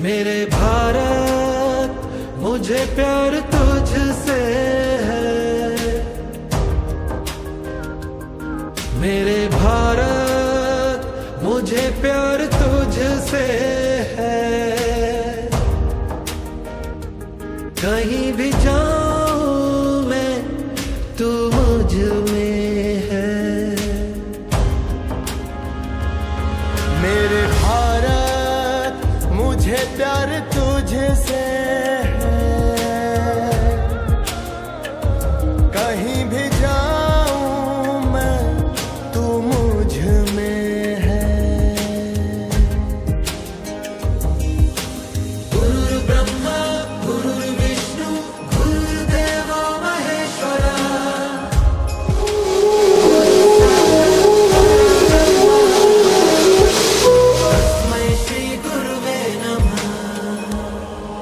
मेरे भारत मुझे प्यार तुझसे है मेरे भारत मुझे प्यार तुझसे है कहीं भी जाऊं मैं तू मुझ में है मेरे भारत मुझे प्यार तुझसे है कहीं भी जाऊं मैं तू मुझ में है गुरु ब्रह्मा गुरु विष्णु गुरुदेवो महेश्वरा तस्मै श्री गुरुवे नमः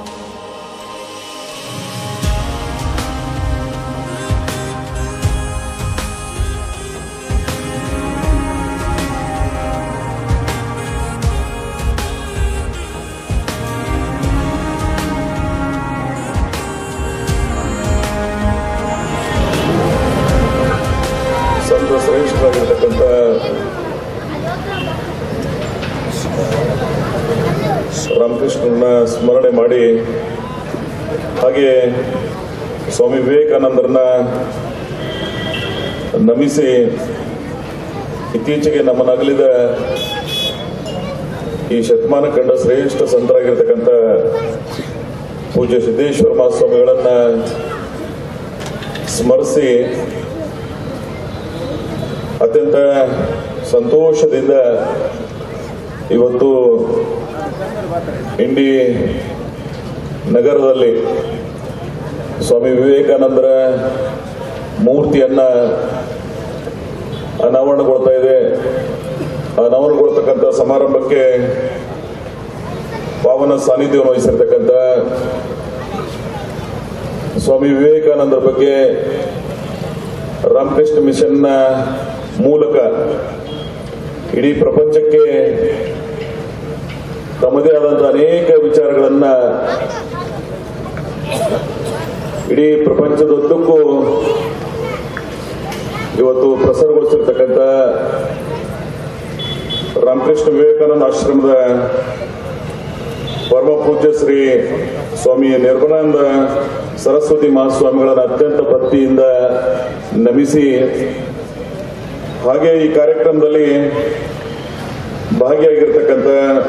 ಸಂತ ಶ್ರೇಷ್ಠರಾಗಿರ್ತಕ್ಕಂಥ ರಾಮಕೃಷ್ಣನ ಸ್ಮರಣೆ ಮಾಡಿ ಹಾಗೆ ಸ್ವಾಮಿ ವಿವೇಕಾನಂದರನ್ನ ನಮಿಸಿ ಇತ್ತೀಚೆಗೆ ನಮ್ಮನ್ನಗಲಿದ ಈ ಶತಮಾನ ಕಂಡ ಶ್ರೇಷ್ಠ ಸಂತರಾಗಿರ್ತಕ್ಕಂಥ ಪೂಜ್ಯ ಸಿದ್ದೇಶ್ವರ ಮಹಾಸ್ವಾಮಿಗಳನ್ನ ಸ್ಮರಿಸಿ ಅತ್ಯಂತ ಸಂತೋಷದಿಂದ ಇವತ್ತು ಇಂಡಿ ನಗರದಲ್ಲಿ ಸ್ವಾಮಿ ವಿವೇಕಾನಂದರ ಮೂರ್ತಿಯನ್ನ ಅನಾವರಣಗೊಳ್ತಾ ಇದೆ ಅನಾವರಣಗೊಳ್ತಕ್ಕಂಥ ಸಮಾರಂಭಕ್ಕೆ ಪಾವನ ಸಾನ್ನಿಧ್ಯವನ್ನು ವಹಿಸಿರ್ತಕ್ಕಂಥ ಸ್ವಾಮಿ ವಿವೇಕಾನಂದರ ಬಗ್ಗೆ ರಾಮಕೃಷ್ಣ ಮಿಷನ್ನ ಮೂಲಕ ಇಡೀ ಪ್ರಪಂಚಕ್ಕೆ ತಮ್ಮದೇ ಆದಂತಹ ಅನೇಕ ವಿಚಾರಗಳನ್ನ ಇಡೀ ಪ್ರಪಂಚದುದ್ದಕ್ಕೂ ಇವತ್ತು ಪ್ರಸಾರಗೊಳಿಸಿರ್ತಕ್ಕಂಥ ರಾಮಕೃಷ್ಣ ವಿವೇಕಾನಂದ ಆಶ್ರಮದ ಪರಮ ಪೂಜ್ಯ ಶ್ರೀ ಸ್ವಾಮಿ ನಿರ್ಮಲಾನಂದ ಸರಸ್ವತಿ ಮಹಾಸ್ವಾಮಿಗಳನ್ನ ಅತ್ಯಂತ ಭಕ್ತಿಯಿಂದ ನಮಿಸಿ ಹಾಗೆ ಈ ಕಾರ್ಯಕ್ರಮದಲ್ಲಿ ಭಾಗಿಯಾಗಿರ್ತಕ್ಕಂಥ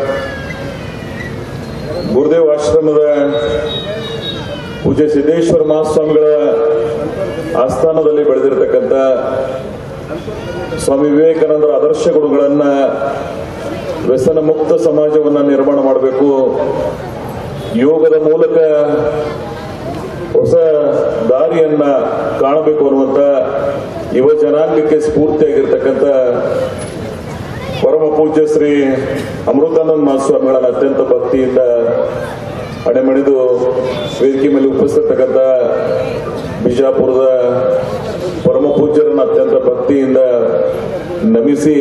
ಗುರುದೇವ್ ಆಶ್ರಮದ ಪೂಜ್ಯ ಸಿದ್ದೇಶ್ವರ ಮಹಾಸ್ವಾಮಿಗಳ ಆಸ್ಥಾನದಲ್ಲಿ ಬೆಳೆದಿರತಕ್ಕಂಥ ಸ್ವಾಮಿ ವಿವೇಕಾನಂದರ ಆದರ್ಶ ಗುರುಗಳನ್ನ ವ್ಯಸನ ಮುಕ್ತ ಸಮಾಜವನ್ನ ನಿರ್ಮಾಣ ಮಾಡಬೇಕು ಯೋಗದ ಮೂಲಕ ಹೊಸ ದಾರಿಯನ್ನ ಕಾಣಬೇಕು ಅನ್ನುವಂತ ಯುವ ಜನಾಂಗಕ್ಕೆ ಸ್ಫೂರ್ತಿಯಾಗಿರ್ತಕ್ಕಂಥ ಪರಮ ಪೂಜ್ಯ ಶ್ರೀ ಅಮೃತಾನಂದ ಮಹಾಸ್ವಾಮಿಗಳನ್ನ ಅತ್ಯಂತ ಭಕ್ತಿಯಿಂದ ಅಡೆಮಣಿದು ವೇದಿಕೆ ಮೇಲೆ ಉಪಸ್ಥಿತಕ್ಕಂಥ ಬಿಜಾಪುರದ ಪರಮ ಪೂಜ್ಯರನ್ನ ಅತ್ಯಂತ ಭಕ್ತಿಯಿಂದ ನಮಿಸಿ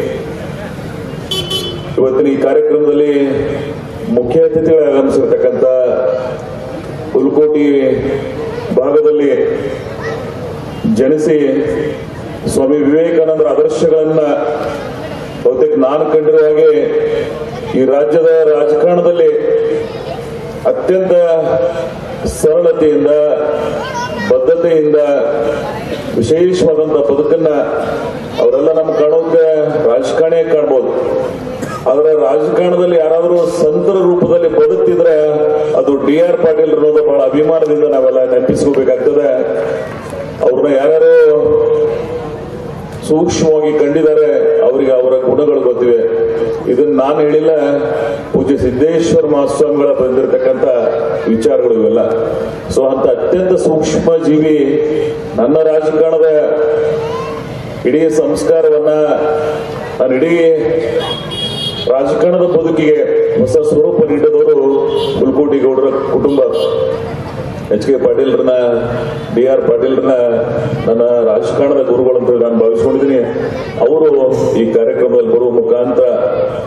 ಇವತ್ತಿನ ಈ ಕಾರ್ಯಕ್ರಮದಲ್ಲಿ ಮುಖ್ಯ ಅತಿಥಿಗಳಾಗಿ ಆಗಮಿಸಿರ್ತಕ್ಕಂಥ ಹುಲ್ಕೋಟಿ ಭಾಗದಲ್ಲಿ ಜನಿಸಿ ಸ್ವಾಮಿ ವಿವೇಕಾನಂದರ ಆದರ್ಶಗಳನ್ನ ಬಹುತೇಕ ನಾನು ಕಂಡಿರುವ ಹಾಗೆ ಈ ರಾಜ್ಯದ ರಾಜಕಾರಣದಲ್ಲಿ ಅತ್ಯಂತ ಸರಳತೆಯಿಂದ ಬದ್ಧತೆಯಿಂದ ವಿಶೇಷವಾದಂತಹ ಬದುಕನ್ನ ಅವರೆಲ್ಲ ನಮ್ಗೆ ಕಾಣೋಕೆ ರಾಜಕಾರಣಿಯಾಗಿ ಕಾಣ್ಬೋದು ಆದ್ರೆ ರಾಜಕಾರಣದಲ್ಲಿ ಯಾರಾದರೂ ಸಂತರ ರೂಪದಲ್ಲಿ ಬದುಕ್ತಿದ್ರೆ ಅದು ಡಿ ಆರ್ ಪಾಟೀಲ್ ಅನ್ನೋದು ಬಹಳ ಅಭಿಮಾನದಿಂದ ನಾವೆಲ್ಲ ನೆನಪಿಸ್ಕೋಬೇಕಾಗ್ತದೆ ಅವ್ರನ್ನ ಯಾರ್ಯಾರು ಸೂಕ್ಷ್ಮವಾಗಿ ಕಂಡಿದ್ದಾರೆ ಅವರಿಗೆ ಅವರ ಗುಣಗಳು ಗೊತ್ತಿವೆ ಇದನ್ನ ನಾನು ಹೇಳಿಲ್ಲ ಪೂಜ್ಯ ಸಿದ್ದೇಶ್ವರ ಮಹಾಸ್ವಾಮಿಗಳ ಬಂದಿರತಕ್ಕಂತ ವಿಚಾರಗಳು ಇವೆಲ್ಲ ಸೊ ಅಂತ ಅತ್ಯಂತ ಸೂಕ್ಷ್ಮ ಜೀವಿ ನನ್ನ ರಾಜಕಾರಣದ ಇಡೀ ಸಂಸ್ಕಾರವನ್ನ ನಾನು ಇಡೀ ರಾಜಕಾರಣದ ಬದುಕಿಗೆ ಹೊಸ ಸ್ವರೂಪ ನೀಡಿದವರು ಹುಲ್ಕೋಟಿ ಗೌಡರ ಕುಟುಂಬ ಎಚ್ ಕೆ ಪಾಟೀಲ್ರನ್ನ ಡಿ ಆರ್ ಪಾಟೀಲ್ರನ್ನ ನನ್ನ ರಾಜಕಾರಣದ ಗುರುಗಳು ಅಂತ ನಾನು ಭಾವಿಸ್ಕೊಂಡಿದ್ದೀನಿ ಅವರು ಈ ಕಾರ್ಯಕ್ರಮದಲ್ಲಿ ಬರುವ ಮುಖಾಂತರ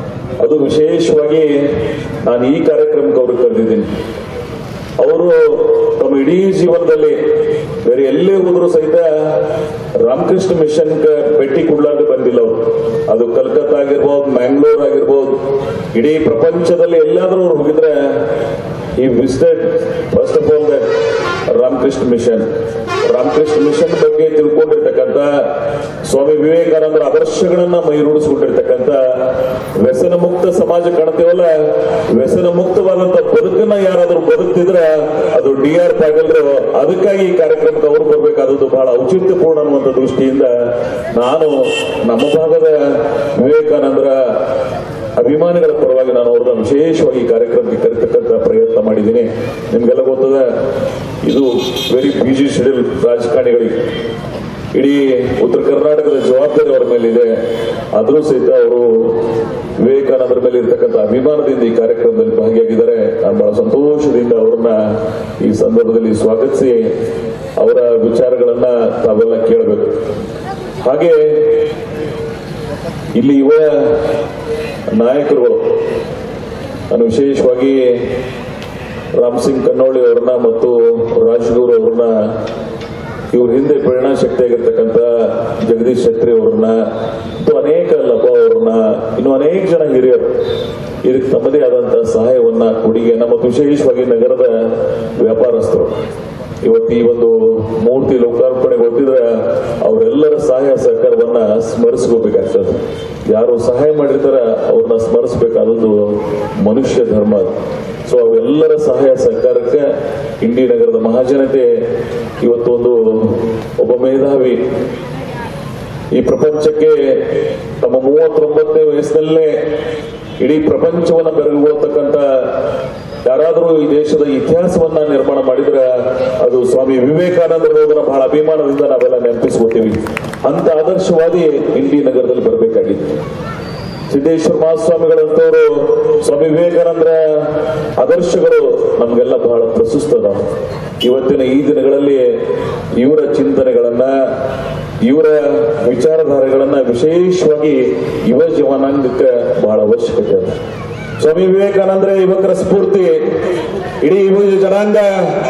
ಅದು ವಿಶೇಷವಾಗಿ ನಾನು ಈ ಕಾರ್ಯಕ್ರಮಕ್ಕೆ ಅವ್ರಿಗೆ ಕರೆದಿದ್ದೀನಿ ಅವರು ತಮ್ಮ ಇಡೀ ಜೀವನದಲ್ಲಿ ಬೇರೆ ಎಲ್ಲೇ ಹೋದ್ರು ಸಹಿತ ರಾಮಕೃಷ್ಣ ಮಿಷನ್ ಭೇಟಿ ಕೊಡ್ಲಾರ್ದೆ ಬಂದಿಲ್ಲ ಅವರು ಅದು ಕಲ್ಕತ್ತಾ ಆಗಿರ್ಬೋದು ಮ್ಯಾಂಗ್ಳೂರ್ ಆಗಿರ್ಬೋದು ಇಡೀ ಪ್ರಪಂಚದಲ್ಲಿ ಎಲ್ಲಾದ್ರೂ ಅವ್ರು ಹೋಗಿದ್ರೆ ಈ visited first of all that Ramakrishna Mission Ramakrishna Mission ಬಗ್ಗೆ ತಿಳ್ಕೊಂಡಿರ್ತಕ್ಕಂಥ ಸ್ವಾಮಿ ವಿವೇಕಾನಂದರ ಆದರ್ಶಗಳನ್ನ ಮೈರೂಡಿಸ್ಕೊಂಡಿರ್ತಕ್ಕಂಥ ವ್ಯಸನ ಮುಕ್ತ ಸಮಾಜ ಕಾಣ್ತೀವಲ್ಲ ವ್ಯಸನ ಮುಕ್ತವಾದಂತ ಬದುಕನ್ನ ಯಾರಾದ್ರೂ ಬದುಕ್ತಿದ್ರೆ ಅದು ಡಿ ಆರ್ ಪಾಟೀಲ್ರು ಅದಕ್ಕಾಗಿ ಈ ಕಾರ್ಯಕ್ರಮಕ್ಕೆ ಅವರು ಬರಬೇಕಾದದ್ದು ಬಹಳ ಔಚಿತ್ಯಪೂರ್ಣ ಅನ್ನುವಂಥ ದೃಷ್ಟಿಯಿಂದ ನಾನು ನಮ್ಮ ಭಾಗದ ವಿವೇಕಾನಂದರ ಅಭಿಮಾನಿಗಳ ಪರವಾಗಿ ನಾನು ಅವ್ರನ್ನ ವಿಶೇಷವಾಗಿ ಈ ಕಾರ್ಯಕ್ರಮಕ್ಕೆ ಕರೆತಕ್ಕಂಥ ಪ್ರಯತ್ನ ಮಾಡಿದ್ದೀನಿ ನಿಮ್ಗೆಲ್ಲ ಗೊತ್ತದ ಇದು ವೆರಿ ಬಿಜಿ ಶೆಡ್ಯೂಲ್ ರಾಜಕಾರಣಿಗಳಿಗೆ ಇಡೀ ಉತ್ತರ ಕರ್ನಾಟಕದ ಜವಾಬ್ದಾರಿ ಅವರ ಮೇಲಿದೆ ಆದರೂ ಸಹಿತ ಅವರು ವಿವೇಕಾನಂದರ ಮೇಲೆ ಇರ್ತಕ್ಕಂಥ ಅಭಿಮಾನದಿಂದ ಈ ಕಾರ್ಯಕ್ರಮದಲ್ಲಿ ಭಾಗಿಯಾಗಿದ್ದಾರೆ ನಾನು ಬಹಳ ಸಂತೋಷದಿಂದ ಅವ್ರನ್ನ ಈ ಸಂದರ್ಭದಲ್ಲಿ ಸ್ವಾಗತಿಸಿ ಅವರ ವಿಚಾರಗಳನ್ನ ತಾವೆಲ್ಲ ಕೇಳಬೇಕು ಹಾಗೆ ಇಲ್ಲಿ ಯುವ ನಾಯಕರುಗಳು ನಾನು ವಿಶೇಷವಾಗಿ ರಾಮ್ ಸಿಂಗ್ ಕನ್ನೋಳಿ ಅವರನ್ನ ಮತ್ತು ರಾಜ್ಗುರು ಅವರನ್ನ ಇವ್ರ ಹಿಂದೆ ಪ್ರೇರಣಾ ಶಕ್ತಿಯಾಗಿರ್ತಕ್ಕಂಥ ಜಗದೀಶ್ ಶೆಟ್ಟಿ ಅವರನ್ನ ಮತ್ತು ಅನೇಕ ಲಭ ಅವ್ರನ್ನ ಇನ್ನು ಅನೇಕ ಜನ ಹಿರಿಯರು ಇದಕ್ಕೆ ತಮ್ಮದೇ ಆದಂತಹ ಸಹಾಯವನ್ನ ಕೊಡುಗೆಯನ್ನ ಮತ್ತು ವಿಶೇಷವಾಗಿ ನಗರದ ವ್ಯಾಪಾರಸ್ಥರು ಇವತ್ತು ಈ ಒಂದು ಮೂರ್ತಿ ಲೋಕಾರ್ಪಣೆ ಗೊತ್ತಿದ್ರೆ ಅವರೆಲ್ಲರ ಸಹಾಯ ಸಹಕಾರವನ್ನ ಸ್ಮರಿಸ್ಕೋಬೇಕಾಗ್ತದೆ ಯಾರು ಸಹಾಯ ಮಾಡಿರ್ತಾರ ಅವ್ರನ್ನ ಸ್ಮರಿಸಬೇಕಾದದ್ದು ಮನುಷ್ಯ ಧರ್ಮ ಅದು. ಸೊ ಅವೆಲ್ಲರ ಸಹಾಯ ಸಹಕಾರಕ್ಕೆ ಇಂಡಿ ನಗರದ ಮಹಾಜನತೆ ಇವತ್ತು ಒಂದು ಒಬ್ಬ ಮೇಧಾವಿ ಈ ಪ್ರಪಂಚಕ್ಕೆ ತಮ್ಮ ಮೂವತ್ತೊಂಬತ್ತನೇ ವಯಸ್ಸಿನಲ್ಲೇ ಇಡೀ ಪ್ರಪಂಚವನ್ನ ಬೆರಗುಗೊಳ್ತಕ್ಕಂಥ ಯಾರಾದರೂ ಈ ದೇಶದ ಇತಿಹಾಸವನ್ನ ನಿರ್ಮಾಣ ಮಾಡಿದ್ರೆ ಅದು ಸ್ವಾಮಿ ವಿವೇಕಾನಂದರನ್ನ ಬಹಳ ಅಭಿಮಾನದಿಂದ ನಾವೆಲ್ಲ ನೆನಪಿಸ್ಕೋತೀವಿ ಅಂತ ಆದರ್ಶವಾದಿ ಇಂಡಿ ನಗರದಲ್ಲಿ ಬರಬೇಕಾಗಿತ್ತು ಸಿದ್ದೇಶ್ವರ ಮಹಾಸ್ವಾಮಿಗಳಂತವರು ಸ್ವಾಮಿ ವಿವೇಕಾನಂದರ ಆದರ್ಶಗಳು ನಮಗೆಲ್ಲ ಬಹಳ ಪ್ರಸ್ತುತದ ಇವತ್ತಿನ ಈ ದಿನಗಳಲ್ಲಿ ಇವರ ಚಿಂತನೆಗಳನ್ನ ಇವರ ವಿಚಾರಧಾರೆಗಳನ್ನ ವಿಶೇಷವಾಗಿ ಯುವ ಜೀವನಾಂಗಕ್ಕೆ ಬಹಳ ಅವಶ್ಯಕತೆ ಇದೆ ಸ್ವಾಮಿ ವಿವೇಕಾನಂದ್ರೆ ಯುವಕರ ಸ್ಫೂರ್ತಿ ಇಡೀ ಯುವ ಜನಾಂಗ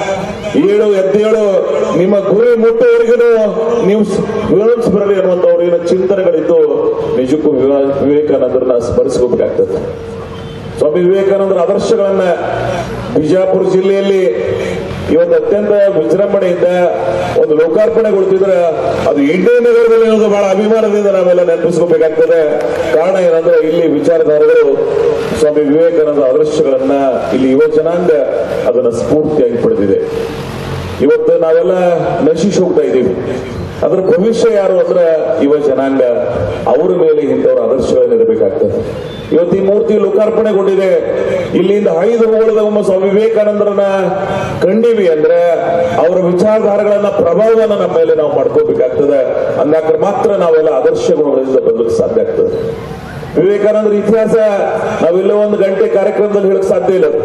ಏಳು ಎದ್ದೇಳು ನಿಮ್ಮ ಗುರಿ ಮುಟ್ಟುವವರೆಗೂ ನೀವು ವಿವರಿಸಿ ಬರಲಿ ಅನ್ನುವಂತ ಅವ್ರಿಗಿನ ಚಿಂತನೆಗಳಿದ್ದು ನಿಜಕ್ಕೂ ವಿವಾ- ವಿವೇಕಾನಂದರನ್ನ ಸ್ಮರಿಸ್ಕೋಬೇಕಾಗ್ತದೆ ಸ್ವಾಮಿ ವಿವೇಕಾನಂದರ ಆದರ್ಶಗಳನ್ನ ಬಿಜಾಪುರ ಜಿಲ್ಲೆಯಲ್ಲಿ ಇವತ್ತು ಅತ್ಯಂತ ವಿಜೃಂಭಣೆಯಿಂದ ಒಂದು ಲೋಕಾರ್ಪಣೆಗೊಳ್ತಿದ್ರೆ ಅದು ಇಂಡಿಯ ನಗರದಲ್ಲಿ ಇರೋದು ಬಹಳ ಅಭಿಮಾನದಿಂದ ನಾವೆಲ್ಲ ನೆನಪಿಸ್ಕೋಬೇಕಾಗ್ತದೆ ಕಾರಣ ಏನಂದ್ರೆ ಇಲ್ಲಿ ವಿಚಾರಧಾರೆಗಳು ಸ್ವಾಮಿ ವಿವೇಕಾನಂದ ಆದರ್ಶಗಳನ್ನ ಇಲ್ಲಿ ಯುವ ಜನಾಂಗ ಅದನ್ನ ಸ್ಫೂರ್ತಿಯಾಗಿ ಪಡೆದಿದೆ ಇವತ್ತು ನಾವೆಲ್ಲ ನಶಿಸಿ ಹೋಗ್ತಾ ಇದ್ದೀವಿ ಅದ್ರ ಭವಿಷ್ಯ ಯಾರು ಅಂದ್ರೆ ಯುವ ಜನಾಂಗ ಅವರ ಮೇಲೆ ಇಂಥವ್ರ ಆದರ್ಶಗಳನ್ನು ಇರಬೇಕಾಗ್ತದೆ ಇವತ್ತು ಈ ಮೂರ್ತಿ ಲೋಕಾರ್ಪಣೆಗೊಂಡಿದೆ ಇಲ್ಲಿಂದ ಐದು ಹೋಗದ ಒಮ್ಮ ಸ್ವಾಮಿ ವಿವೇಕಾನಂದರನ್ನ ಕಂಡೀವಿ ಅಂದ್ರೆ ಅವರ ವಿಚಾರಧಾರೆಗಳನ್ನ ಪ್ರಭಾವವನ್ನ ನಮ್ಮ ಮೇಲೆ ನಾವು ಮಾಡ್ಕೋಬೇಕಾಗ್ತದೆ ಹಂಗಾದ್ರೆ ಮಾತ್ರ ನಾವೆಲ್ಲ ಆದರ್ಶ ಗುಣಗಳಿಂದ ಬದಲಿಕ್ಕೆ ಸಾಧ್ಯ ಆಗ್ತದೆ ವಿವೇಕಾನಂದರ ಇತಿಹಾಸ ನಾವೆಲ್ಲೋ ಒಂದು ಗಂಟೆ ಕಾರ್ಯಕ್ರಮದಲ್ಲಿ ಹೇಳಕ್ ಸಾಧ್ಯ ಇಲ್ಲ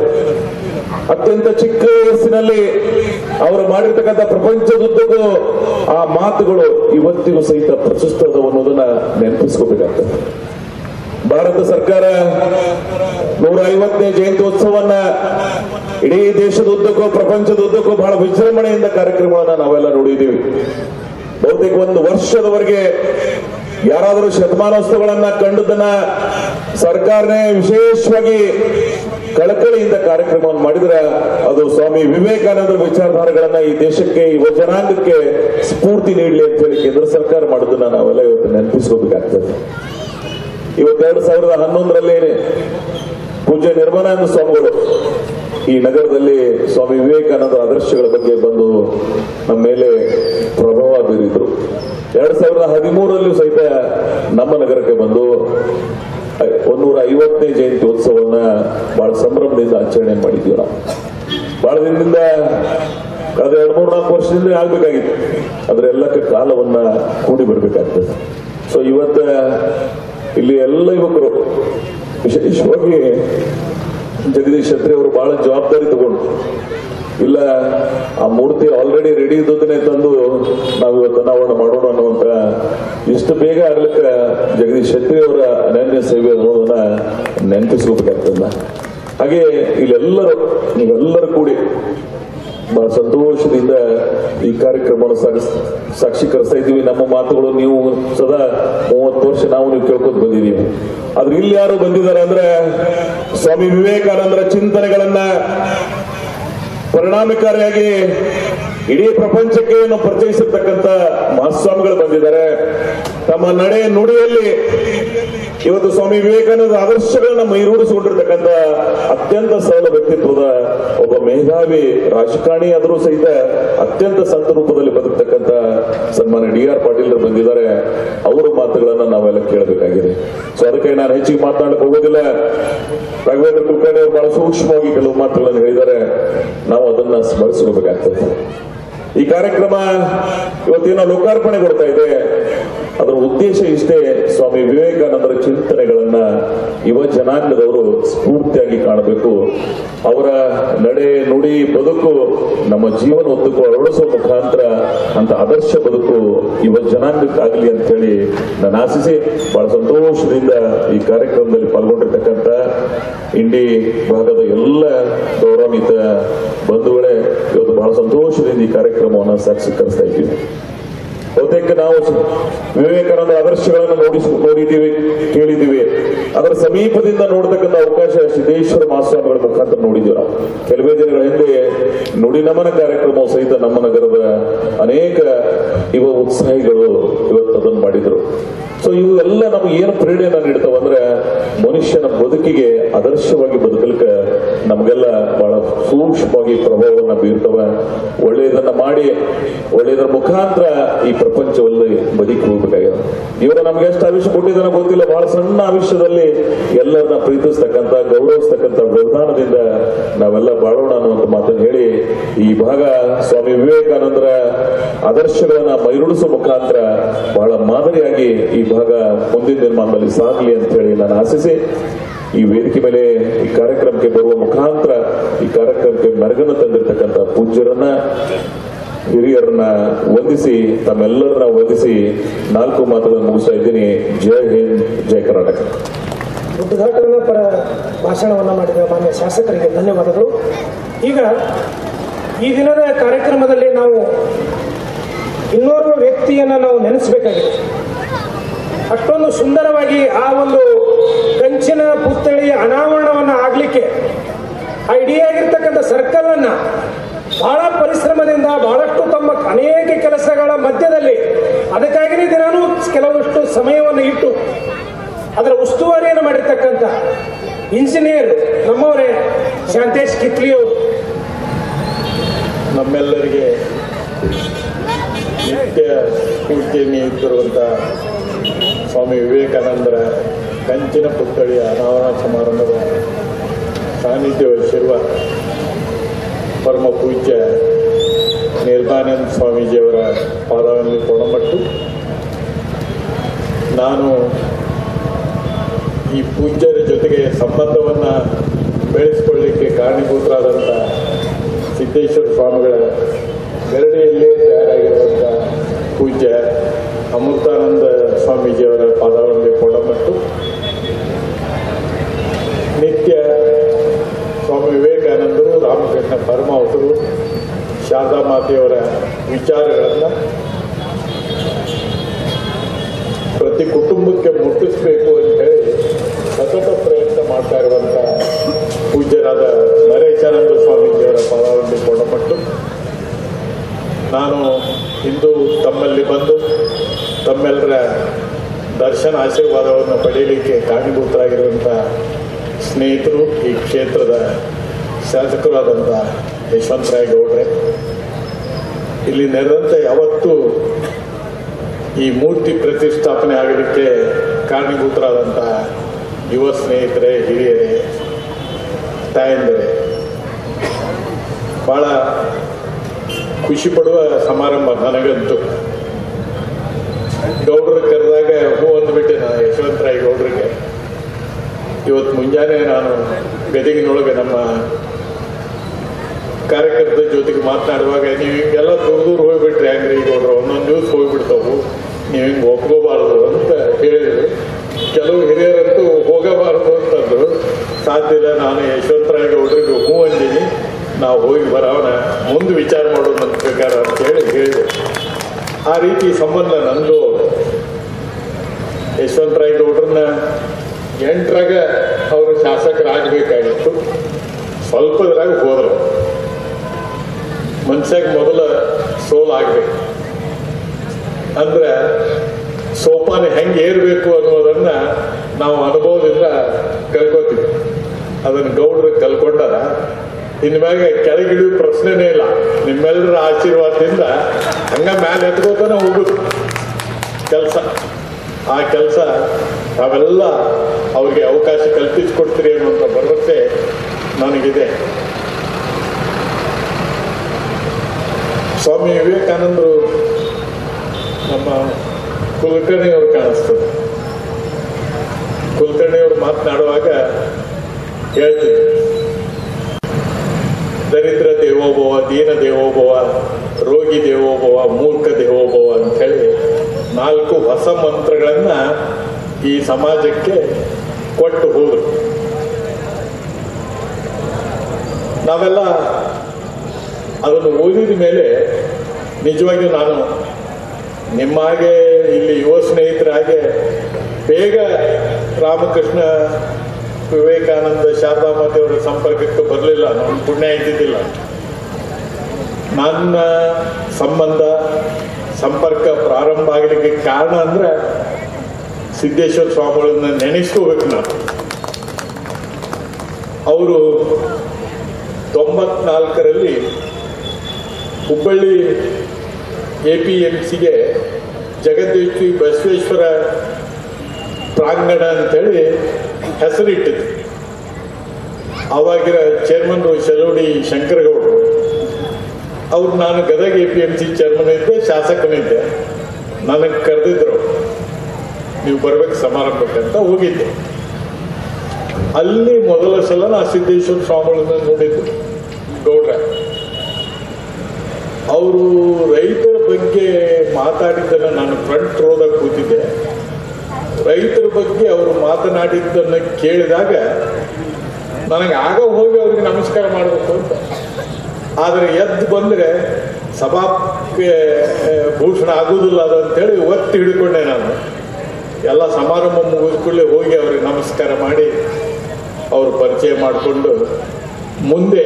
ಅತ್ಯಂತ ಚಿಕ್ಕ ವಯಸ್ಸಿನಲ್ಲಿ ಅವರು ಮಾಡಿರ್ತಕ್ಕಂಥ ಪ್ರಪಂಚದುದ್ದಕ್ಕೂ ಆ ಮಾತುಗಳು ಇವತ್ತಿಗೂ ಸಹಿತ ಪ್ರಸ್ತುತದವು ಅನ್ನೋದನ್ನ ನೆನಪಿಸ್ಕೋಬೇಕಾಗ್ತದೆ ಭಾರತ ಸರ್ಕಾರ ನೂರ ಐವತ್ತನೇ ಜಯಂತ್ಯೋತ್ಸವನ್ನ ಇಡೀ ದೇಶದ ಉದ್ದಕ್ಕೂ ಪ್ರಪಂಚದ ಉದ್ದಕ್ಕೂ ಬಹಳ ವಿಜೃಂಭಣೆಯಿಂದ ಕಾರ್ಯಕ್ರಮವನ್ನ ನಾವೆಲ್ಲ ನೋಡಿದ್ದೀವಿ ಬಹುತೇಕ ಒಂದು ವರ್ಷದವರೆಗೆ ಯಾರಾದರೂ ಶತಮಾನೋತ್ಸವಗಳನ್ನ ಕಂಡದನ್ನ ಸರ್ಕಾರನೇ ವಿಶೇಷವಾಗಿ ಕಳಕಳಿಯಿಂದ ಕಾರ್ಯಕ್ರಮವನ್ನು ಮಾಡಿದ್ರೆ ಅದು ಸ್ವಾಮಿ ವಿವೇಕಾನಂದರ ವಿಚಾರಧಾರೆಗಳನ್ನ ಈ ದೇಶಕ್ಕೆ ಯುವ ಜನಾಂಗಕ್ಕೆ ಸ್ಫೂರ್ತಿ ನೀಡಲಿ ಅಂತ ಹೇಳಿ ಕೇಂದ್ರ ಸರ್ಕಾರ ಮಾಡೋದನ್ನ ನಾವೆಲ್ಲ ಇವತ್ತು ನೆನಪಿಸ್ಕೋಬೇಕಾಗ್ತದೆ ಇವತ್ತೆರಡು ಸಾವಿರದ ಹನ್ನೊಂದರಲ್ಲಿ ಪೂಜ್ಯ ನಿರ್ಮಲಾನಂದ ಸ್ವಾಮಿಗಳು ಈ ನಗರದಲ್ಲಿ ಸ್ವಾಮಿ ವಿವೇಕಾನಂದರ ಆದರ್ಶಗಳ ಬಗ್ಗೆ ಬಂದು ನಮ್ಮ ಮೇಲೆ ಪ್ರಭಾವ ಬೀರಿದ್ರು ಎರಡ್ ಸಾವಿರದ ಹದಿಮೂರಲ್ಲೂ ಸಹಿತ ನಮ್ಮ ನಗರಕ್ಕೆ ಬಂದು ಒಂದೂರ ಐವತ್ತನೇ ಜಯಂತಿ ಉತ್ಸವವನ್ನ ಬಹಳ ಸಂಭ್ರಮದಿಂದ ಆಚರಣೆ ಮಾಡಿದ್ವಿ ನಾವು ಬಹಳ ದಿನದಿಂದ ಕಳೆದ ಎರಡು ಮೂರು ನಾಲ್ಕು ವರ್ಷದಿಂದ ಆಗ್ಬೇಕಾಗಿತ್ತು ಅದ್ರ ಎಲ್ಲಕ್ಕೆ ಕಾಲವನ್ನ ಕೂಡಿ ಬರ್ಬೇಕಾಗ್ತದೆ ಸೊ ಇವತ್ತ ಇಲ್ಲಿ ಎಲ್ಲ ಯುವಕರು ವಿಶೇಷವಾಗಿ ಜಗದೀಶ್ ಶೆಟ್ಟಿ ಅವರು ಬಹಳ ಜವಾಬ್ದಾರಿ ತಗೊಂಡು ಇಲ್ಲ ಆ ಮೂರ್ತಿ ಆಲ್ರೆಡಿ ರೆಡಿ ಇದ್ದದನ್ನೇ ತಂದು ನಾವು ಇವತ್ತು ಅನಾವರಣ ಮಾಡೋಣ ಅನ್ನುವಂತ ಇಷ್ಟು ಬೇಗ ಆಗ್ಲಿಕ್ಕೆ ಜಗದೀಶ್ ಶೆಟ್ಟಿ ಅವರ ಅನನ್ಯ ಸೇವೆ ಅನ್ನೋದನ್ನ ನೆನಪಿಸ್ಕೋಬೇಕಾಗ್ತದ ಹಾಗೆ ಇಲ್ಲೆಲ್ಲರೂ ನೀವೆಲ್ಲರೂ ಕೂಡಿ ಬಹಳ ಸಂತೋಷದಿಂದ ಈ ಕಾರ್ಯಕ್ರಮವನ್ನು ಸಾಗಿಸ್ ಸಾಕ್ಷೀಕರಿಸ್ತಾ ಇದ್ದೀವಿ ನಮ್ಮ ಮಾತುಗಳು ನೀವು ಸದಾ ಮೂವತ್ತು ವರ್ಷ ನಾವು ನೀವು ಕೇಳ್ಕೊತ ಬಂದಿದ್ದೀವಿ ಆದ್ರೆ ಇಲ್ಲಿ ಯಾರು ಬಂದಿದ್ದಾರೆ ಅಂದ್ರೆ ಸ್ವಾಮಿ ವಿವೇಕಾನಂದರ ಚಿಂತನೆಗಳನ್ನ ಪರಿಣಾಮಕಾರಿಯಾಗಿ ಇಡೀ ಪ್ರಪಂಚಕ್ಕೆ ಏನು ಪರಿಚಯಿಸಿರ್ತಕ್ಕಂಥ ಮಹಾಸ್ವಾಮಿಗಳು ಬಂದಿದ್ದಾರೆ ತಮ್ಮ ನಡೆ ನುಡಿಯಲ್ಲಿ ಇವತ್ತು ಸ್ವಾಮಿ ವಿವೇಕಾನಂದ ಆದರ್ಶಗಳನ್ನ ಮೈರೂಡಿಸಿಕೊಂಡಿರ್ತಕ್ಕಂಥ ಅತ್ಯಂತ ಸರಳ ವ್ಯಕ್ತಿತ್ವದ ಒಬ್ಬ ಮೇಧಾವಿ ರಾಜಕಾರಣಿ ಆದರೂ ಸಹಿತ ಅತ್ಯಂತ ಸಂತ ರೂಪದಲ್ಲಿ ಬದುಕ್ತಕ್ಕಂಥ ಸನ್ಮಾನ್ಯ ಡಿ ಆರ್ ಪಾಟೀಲ್ ಬಂದಿದ್ದಾರೆ ಅವರ ಮಾತುಗಳನ್ನ ನಾವೆಲ್ಲ ಕೇಳಬೇಕಾಗಿದೆ ಸೊ ಅದಕ್ಕೆ ನಾನು ಹೆಚ್ಚಿಗೆ ಮಾತನಾಡಕ್ಕೆ ಹೋಗೋದಿಲ್ಲ ರಾಘವೇಂದ್ರ ಕುಲಕರ್ಣಿ ಅವರು ಬಹಳ ಸೂಕ್ಷ್ಮವಾಗಿ ಕೆಲವು ಮಾತುಗಳನ್ನು ಹೇಳಿದ್ದಾರೆ ನಾವು ಅದನ್ನ ಸ್ಮರಿಸ್ಕೋಬೇಕಾಗ್ತದೆ ಈ ಕಾರ್ಯಕ್ರಮ ಇವತ್ತೇನೋ ಲೋಕಾರ್ಪಣೆಗೊಳ್ತಾ ಇದೆ ಅದರ ಉದ್ದೇಶ ಇಷ್ಟೇ ಸ್ವಾಮಿ ವಿವೇಕಾನಂದರ ಚಿಂತನೆಗಳನ್ನ ಯುವ ಜನಾಂಗದವರು ಸ್ಫೂರ್ತಿಯಾಗಿ ಕಾಣಬೇಕು ಅವರ ನಡೆ ನುಡಿ ಬದುಕು ನಮ್ಮ ಜೀವನ ಉದ್ದಕ್ಕೂ ಅಳವಡಿಸುವ ಮುಖಾಂತರ ಅಂತ ಆದರ್ಶ ಬದುಕು ಯುವ ಜನಾಂಗಕ್ಕಾಗಲಿ ಅಂತ ಹೇಳಿ ನಾನು ಆಶಿಸಿ ಬಹಳ ಸಂತೋಷದಿಂದ ಈ ಕಾರ್ಯಕ್ರಮದಲ್ಲಿ ಪಾಲ್ಗೊಂಡಿರ್ತಕ್ಕಂಥ ಇಂಡಿ ಭಾಗದ ಎಲ್ಲ ಗೌರವಾನ್ವಿತ ಬಂಧುಗಳೇ ಇವತ್ತು ಬಹಳ ಸಂತೋಷದಿಂದ ಈ ಕಾರ್ಯಕ್ರಮವನ್ನು ಸಾಕ್ಷೀಕರಿಸ್ತಾ ಇದ್ದೀವಿ ಬಹುತೇಕ ನಾವು ವಿವೇಕಾನಂದ ಆದರ್ಶಗಳನ್ನು ನೋಡಿ ನೋಡಿದ್ದೀವಿ ಕೇಳಿದ್ದೀವಿ ಅದರ ಸಮೀಪದಿಂದ ನೋಡ್ತಕ್ಕಂಥ ಅವಕಾಶ ಸಿದ್ದೇಶ್ವರ ಮಹಾಸ್ವಾಮಿಗಳ ಮುಖಾಂತರ ನೋಡಿದ್ದೀವಿ ನಾವು ಕೆಲವೇ ದಿನಗಳ ಹಿಂದೆ ನುಡಿ ನಮನ ಕಾರ್ಯಕ್ರಮವು ಸಹಿತ ನಮ್ಮ ನಗರದ ಅನೇಕ ಯುವ ಉತ್ಸಾಹಿಗಳು ಇವತ್ತು ಅದನ್ನು ಮಾಡಿದ್ರು ಸೊ ಇವೆಲ್ಲ ನಮ್ಗೆ ಏನು ಪ್ರೇರಣೆಯನ್ನ ನೀಡ್ತಾವ ಅಂದ್ರೆ ಮನುಷ್ಯನ ಬದುಕಿಗೆ ಆದರ್ಶವಾಗಿ ಬದುಕಲಿಕ್ಕೆ ನಮಗೆಲ್ಲ ಬಹಳ ಸೂಕ್ಷ್ಮವಾಗಿ ಪ್ರಭಾವವನ್ನ ಬೀರ್ತವ ಒಳ್ಳೆಯದನ್ನ ಮಾಡಿ ಒಳ್ಳೆಯದರ ಮುಖಾಂತರ ಈ ಪ್ರಪಂಚದಲ್ಲಿ ಬದುಕಿ ಹೋಗ್ಬೇಕಾಗಿದೆ ಇವರು ನಮ್ಗೆ ಎಷ್ಟು ಆವಿಷ್ಯ ಕೊಟ್ಟಿದ್ದಾನೋ ಗೊತ್ತಿಲ್ಲ ಬಹಳ ಸಣ್ಣ ಆವಿಷ್ಯದಲ್ಲಿ ಎಲ್ಲರನ್ನ ಪ್ರೀತಿಸ್ತಕ್ಕಂಥ ಗೌರವಿಸ್ತಕ್ಕಂಥ ವಿಧಾನದಿಂದ ನಾವೆಲ್ಲ ಬಾಳೋಣ ಅನ್ನುವಂಥ ಮಾತನ್ನು ಹೇಳಿ ಈ ಭಾಗ ಸ್ವಾಮಿ ವಿವೇಕಾನಂದರ ಆದರ್ಶಗಳನ್ನ ಮೈರೂಡಿಸುವ ಮುಖಾಂತರ ಬಹಳ ಮಾದರಿಯಾಗಿ ಈ ಭಾಗ ಮುಂದಿನ ದಿನಮಾನದಲ್ಲಿ ಸಾಗಲಿ ಅಂತ ಹೇಳಿ ನಾನು ಆಶಿಸಿ ಈ ವೇದಿಕೆ ಮೇಲೆ ಈ ಕಾರ್ಯಕ್ರಮಕ್ಕೆ ಬರುವ ಮುಖಾಂತರ ಈ ಕಾರ್ಯಕ್ರಮಕ್ಕೆ ಮೆರಗನ್ನು ತಂದಿರತಕ್ಕಂಥ ಪೂಜ್ಯರನ್ನ ಹಿರಿಯರನ್ನ ವಂದಿಸಿ ತಮ್ಮೆಲ್ಲರನ್ನ ವಂದಿಸಿ ನಾಲ್ಕು ಮಾತುಗಳನ್ನು ಮುಗಿಸ್ತಾ ಇದ್ದೀನಿ ಜೈ ಹಿಂದ್ ಜೈ ಕರ್ನಾಟಕ ಉದ್ಘಾಟನಾ ಪರ ಭಾಷಣವನ್ನು ಮಾಡಿದ ಮಾನ್ಯ ಶಾಸಕರಿಗೆ ಧನ್ಯವಾದಗಳು ಈಗ ಈ ದಿನದ ಕಾರ್ಯಕ್ರಮದಲ್ಲಿ ನಾವು ಇನ್ನೋರ್ವ ವ್ಯಕ್ತಿಯನ್ನು ನಾವು ನೆನೆಸಬೇಕಾಗಿದೆ ಅಷ್ಟೊಂದು ಸುಂದರವಾಗಿ ಆ ಒಂದು ಕಂಚಿನ ಪುತ್ಥಳಿಯ ಅನಾವರಣವನ್ನು ಆಗಲಿಕ್ಕೆ ಆ ಇಡಿಯಾಗಿರ್ತಕ್ಕಂಥ ಸರ್ಕಲ್ ಅನ್ನ ಬಹಳ ಪರಿಶ್ರಮದಿಂದ ಬಹಳಷ್ಟು ತಮ್ಮ ಅನೇಕ ಕೆಲಸಗಳ ಮಧ್ಯದಲ್ಲಿ ಅದಕ್ಕಾಗಿಯೇ ದಿನಾನೂ ಕೆಲವಷ್ಟು ಸಮಯವನ್ನು ಇಟ್ಟು ಅದರ ಉಸ್ತುವಾರಿಯನ್ನು ಮಾಡಿರ್ತಕ್ಕಂಥ ಇಂಜಿನಿಯರ್ ನಮ್ಮವರೇ ಶಾಂತೇಶ್ ಕಿತ್ಲಿ ಅವರು ನಮ್ಮೆಲ್ಲರಿಗೆ ನಿತ್ಯ ಸ್ಫೂರ್ತಿ ನೀಡುತ್ತಿರುವಂಥ ಸ್ವಾಮಿ ವಿವೇಕಾನಂದರ ಕಂಚಿನ ಪುತ್ಥಳಿಯ ಅನಾವರಣ ಸಮಾರಂಭದ ಸಾನ್ನಿಧ್ಯ ವಹಿಸಿರುವ ಪರಮ ಪೂಜ್ಯ ನಿರ್ಮಾನಂದ ಸ್ವಾಮೀಜಿಯವರ ಪಾದವನ್ನು ಕೊಡಮಟ್ಟು ನಾನು ಈ ಪೂಜ್ಯರ ಜೊತೆಗೆ ಸಂಬಂಧವನ್ನು ಬೆಳೆಸಿಕೊಳ್ಳಿಕ್ಕೆ ಕಾರಣೀಭೂತರಾದಂಥ ಸಿದ್ದೇಶ್ವರ ಸ್ವಾಮಿಗಳ ಗರಡಿಯಲ್ಲೇ ತಯಾರಾಗಿರುವಂಥ ಪೂಜ್ಯ ಅಮೃತಾನಂದ ಸ್ವಾಮೀಜಿಯವರ ಪಾದಾವಳಿ ಕೊಡಮಟ್ಟು ನಿತ್ಯ ಸ್ವಾಮಿ ವಿವೇಕಾನಂದರು ರಾಮಕೃಷ್ಣ ಪರಮಹಂಸರು ಶಾರದಾ ಮಾತೆಯವರ ವಿಚಾರಗಳನ್ನು ಪ್ರತಿ ಕುಟುಂಬಕ್ಕೆ ಮುಟ್ಟಿಸಬೇಕು ಅಂತ ಹೇಳಿ ಸತತ ಪ್ರಯತ್ನ ಮಾಡ್ತಾ ಇರುವಂತ ಪೂಜ್ಯರಾದ ನರೇಶಾನಂದ ಸ್ವಾಮೀಜಿಯವರ ಪದಾವಳಿ ಕೊಡಪಟ್ಟು ನಾನು ಇಂದು ತಮ್ಮಲ್ಲಿ ಬಂದು ತಮ್ಮೆಲ್ಲರ ದರ್ಶನ ಆಶೀರ್ವಾದವನ್ನು ಪಡೆಯಲಿಕ್ಕೆ ಕಾರಣೀಭೂತರಾಗಿರುವಂಥ ಸ್ನೇಹಿತರು ಈ ಕ್ಷೇತ್ರದ ಶಾಸಕರಾದಂಥ ಯಶವಂತರಾಯ ಗೌಡ್ರೆ ಇಲ್ಲಿ ನೆರೆದಂತೆ ಯಾವತ್ತೂ ಈ ಮೂರ್ತಿ ಪ್ರತಿಷ್ಠಾಪನೆ ಆಗಲಿಕ್ಕೆ ಕಾರಣೀಭೂತರಾದಂಥ ಯುವ ಸ್ನೇಹಿತರೆ ಹಿರಿಯರೇ ತಾಯಂದಿರೇ ಬಹಳ ಖುಷಿ ಪಡುವ ಸಮಾರಂಭ ನನಗಂತೂ ಗೌಡ್ರು ಕರೆದಾಗ ಹೂ ಅಂದ್ಬಿಟ್ಟೆ ನಾನು ಯಶವಂತರಾಯ ಗೌಡ್ರಿಗೆ ಇವತ್ತು ಮುಂಜಾನೆ ನಾನು ಗದಗಿನೊಳಗೆ ನಮ್ಮ ಕಾರ್ಯಕರ್ತರ ಜೊತೆಗೆ ಮಾತನಾಡುವಾಗ ನೀವು ಹಿಂಗೆಲ್ಲ ದೂರ ದೂರ ಹೋಗ್ಬಿಟ್ರಿ ಹೆಂಗ್ರಿ ಗೌಡ್ರು ಒಂದೊಂದು ದಿವಸ ಹೋಗ್ಬಿಡ್ತಾವು ನೀವು ಹಿಂಗೆ ಒಪ್ಕೋಬಾರದು ಅಂತ ಹೇಳಿದ್ರು ಕೆಲವು ಹಿರಿಯರಂತೂ ಹೋಗಬಾರದು ಅಂತಂದ್ರು ನಾನು ಯಶವಂತರಾಯ ಗೌಡ್ರಿಗೆ ಹೂ ಅಂದೀನಿ ನಾವು ಹೋಗಿ ಬರೋಣ ಮುಂದೆ ವಿಚಾರ ಮಾಡೋಣ ಅಂತ ಬೇಕಾದ್ರೆ ಅಂತ ಹೇಳಿ ಹೇಳಿದೆ ಆ ರೀತಿ ಸಂಬಂಧ ನಂದು ಯಶವಂತರಾಯ ಗೌಡ್ರನ್ನ ಎಂಟರಾಗ ಅವರು ಶಾಸಕರಾಗಬೇಕಾಗಿತ್ತು ಸ್ವಲ್ಪದ್ರಾಗ ಹೋದ್ರು ಮನ್ಸಾಗ ಮೊದಲ ಸೋಲಾಗಬೇಕು ಅಂದ್ರೆ ಸೋಪಾನ ಹೆಂಗೆ ಏರ್ಬೇಕು ಅನ್ನೋದನ್ನ ನಾವು ಅನುಭವದಿಂದ ಕಲ್ಕೋತೀವಿ ಅದನ್ನ ಗೌಡ್ರು ಕಲ್ಕೊಂಡಾರ ಇನ್ಮ್ಯಾಗ ಕೆಳಗಿಳಿಯುವ ಪ್ರಶ್ನೆನೇ ಇಲ್ಲ ನಿಮ್ಮೆಲ್ಲರ ಆಶೀರ್ವಾದದಿಂದ ಹಂಗ ಮ್ಯಾಲೆ ಎತ್ಕೋತಾನೆ ಹೋಗುದು ಕೆಲಸ ಆ ಕೆಲಸ ತಾವೆಲ್ಲ ಅವ್ರಿಗೆ ಅವಕಾಶ ಕಲ್ಪಿಸಿಕೊಡ್ತೀರಿ ಅನ್ನುವಂಥ ಭರವಸೆ ನನಗಿದೆ ಸ್ವಾಮಿ ವಿವೇಕಾನಂದರು ನಮ್ಮ ಕುಲಕರ್ಣಿಯವರು ಕಾಣಿಸ್ತದೆ ಕುಲಕರ್ಣಿಯವರು ಮಾತನಾಡುವಾಗ ಹೇಳ್ತಿದ್ರು ದರಿದ್ರ ದೇವೋಭವ ದೀನ ದೇವೋಭವ ರೋಗಿ ದೇವೋಭವ ಮೂರ್ಖ ದೇವೋಭವ ಅಂತ ಹೇಳಿ ನಾಲ್ಕು ಹೊಸ ಮಂತ್ರಗಳನ್ನ ಈ ಸಮಾಜಕ್ಕೆ ಕೊಟ್ಟು ಹೋದ್ರು ನಾವೆಲ್ಲ ಅದನ್ನು ಓದಿದ ಮೇಲೆ ನಿಜವಾಗಿಯೂ ನಾನು ನಿಮ್ಮ ಹಾಗೆ ಇಲ್ಲಿ ಯುವ ಸ್ನೇಹಿತರ ಹಾಗೆ ಬೇಗ ರಾಮಕೃಷ್ಣ ವಿವೇಕಾನಂದ ಶಾರದಾಮಾತೆಯವರ ಸಂಪರ್ಕಕ್ಕೆ ಬರಲಿಲ್ಲ ನನ್ನ ಪುಣ್ಯ ಇದ್ದಿದ್ದಿಲ್ಲ ನನ್ನ ಸಂಬಂಧ ಸಂಪರ್ಕ ಪ್ರಾರಂಭ ಆಗಲಿಕ್ಕೆ ಕಾರಣ ಅಂದ್ರೆ ಸಿದ್ದೇಶ್ವರ ಸ್ವಾಮಿಗಳನ್ನ ನೆನೆಸ್ಕೋಬೇಕು ನಾನು ಅವರು ತೊಂಬತ್ನಾಲ್ಕರಲ್ಲಿ ಹುಬ್ಬಳ್ಳಿ ಎ ಪಿ ಎಂ ಸಿಗೆ ಜಗದೀಶಿ ಬಸವೇಶ್ವರ ಪ್ರಾಂಗಣ ಅಂತೇಳಿ ಹೆಸರಿಟ್ಟಿದ್ರು ಅವಾಗಿರ ಚೇರ್ಮನ್ ಶೆಲೋಡಿ ಶಂಕರಗೌಡರು ಅವ್ರು ನಾನು Gadag A P M C chairman ಇದ್ದೆ ಶಾಸಕನಿದ್ದೆ ನನಗೆ ಕರೆದಿದ್ರು ನೀವು ಬರ್ಬೇಕು ಸಮಾರಂಭಕ್ಕಂತ ಹೋಗಿದ್ದೆ ಅಲ್ಲಿ ಮೊದಲ ಸಲ ನಾ ಸಿದ್ದೇಶ್ವರ ಸ್ವಾಮಿಗಳನ್ನ ನೋಡಿದ್ದು ಗೌಡ್ರ ಅವರು ರೈತರ ಬಗ್ಗೆ ಮಾತಾಡಿದ್ದನ್ನ ನಾನು ಫ್ರಂಟ್ ರೋದಾಗ ಕೂತಿದ್ದೆ ರೈತರ ಬಗ್ಗೆ ಅವರು ಮಾತನಾಡಿದ್ದನ್ನ ಕೇಳಿದಾಗ ನನಗೆ ಆಗ ಹೋಗಿ ಅವ್ರಿಗೆ ನಮಸ್ಕಾರ ಮಾಡಬೇಕು ಅಂತ ಆದರೆ ಎದ್ದು ಬಂದ್ರೆ ಸಭಾಕ್ಕೆ ಆ, ಭೂಷಣ ಆಗುವುದಿಲ್ಲ ಅದು ಅಂತೇಳಿ ಒತ್ತಿ ಹಿಡ್ಕೊಂಡೆ ನಾನು ಎಲ್ಲ ಸಮಾರಂಭ ಮುಗಿದ ಕೂಡಲೇ ಹೋಗಿ ಅವ್ರಿಗೆ ನಮಸ್ಕಾರ ಮಾಡಿ ಅವರು ಪರಿಚಯ ಮಾಡಿಕೊಂಡು ಮುಂದೆ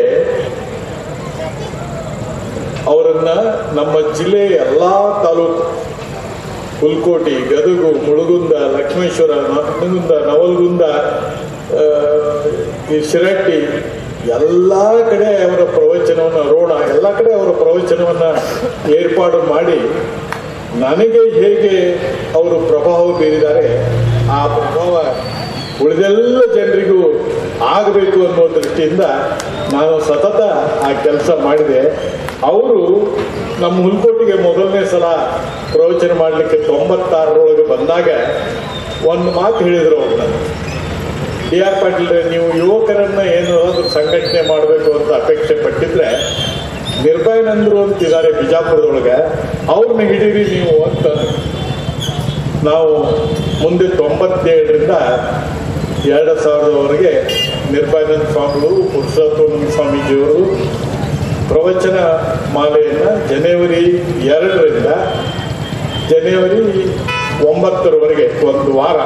ಅವರನ್ನ ನಮ್ಮ ಜಿಲ್ಲೆಯ ಎಲ್ಲಾ ತಾಲೂಕು ಹುಲ್ಕೋಟಿ ಗದಗು ಮುಳುಗುಂದ ಲಕ್ಷ್ಮೇಶ್ವರ ನವಲಗುಂದ ನವಲಗುಂದ ಆ, ಈ ಶಿರಟ್ಟಿ ಎಲ್ಲ ಕಡೆ ಅವರ ಪ್ರವಚನವನ್ನು ರೋಣ ಎಲ್ಲ ಕಡೆ ಅವರ ಪ್ರವಚನವನ್ನ ಏರ್ಪಾಡು ಮಾಡಿ ನನಗೆ ಹೇಗೆ ಅವರು ಪ್ರಭಾವ ಬೀರಿದ್ದಾರೆ ಆ ಪ್ರಭಾವ ಉಳಿದೆಲ್ಲ ಜನರಿಗೂ ಆಗಬೇಕು ಅನ್ನೋ ದೃಷ್ಟಿಯಿಂದ ನಾನು ಸತತ ಆ ಕೆಲಸ ಮಾಡಿದೆ ಅವರು ನಮ್ಮ ಹುಲ್ಕೋಟಿಗೆ ಮೊದಲನೇ ಸಲ ಪ್ರವಚನ ಮಾಡಲಿಕ್ಕೆ ತೊಂಬತ್ತಾರರೊಳಗೆ ಬಂದಾಗ ಒಂದು ಮಾತು ಹೇಳಿದರು ಅವ್ರು ನನಗೆ ಡಿ ಆರ್ ಪಾಟೀಲ್ ನೀವು ಯುವಕರನ್ನ ಏನಾದ್ರು ಸಂಘಟನೆ ಮಾಡಬೇಕು ಅಂತ ಅಪೇಕ್ಷೆ ಪಟ್ಟಿದ್ರೆ ನಿರ್ಭಯಾನಂದರು ಅಂತಿದ್ದಾರೆ ಬಿಜಾಪುರದೊಳಗೆ ಅವ್ರನ್ನ ಹಿಡೀರಿ ನೀವು ಅಂತ ನಾವು ಮುಂದೆ ತೊಂಬತ್ತೇಳರಿಂದ ಎರಡು ಸಾವಿರದವರೆಗೆ ನಿರ್ಭಯಾನಂದ ಸ್ವಾಮಿಗಳು ಪುರುಷೋತ್ತಮ ಸ್ವಾಮೀಜಿಯವರು ಪ್ರವಚನ ಮಾಲೆಯನ್ನು ಜನವರಿ ಎರಡರಿಂದ ಜನವರಿ ಒಂಬತ್ತರವರೆಗೆ ಒಂದು ವಾರ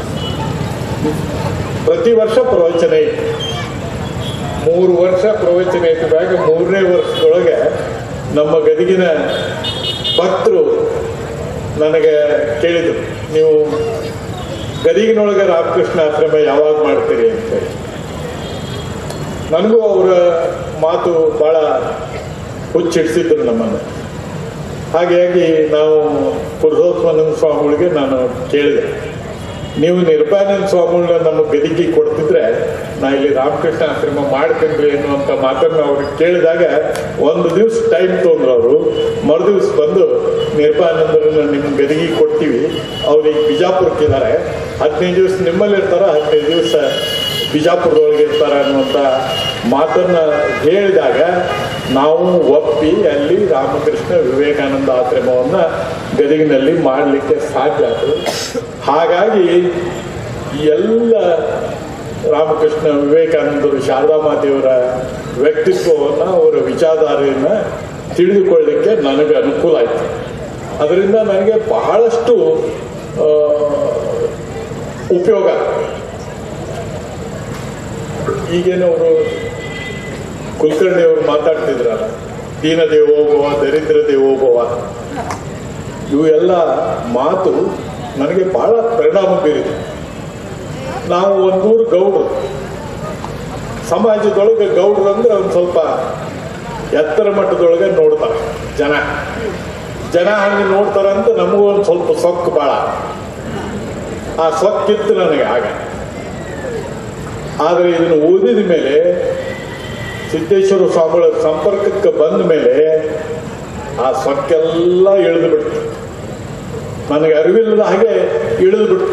ಪ್ರತಿ ವರ್ಷ ಪ್ರವಚನ ಇತ್ತು ಮೂರು ವರ್ಷ ಪ್ರವಚನ ಇದ್ದಾಗ ಮೂರನೇ ವರ್ಷದೊಳಗೆ ನಮ್ಮ ಗದಗಿನ ಭಕ್ತರು ನನಗೆ ಕೇಳಿದರು ನೀವು ಗದಗಿನೊಳಗೆ ರಾಮಕೃಷ್ಣ ಆಶ್ರಮ ಯಾವಾಗ ಮಾಡ್ತೀರಿ ಅಂತೇಳಿ ನನಗೂ ಅವರ ಮಾತು ಬಹಳ ಹುಚ್ಚಿಡಿಸಿದ್ರು ನಮ್ಮನ್ನು ಹಾಗಾಗಿ ನಾವು ಪುರುಷೋತ್ತಮಾನಂದ ಸ್ವಾಮಿಗಳಿಗೆ ನಾನು ಕೇಳಿದೆ ನೀವು ನಿರ್ಭಯಾನಂದ ಸ್ವಾಮಿಗಳನ್ನ ನಮ್ಮ ಗದಿಗೆ ಕೊಡ್ತಿದ್ರೆ ನಾ ಇಲ್ಲಿ ರಾಮಕೃಷ್ಣ ಆಶ್ರಮ ಮಾಡ್ಕೊಂಡ್ರಿ ಅನ್ನುವಂಥ ಮಾತನ್ನು ಅವ್ರಿಗೆ ಕೇಳಿದಾಗ ಒಂದು ದಿವಸ ಟೈಮ್ ತೊಂದ್ರು ಅವರು ಮರು ದಿವಸ ಬಂದು ನಿರ್ಭಯಾನಂದರನ್ನ ನಿಮ್ಮ ಗದಿಗೆ ಕೊಡ್ತೀವಿ ಅವ್ರು ಈಗ ಬಿಜಾಪುರಕ್ಕೆ ಇದ್ದಾರೆ ಹದಿನೈದು ದಿವಸ ನಿಮ್ಮಲ್ಲಿ ಇರ್ತಾರ ಹದಿನೈದು ದಿವಸ ಬಿಜಾಪುರದೊಳಗೆ ಇರ್ತಾರ ಅನ್ನುವಂಥ ಮಾತನ್ನ ಹೇಳಿದಾಗ ನಾವು ಒಪ್ಪಿ ಅಲ್ಲಿ ರಾಮಕೃಷ್ಣ ವಿವೇಕಾನಂದ ಆಶ್ರಮವನ್ನ ಗದಗಿನಲ್ಲಿ ಮಾಡಲಿಕ್ಕೆ ಸಾಧ್ಯ ಆಯಿತು ಹಾಗಾಗಿ ಈ ಎಲ್ಲ ರಾಮಕೃಷ್ಣ ವಿವೇಕಾನಂದರು ಶಾರದಾ ಮಾತೆಯವರ ವ್ಯಕ್ತಿತ್ವವನ್ನು ಅವರ ವಿಚಾರಧಾರೆಯನ್ನು ತಿಳಿದುಕೊಳ್ಳಲಿಕ್ಕೆ ನನಗೆ ಅನುಕೂಲ ಆಯಿತು ಅದರಿಂದ ನನಗೆ ಬಹಳಷ್ಟು ಆ, ಉಪಯೋಗ ಈಗೇನವರು ಕುಲಕರ್ಣಿ ಅವರು ಮಾತಾಡ್ತಿದ್ರಲ್ಲ ದೀನ ದೇವೋಭವ ದರಿದ್ರ ದೇವೋಭವ ಇವು ಎಲ್ಲ ಮಾತು ನನಗೆ ಬಹಳ ಪರಿಣಾಮ ಬೀರಿದೆ ನಾವು ಒಂದೂರು ಗೌಡ್ರು ಸಮಾಜದೊಳಗೆ ಗೌಡ್ರು ಅಂದ್ರೆ ಒಂದು ಸ್ವಲ್ಪ ಎತ್ತರ ಮಟ್ಟದೊಳಗೆ ನೋಡ್ತಾರೆ ಜನ ಜನ ಹಂಗೆ ನೋಡ್ತಾರಂತ ನಮಗೂ ಒಂದು ಸ್ವಲ್ಪ ಸೊಕ್ಕು ಭಾಳ ಆ ಸೊಕ್ಕಿತ್ತು ನನಗೆ ಆಗ ಆದರೆ ಇದನ್ನು ಓದಿದ ಮೇಲೆ ಸಿದ್ದೇಶ್ವರ ಸ್ವಾಮಿಗಳ ಸಂಪರ್ಕಕ್ಕೆ ಬಂದ ಮೇಲೆ ಆ ಸೊಕ್ಕೆಲ್ಲ ಇಳಿದು ಬಿಡ್ತು ನನಗೆ ಅರಿವಿಲ್ಲದ ಹಾಗೆ ಇಳಿದು ಬಿಡ್ತು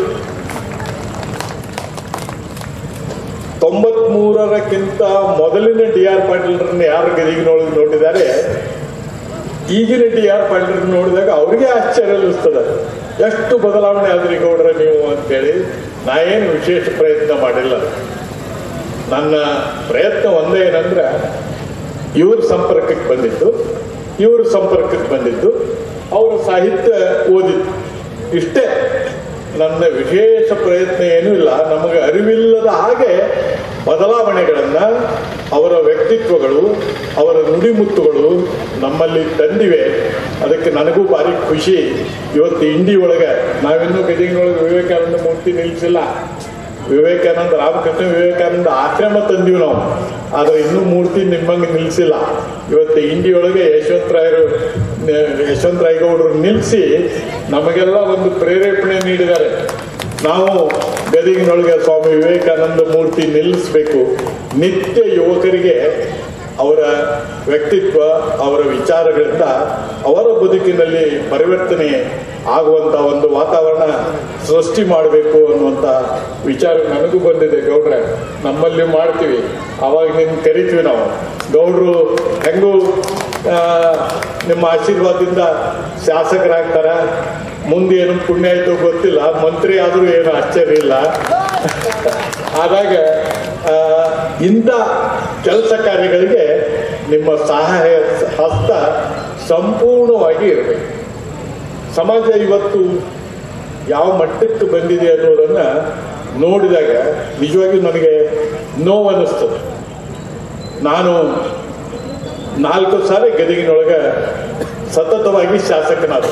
ತೊಂಬತ್ಮೂರರಕ್ಕಿಂತ ಮೊದಲಿನ ಡಿ ಆರ್ ಪಾಟೀಲ್ರನ್ನ ಯಾರು ಗದಿಗಿನೊಳಗೆ ನೋಡಿದ್ದಾರೆ ಈಗಿನ ಡಿ ಆರ್ ಪಾಟೀಲ್ ನೋಡಿದಾಗ ಅವ್ರಿಗೆ ಆಶ್ಚರ್ಯ ಅನಿಸ್ತದೆ ಎಷ್ಟು ಬದಲಾವಣೆ ಆದ್ರಿ ಗೌಡ್ರ ನೀವು ಅಂತೇಳಿ ನಾ ಏನು ವಿಶೇಷ ಪ್ರಯತ್ನ ಮಾಡಿಲ್ಲ ನನ್ನ ಪ್ರಯತ್ನ ಒಂದೇ ಏನಂದ್ರೆ ಇವ್ರ ಸಂಪರ್ಕಕ್ಕೆ ಬಂದಿದ್ದು ಇವ್ರ ಸಂಪರ್ಕಕ್ಕೆ ಬಂದಿದ್ದು ಅವರ ಸಾಹಿತ್ಯ ಓದಿದ್ದು ಇಷ್ಟೇ ನನ್ನ ವಿಶೇಷ ಪ್ರಯತ್ನ ಏನೂ ಇಲ್ಲ ನಮಗೆ ಅರಿವಿಲ್ಲದ ಹಾಗೆ ಬದಲಾವಣೆಗಳನ್ನ ಅವರ ವ್ಯಕ್ತಿತ್ವಗಳು ಅವರ ನುಡಿಮುತ್ತುಗಳು ನಮ್ಮಲ್ಲಿ ತಂದಿವೆ ಅದಕ್ಕೆ ನನಗೂ ಭಾರಿ ಖುಷಿ ಇವತ್ತು ಇಂಡಿ ಒಳಗೆ ನಾವಿನ್ನೂ ಗದಗಿನೊಳಗೆ ವಿವೇಕಾನಂದ ಮೂರ್ತಿ ನಿಲ್ಲಿಸಿಲ್ಲ ವಿವೇಕಾನಂದ ರಾಮಕೃಷ್ಣ ವಿವೇಕಾನಂದ ಆಶ್ರಮ ತಂದೀವಿ ನಾವು ಆದ್ರೆ ಇನ್ನೂ ಮೂರ್ತಿ ನಿಮ್ಮಂಗೆ ನಿಲ್ಲಿಸಿಲ್ಲ ಇವತ್ತು ಇಂಡಿಯೊಳಗೆ ಯಶವಂತರಾಯರು ಯಶವಂತರಾಯಗೌಡರು ನಿಲ್ಲಿಸಿ ನಮಗೆಲ್ಲ ಒಂದು ಪ್ರೇರೇಪಣೆ ನೀಡಿದ್ದಾರೆ ನಾವು ಗದಗಿನೊಳಗೆ ಸ್ವಾಮಿ ವಿವೇಕಾನಂದ ಮೂರ್ತಿ ನಿಲ್ಲಿಸಬೇಕು ನಿತ್ಯ ಯುವಕರಿಗೆ ಅವರ ವ್ಯಕ್ತಿತ್ವ ಅವರ ವಿಚಾರಗಳಿಂದ ಅವರ ಬದುಕಿನಲ್ಲಿ ಪರಿವರ್ತನೆ ಆಗುವಂತ ಒಂದು ವಾತಾವರಣ ಸೃಷ್ಟಿ ಮಾಡಬೇಕು ಅನ್ನುವಂತ ವಿಚಾರ ನನಗೂ ಬಂದಿದೆ ಗೌಡ್ರೆ ನಮ್ಮಲ್ಲಿ ಮಾಡ್ತೀವಿ ಅವಾಗ ನಿನ್ ಕರಿತೀವಿ ನಾವು ಗೌಡ್ರು ಹೆಂಗೂ ಆ, ನಿಮ್ಮ ಆಶೀರ್ವಾದದಿಂದ ಶಾಸಕರಾಗ್ತಾರ ಮುಂದೆ ಏನು ಪುಣ್ಯ ಆಯ್ತು ಗೊತ್ತಿಲ್ಲ ಮಂತ್ರಿ ಆದರೂ ಏನು ಆಶ್ಚರ್ಯ ಇಲ್ಲ ಆದಾಗ ಆ, ಇಂಥ ಕೆಲಸ ಕಾರ್ಯಗಳಿಗೆ ನಿಮ್ಮ ಸಹಾಯ ಹಸ್ತ ಸಂಪೂರ್ಣವಾಗಿ ಇರಬೇಕು ಸಮಾಜ ಇವತ್ತು ಯಾವ ಮಟ್ಟಕ್ಕೆ ಬಂದಿದೆ ಅನ್ನೋದನ್ನ ನೋಡಿದಾಗ ನಿಜವಾಗಿಯೂ ನನಗೆ ನೋವು ಅನ್ನಿಸ್ತದೆ ನಾನು ನಾಲ್ಕು ಸಾರಿ ಗದಗಿನೊಳಗೆ ಸತತವಾಗಿ ಶಾಸಕನಾದ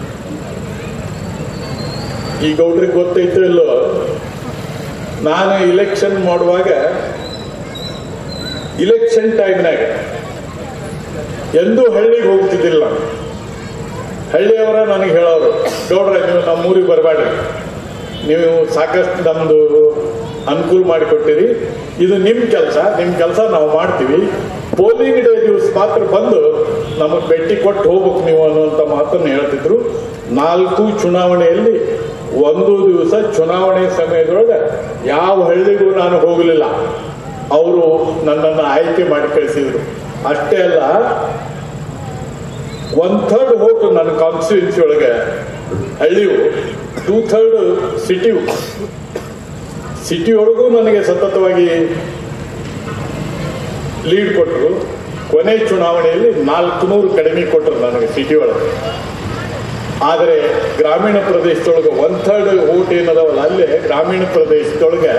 ಈ ಗೌಡ್ರಿಗೆ ಗೊತ್ತೈತೋ ಇಲ್ಲೋ ನಾನು ಇಲೆಕ್ಷನ್ ಮಾಡುವಾಗ ಇಲೆಕ್ಷನ್ ಟೈಮ್ನಾಗ ಎಂದೂ ಹಳ್ಳಿಗೆ ಹೋಗ್ತಿದ್ದಿಲ್ಲ ನಾನು ಹಳ್ಳಿಯವರ ನನಗೆ ಹೇಳೋರು ಗೌಡ್ರ ನೀವು ನಮ್ಮೂರಿಗೆ ಬರಬೇಡ್ರಿ ನೀವು ಸಾಕಷ್ಟು ನಮ್ಮದು ಅನುಕೂಲ ಮಾಡಿಕೊಟ್ಟಿರಿ ಇದು ನಿಮ್ಮ ಕೆಲಸ ನಿಮ್ಮ ಕೆಲಸ ನಾವು ಮಾಡ್ತೀವಿ ಪೋಲಿಂಗ್ ಡೇ ದಿವಸ ಮಾತ್ರ ಬಂದು ನಮಗೆ ಭೇಟಿ ಕೊಟ್ಟು ಹೋಗ್ಬೇಕು ನೀವು ಅನ್ನುವಂಥ ಮಾತನ್ನು ಹೇಳ್ತಿದ್ರು ನಾಲ್ಕು ಚುನಾವಣೆಯಲ್ಲಿ ಒಂದು ದಿವಸ ಚುನಾವಣೆ ಸಮಯದೊಳಗೆ ಯಾವ ಹಳ್ಳಿಗೂ ನಾನು ಹೋಗಲಿಲ್ಲ ಅವರು ನನ್ನನ್ನು ಆಯ್ಕೆ ಮಾಡಿ ಕಳಿಸಿದ್ರು ಅಷ್ಟೇ ಅಲ್ಲ ಒನ್ ಥರ್ಡ್ ಹೋಟು ನನ್ನ ಕಾನ್ಸ್ಟಿಟ್ಯೂನ್ಸಿ ಒಳಗೆ ಹಳ್ಳಿಯು ಟೂ ಥರ್ಡ್ ಸಿಟಿಯು ಸಿಟಿ ಒಳಗೂ ನನಗೆ ಸತತವಾಗಿ ಲೀಡ್ ಕೊಟ್ಟರು ಕೊನೆ ಚುನಾವಣೆಯಲ್ಲಿ ನಾಲ್ಕುನೂರು ಕಡಿಮೆ ಕೊಟ್ಟರು ನನಗೆ ಸಿಟಿ ಒಳಗೆ ಆದರೆ ಗ್ರಾಮೀಣ ಪ್ರದೇಶದೊಳಗೆ ಒನ್ ಥರ್ಡ್ ಓಟ್ ಏನದಾವಲ್ಲ ಅಲ್ಲೇ ಗ್ರಾಮೀಣ ಪ್ರದೇಶದೊಳಗೆ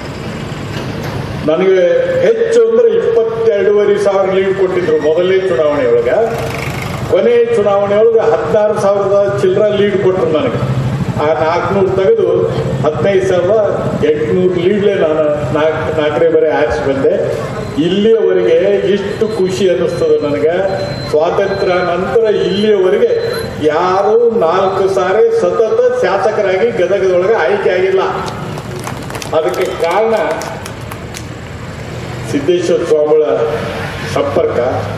ನನಗೆ ಹೆಚ್ಚು ಅಂದ್ರೆ ಇಪ್ಪತ್ತೆರಡೂವರೆ ಸಾವಿರ ಲೀಡ್ ಕೊಟ್ಟಿದ್ರು ಮೊದಲನೇ ಚುನಾವಣೆ ಒಳಗೆ ಕೊನೆ ಚುನಾವಣೆ ಒಳಗೆ ಹದಿನಾರು ಸಾವಿರದ ಚಿಲ್ಲರ ಲೀಡ್ ಕೊಟ್ಟರು ನನಗೆ ಆ ನಾಲ್ಕುನೂರು ತೆಗೆದು ಹದಿನೈದು ಸಾವಿರದ ಎಂಟುನೂರು ಲೀಡ್ಲೆ ನಾನು ನಾಲ್ಕು ನಾಲ್ಕನೇ ಬರೆ ಆರಿಸಿ ಬಂದೆ ಇಲ್ಲಿಯವರೆಗೆ ಇಷ್ಟು ಖುಷಿ ಅನ್ನಿಸ್ತದೆ ನನಗೆ ಸ್ವಾತಂತ್ರ್ಯ ನಂತರ ಇಲ್ಲಿಯವರೆಗೆ ಯಾರೂ ನಾಲ್ಕು ಸಾರಿ ಸತತ ಶಾಸಕರಾಗಿ ಗದಗದೊಳಗೆ ಆಯ್ಕೆ ಆಗಿಲ್ಲ ಅದಕ್ಕೆ ಕಾರಣ ಸಿದ್ದೇಶ್ವರ ಸ್ವಾಮಿಗಳ ಸಂಪರ್ಕ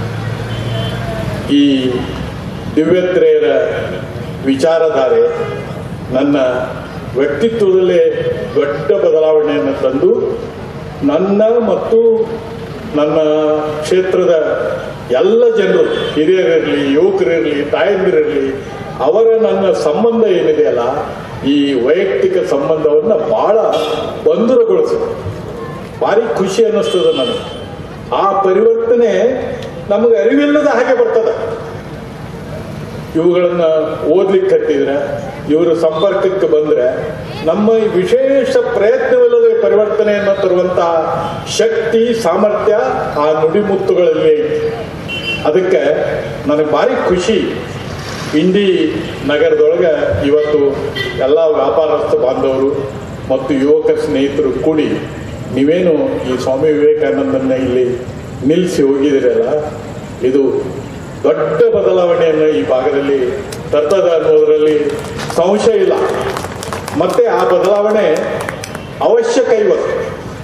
ಈ ದಿವ್ಯತ್ರೆಯರ ವಿಚಾರಧಾರೆ ನನ್ನ ವ್ಯಕ್ತಿತ್ವದಲ್ಲೇ ದೊಡ್ಡ ಬದಲಾವಣೆಯನ್ನು ತಂದು ನನ್ನ ಮತ್ತು ನನ್ನ ಕ್ಷೇತ್ರದ ಎಲ್ಲ ಜನರು ಹಿರಿಯರಿರಲಿ ಯುವಕರಿರಲಿ ತಾಯಂದಿರಿರಲಿ ಅವರ ನನ್ನ ಸಂಬಂಧ ಏನಿದೆಯಲ್ಲ ಈ ವೈಯಕ್ತಿಕ ಸಂಬಂಧವನ್ನು ಬಹಳ ಬಂಧುರಗೊಳಿಸಿದೆ ಭಾರಿ ಖುಷಿ ಅನ್ನಿಸ್ತದ ನನಗೆ ಆ ಪರಿವರ್ತನೆ ನಮಗೆ ಅರಿವಿಲ್ಲದ ಹಾಗೆ ಬರ್ತದೆ ಇವುಗಳನ್ನ ಓದ್ಲಿಕ್ಕೆ ಹತ್ತಿದ್ರೆ ಇವರ ಸಂಪರ್ಕಕ್ಕೆ ಬಂದ್ರೆ ನಮ್ಮ ಈ ವಿಶೇಷ ಪ್ರಯತ್ನವಿಲ್ಲದೆ ಪರಿವರ್ತನೆಯನ್ನು ತರುವಂತಹ ಶಕ್ತಿ ಸಾಮರ್ಥ್ಯ ಆ ನುಡಿಮುತ್ತುಗಳಲ್ಲಿ ಐತಿ ಅದಕ್ಕೆ ನನಗೆ ಭಾರಿ ಖುಷಿ ಇಂಡಿ ನಗರದೊಳಗೆ ಇವತ್ತು ಎಲ್ಲ ವ್ಯಾಪಾರಸ್ಥ ಬಾಂಧವರು ಮತ್ತು ಯುವಕ ಸ್ನೇಹಿತರು ಕೂಡಿ ನೀವೇನು ಈ ಸ್ವಾಮಿ ವಿವೇಕಾನಂದನ್ನ ಇಲ್ಲಿ ನಿಲ್ಲಿಸಿ ಹೋಗಿದ್ದೀರಲ್ಲ ಇದು ದೊಡ್ಡ ಬದಲಾವಣೆಯನ್ನು ಈ ಭಾಗದಲ್ಲಿ ತರ್ತದ ಅನ್ನೋದರಲ್ಲಿ ಸಂಶಯ ಇಲ್ಲ ಮತ್ತೆ ಆ ಬದಲಾವಣೆ ಅವಶ್ಯಕ ಇವತ್ತು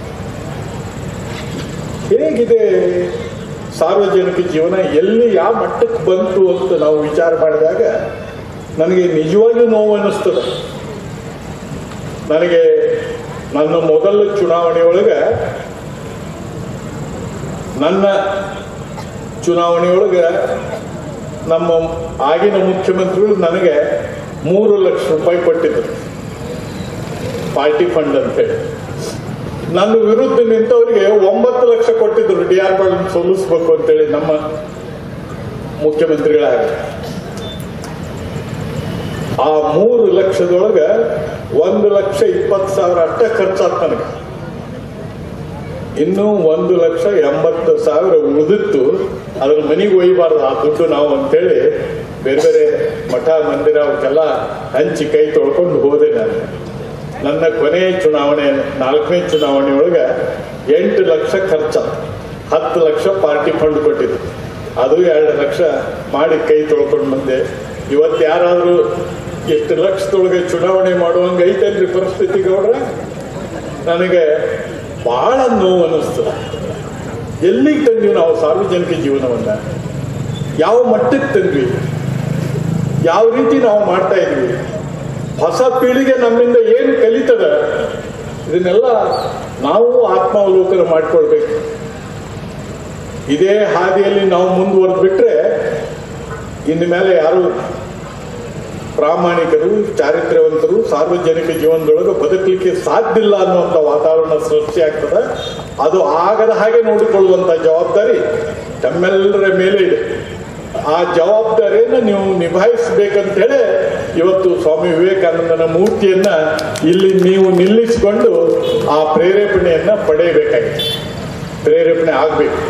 ಹೇಗಿದೆ ಸಾರ್ವಜನಿಕ ಜೀವನ ಎಲ್ಲಿ ಯಾವ ಮಟ್ಟಕ್ಕೆ ಬಂತು ಅಂತ ನಾವು ವಿಚಾರ ಮಾಡಿದಾಗ ನನಗೆ ನಿಜವಾಗಿಯೂ ನೋವು ಅನ್ನಿಸ್ತದೆ ನನಗೆ ನನ್ನ ಮೊದಲ ಚುನಾವಣೆಯೊಳಗೆ ನನ್ನ ಚುನಾವಣೆಯೊಳಗೆ ನಮ್ಮ ಆಗಿನ ಮುಖ್ಯಮಂತ್ರಿಗಳು ನನಗೆ ಮೂರು ಲಕ್ಷ ರೂಪಾಯಿ ಕೊಟ್ಟಿದ್ರು ಪಾರ್ಟಿ ಫಂಡ್ ಅಂತ ಹೇಳಿ ನನ್ನ ವಿರುದ್ಧ ನಿಂತವರಿಗೆ ಒಂಬತ್ತು ಲಕ್ಷ ಕೊಟ್ಟಿದ್ರು ಡಿ ಆರ್ ಬಾಳ್ ಸೋಲಿಸ್ಬೇಕು ಅಂತೇಳಿ ನಮ್ಮ ಮುಖ್ಯಮಂತ್ರಿಗಳಾಗ ಆ ಮೂರು ಲಕ್ಷದೊಳಗ ಒಂದು ಲಕ್ಷ ಇಪ್ಪತ್ತು ಸಾವಿರ ಅಷ್ಟೇ ಖರ್ಚಾತ್ ನನಗೆ ಇನ್ನು ಒಂದು ಲಕ್ಷ ಎಂಬತ್ತು ಸಾವಿರ ಉಳಿದಿತ್ತು ಅದ್ರ ಮನೆಗೆ ಒಯ್ಯಬಾರ್ದು ಆ ದುಡ್ಡು ನಾವು ಅಂತೇಳಿ ಬೇರೆ ಬೇರೆ ಮಠ ಮಂದಿರ ಅವಕ್ಕೆಲ್ಲ ಹಂಚಿ ಕೈ ತೊಳ್ಕೊಂಡು ಹೋದೆ ನಾನು ನನ್ನ ಕೊನೆಯ ಚುನಾವಣೆ ನಾಲ್ಕನೇ ಚುನಾವಣೆ ಒಳಗೆ ಎಂಟು ಲಕ್ಷ ಖರ್ಚ ಹತ್ತು ಲಕ್ಷ ಪಾರ್ಟಿ ಫಂಡ್ ಕೊಟ್ಟಿದ್ದು ಅದು ಎರಡು ಲಕ್ಷ ಮಾಡಿ ಕೈ ತೊಳ್ಕೊಂಡು ಬಂದೆ ಇವತ್ತು ಯಾರಾದರೂ ಎಷ್ಟು ಲಕ್ಷದೊಳಗೆ ಚುನಾವಣೆ ಮಾಡುವಂಗೆ ಐತೇನ್ರಿ ಪರಿಸ್ಥಿತಿ ಗೌಡ್ರ ನನಗೆ ಬಹಳ ನೋವು ಅನ್ನಿಸ್ತದೆ ಎಲ್ಲಿಗೆ ತಂದ್ವಿ ನಾವು ಸಾರ್ವಜನಿಕ ಜೀವನವನ್ನ ಯಾವ ಮಟ್ಟಕ್ಕೆ ತಂದ್ವಿ ಯಾವ ರೀತಿ ನಾವು ಮಾಡ್ತಾ ಇದ್ವಿ ಹೊಸ ಪೀಳಿಗೆ ನಮ್ಮಿಂದ ಏನು ಕಲಿತದ ಇದನ್ನೆಲ್ಲ ನಾವು ಆತ್ಮಾವಲೋಕನ ಮಾಡ್ಕೊಳ್ಬೇಕು ಇದೇ ಹಾದಿಯಲ್ಲಿ ನಾವು ಮುಂದುವರೆದು ಬಿಟ್ರೆ ಇನ್ನು ಮೇಲೆ ಯಾರು ಪ್ರಾಮಾಣಿಕರು ಚಾರಿತ್ರ್ಯವಂತರು ಸಾರ್ವಜನಿಕ ಜೀವನದೊಳಗೆ ಬದುಕಲಿಕ್ಕೆ ಸಾಧ್ಯ ಇಲ್ಲ ಅನ್ನುವಂಥ ವಾತಾವರಣ ಸೃಷ್ಟಿ ಆಗ್ತದೆ ಅದು ಆಗದ ಹಾಗೆ ನೋಡಿಕೊಳ್ಳುವಂಥ ಜವಾಬ್ದಾರಿ ತಮ್ಮೆಲ್ಲರ ಮೇಲೆ ಇದೆ ಆ ಜವಾಬ್ದಾರಿಯನ್ನು ನೀವು ನಿಭಾಯಿಸಬೇಕಂತ ಹೇಳಿ ಇವತ್ತು ಸ್ವಾಮಿ ವಿವೇಕಾನಂದನ ಮೂರ್ತಿಯನ್ನ ಇಲ್ಲಿ ನೀವು ನಿಲ್ಲಿಸಿಕೊಂಡು ಆ ಪ್ರೇರೇಪಣೆಯನ್ನ ಪಡೆಯಬೇಕಾಗಿದೆ ಪ್ರೇರೇಪಣೆ ಆಗಬೇಕು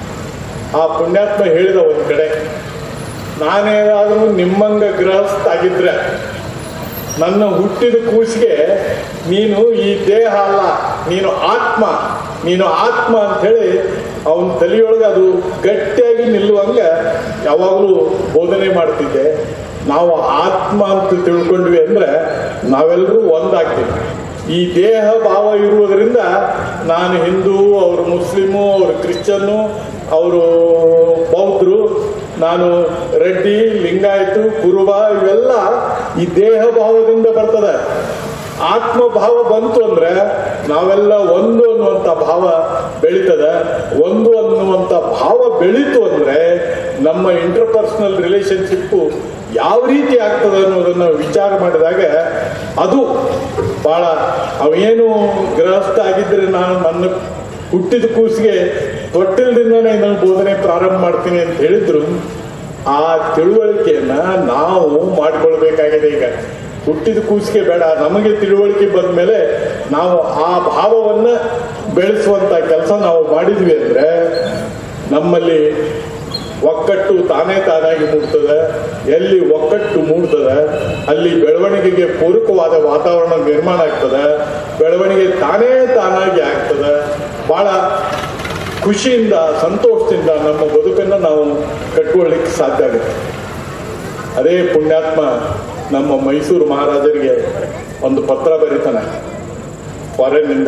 ಆ ಪುಣ್ಯಾತ್ಮ ಹೇಳಿದ ಒಂದ್ ಕಡೆ ನಾನೇನಾದರೂ ನಿಮ್ಮಂಗ ಗೃಹಸ್ಥ ಆಗಿದ್ರೆ ನನ್ನ ಹುಟ್ಟಿದ ಕೂಸಿಗೆ ನೀನು ಈ ದೇಹ ಅಲ್ಲ ನೀನು ಆತ್ಮ ನೀನು ಆತ್ಮ ಅಂತ ಹೇಳಿ ಅವನ ತಲೆಯೊಳಗೆ ಅದು ಗಟ್ಟಿಯಾಗಿ ನಿಲ್ಲುವಂಗ ಯಾವಾಗಲೂ ಬೋಧನೆ ಮಾಡ್ತಿದ್ದೆ ನಾವು ಆತ್ಮ ಅಂತ ತಿಳ್ಕೊಂಡ್ವಿ ಅಂದ್ರೆ ನಾವೆಲ್ಲರೂ ಒಂದಾಗ್ತೀವಿ ಈ ದೇಹ ಭಾವ ಇರುವುದರಿಂದ ನಾನು ಹಿಂದೂ ಅವರು ಮುಸ್ಲಿಮು ಅವರು ಕ್ರಿಶ್ಚಿಯನ್ನು ಅವರು ಬೌದ್ಧರು ನಾನು ರೆಡ್ಡಿ ಲಿಂಗಾಯತು ಕುರುಬ ಇವೆಲ್ಲ ಈ ದೇಹ ಭಾವದಿಂದ ಬರ್ತದೆ ಆತ್ಮಭಾವ ಬಂತು ಅಂದ್ರೆ ನಾವೆಲ್ಲ ಒಂದು ಅನ್ನುವಂಥ ಭಾವ ಬೆಳೀತದೆ ಒಂದು ಅನ್ನುವಂಥ ಭಾವ ಬೆಳೀತು ಅಂದ್ರೆ ನಮ್ಮ ಇಂಟರ್ಪರ್ಸನಲ್ ರಿಲೇಶನ್ಶಿಪ್ಪು ಯಾವ ರೀತಿ ಆಗ್ತದೆ ಅನ್ನೋದನ್ನ ವಿಚಾರ ಮಾಡಿದಾಗ ಅದು ಬಹಳ ಅವೇನು ಗೃಹಸ್ಥ ಆಗಿದ್ರೆ ನಾನು ನನ್ನ ಹುಟ್ಟಿದ ಕೂಸಿಗೆ ತೊಟ್ಟಿಲ್ದಿಂದನೇ ನಾನು ಬೋಧನೆ ಪ್ರಾರಂಭ ಮಾಡ್ತೀನಿ ಅಂತ ಹೇಳಿದ್ರು ಆ ತಿಳುವಳಿಕೆಯನ್ನ ನಾವು ಮಾಡ್ಕೊಳ್ಬೇಕಾಗಿದೆ ಈಗ ಹುಟ್ಟಿದ ಕೂಸಿಗೆ ಬೇಡ ನಮಗೆ ತಿಳುವಳಿಕೆ ಬಂದ ಮೇಲೆ ನಾವು ಆ ಭಾವವನ್ನ ಬೆಳೆಸುವಂತ ಕೆಲಸ ನಾವು ಮಾಡಿದ್ವಿ ಅಂದ್ರೆ ನಮ್ಮಲ್ಲಿ ಒಕ್ಕಟ್ಟು ತಾನೇ ತಾನಾಗಿ ಮೂಡ್ತದೆ ಎಲ್ಲಿ ಒಕ್ಕಟ್ಟು ಮೂಡ್ತದೆ ಅಲ್ಲಿ ಬೆಳವಣಿಗೆಗೆ ಪೂರಕವಾದ ವಾತಾವರಣ ನಿರ್ಮಾಣ ಆಗ್ತದೆ ಬೆಳವಣಿಗೆ ತಾನೇ ತಾನಾಗಿ ಆಗ್ತದೆ ಬಹಳ ಖುಷಿಯಿಂದ ಸಂತೋಷದಿಂದ ನಮ್ಮ ಬದುಕನ್ನು ನಾವು ಕಟ್ಕೊಳ್ಳಿಕ್ಕೆ ಸಾಧ್ಯ ಆಗುತ್ತೆ ಅದೇ ಪುಣ್ಯಾತ್ಮ ನಮ್ಮ ಮೈಸೂರು ಮಹಾರಾಜರಿಗೆ ಒಂದು ಪತ್ರ ಬರೀತಾನೆ ಫಾರೆನ್ನಿಂದ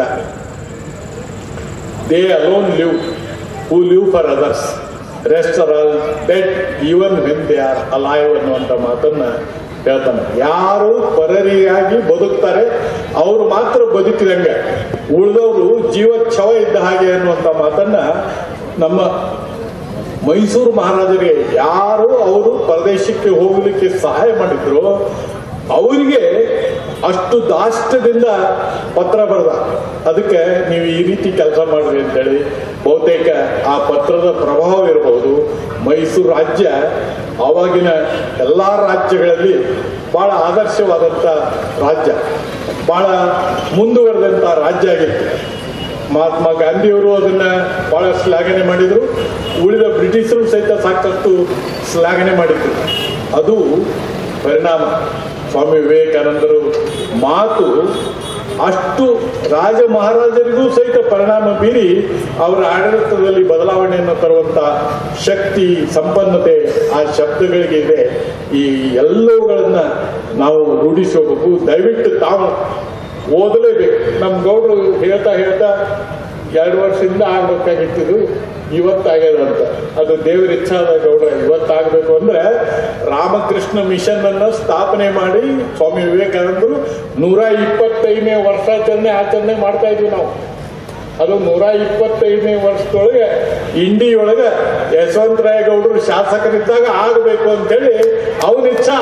they alone live who live for others rest are all dead even when they are alive ಅನ್ನುವಂಥ ಮಾತನ್ನ ಹೇಳ್ತಾನೆ ಯಾರು ಪರರಿಯಾಗಿ ಬದುಕ್ತಾರೆ ಅವರು ಮಾತ್ರ ಬದುಕಿದಂಗೆ ಉಳಿದವರು ಜೀವ ಛವ ಇದ್ದ ಹಾಗೆ ಅನ್ನುವಂಥ ಮಾತನ್ನ ನಮ್ಮ ಮೈಸೂರು ಮಹಾರಾಜರಿಗೆ ಯಾರು ಅವರು ಪ್ರದೇಶಕ್ಕೆ ಹೋಗಲಿಕ್ಕೆ ಸಹಾಯ ಮಾಡಿದ್ರು ಅವರಿಗೆ ಅಷ್ಟು ದಾಷ್ಟ್ಯದಿಂದ ಪತ್ರ ಬರೆದ ಅದಕ್ಕೆ ನೀವು ಈ ರೀತಿ ಕೆಲಸ ಮಾಡ್ರಿ ಅಂತೇಳಿ ಬಹುತೇಕ ಆ ಪತ್ರದ ಪ್ರಭಾವ ಇರಬಹುದು ಮೈಸೂರು ರಾಜ್ಯ ಆವಾಗಿನ ಎಲ್ಲ ರಾಜ್ಯಗಳಲ್ಲಿ ಬಹಳ ಆದರ್ಶವಾದಂಥ ರಾಜ್ಯ ಬಹಳ ಮುಂದುವರೆದಂಥ ರಾಜ್ಯ ಆಗಿತ್ತು ಮಹಾತ್ಮ ಗಾಂಧಿಯವರು ಅದನ್ನ ಬಹಳ ಶ್ಲಾಘನೆ ಮಾಡಿದ್ರು ಉಳಿದ ಬ್ರಿಟಿಷರು ಸಹಿತ ಸಾಕಷ್ಟು ಶ್ಲಾಘನೆ ಮಾಡಿದ್ರು ಅದು ಪರಿಣಾಮ ಸ್ವಾಮಿ ವಿವೇಕಾನಂದರು ಮಾತು ಅಷ್ಟು ರಾಜ ಮಹಾರಾಜರಿಗೂ ಸಹಿತ ಪರಿಣಾಮ ಬೀರಿ ಅವರ ಆಡಳಿತದಲ್ಲಿ ಬದಲಾವಣೆಯನ್ನು ತರುವಂತ ಶಕ್ತಿ ಸಂಪನ್ನತೆ ಆ ಶಬ್ದಗಳಿಗೆ ಇದೆ ಈ ಎಲ್ಲವುಗಳನ್ನ ನಾವು ರೂಢಿಸೋಬೇಕು ದಯವಿಟ್ಟು ತಾವು ಓದಲೇಬೇಕು ನಮ್ಮ ಗೌಡ್ರು ಹೇಳ್ತಾ ಹೇಳ್ತಾ ಎರಡು ವರ್ಷದಿಂದ ಆಗ್ಬೇಕಾಗಿತ್ತು ಇವತ್ತಾಗ್ಯದ ಅಂತ ಅದು ದೇವರ ಇಚ್ಛಾದ ಗೌಡ್ರ ಇವತ್ತಾಗಬೇಕು ಅಂದ್ರೆ ರಾಮಕೃಷ್ಣ ಮಿಷನ್ ಅನ್ನ ಸ್ಥಾಪನೆ ಮಾಡಿ ಸ್ವಾಮಿ ವಿವೇಕಾನಂದರು ನೂರ ಇಪ್ಪತ್ತೈದನೇ ವರ್ಷಾಚರಣೆ ಆಚರಣೆ ಮಾಡ್ತಾ ಇದ್ವಿ ನಾವು ಅದು ನೂರ ಇಪ್ಪತ್ತೈದನೇ ವರ್ಷದೊಳಗೆ ಇಂಡಿಯೊಳಗೆ ಯಶವಂತರಾಯ ಗೌಡರು ಶಾಸಕರಿದ್ದಾಗ ಆಗಬೇಕು ಅಂತೇಳಿ ಅವನ ಇಚ್ಛಾ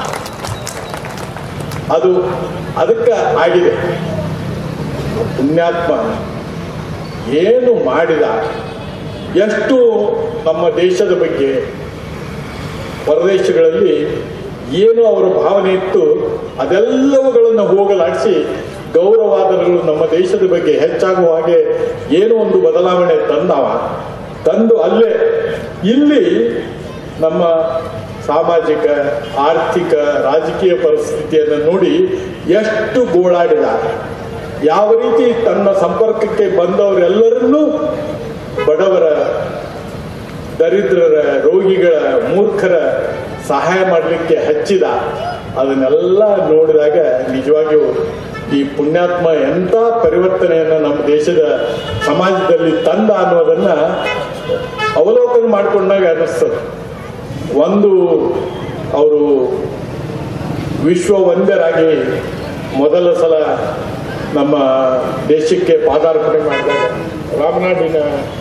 ಅದು ಅದಕ್ಕೆ ಆಗಿದೆ ಪುಣ್ಯಾತ್ಮ ಏನು ಮಾಡಿದ ಎಷ್ಟು ನಮ್ಮ ದೇಶದ ಬಗ್ಗೆ ಹೊರದೇಶಗಳಲ್ಲಿ ಏನು ಅವರ ಭಾವನೆ ಇತ್ತು ಅದೆಲ್ಲವುಗಳನ್ನು ಹೋಗಲಾಡಿಸಿ ಗೌರವಾದರಗಳು ನಮ್ಮ ದೇಶದ ಬಗ್ಗೆ ಹೆಚ್ಚಾಗುವ ಹಾಗೆ ಏನು ಒಂದು ಬದಲಾವಣೆ ತಂದವ ತಂದು ಅಲ್ಲೇ ಇಲ್ಲಿ ನಮ್ಮ ಸಾಮಾಜಿಕ ಆರ್ಥಿಕ ರಾಜಕೀಯ ಪರಿಸ್ಥಿತಿಯನ್ನು ನೋಡಿ ಎಷ್ಟು ಗೋಳಾಡಿದ ಯಾವ ರೀತಿ ತನ್ನ ಸಂಪರ್ಕಕ್ಕೆ ಬಂದವರೆಲ್ಲರನ್ನೂ ಬಡವರ ದರಿದ್ರರ ರೋಗಿಗಳ ಮೂರ್ಖರ ಸಹಾಯ ಮಾಡಲಿಕ್ಕೆ ಹಚ್ಚಿದ ಅದನ್ನೆಲ್ಲ ನೋಡಿದಾಗ ನಿಜವಾಗಿಯೂ ಈ ಪುಣ್ಯಾತ್ಮ ಎಂಥ ಪರಿವರ್ತನೆಯನ್ನು ನಮ್ಮ ದೇಶದ ಸಮಾಜದಲ್ಲಿ ತಂದ ಅನ್ನೋದನ್ನ ಅವಲೋಕನ ಮಾಡಿಕೊಂಡಾಗ ಅನ್ನಿಸ್ತದೆ ಒಂದು ಅವರು ವಿಶ್ವ ಒಂದರಾಗಿ ಮೊದಲ ಸಲ ನಮ್ಮ ದೇಶಕ್ಕೆ ಪಾದಾರ್ಪಣೆ ಮಾಡಿದಾಗ ರಾಮನಾಡಿನ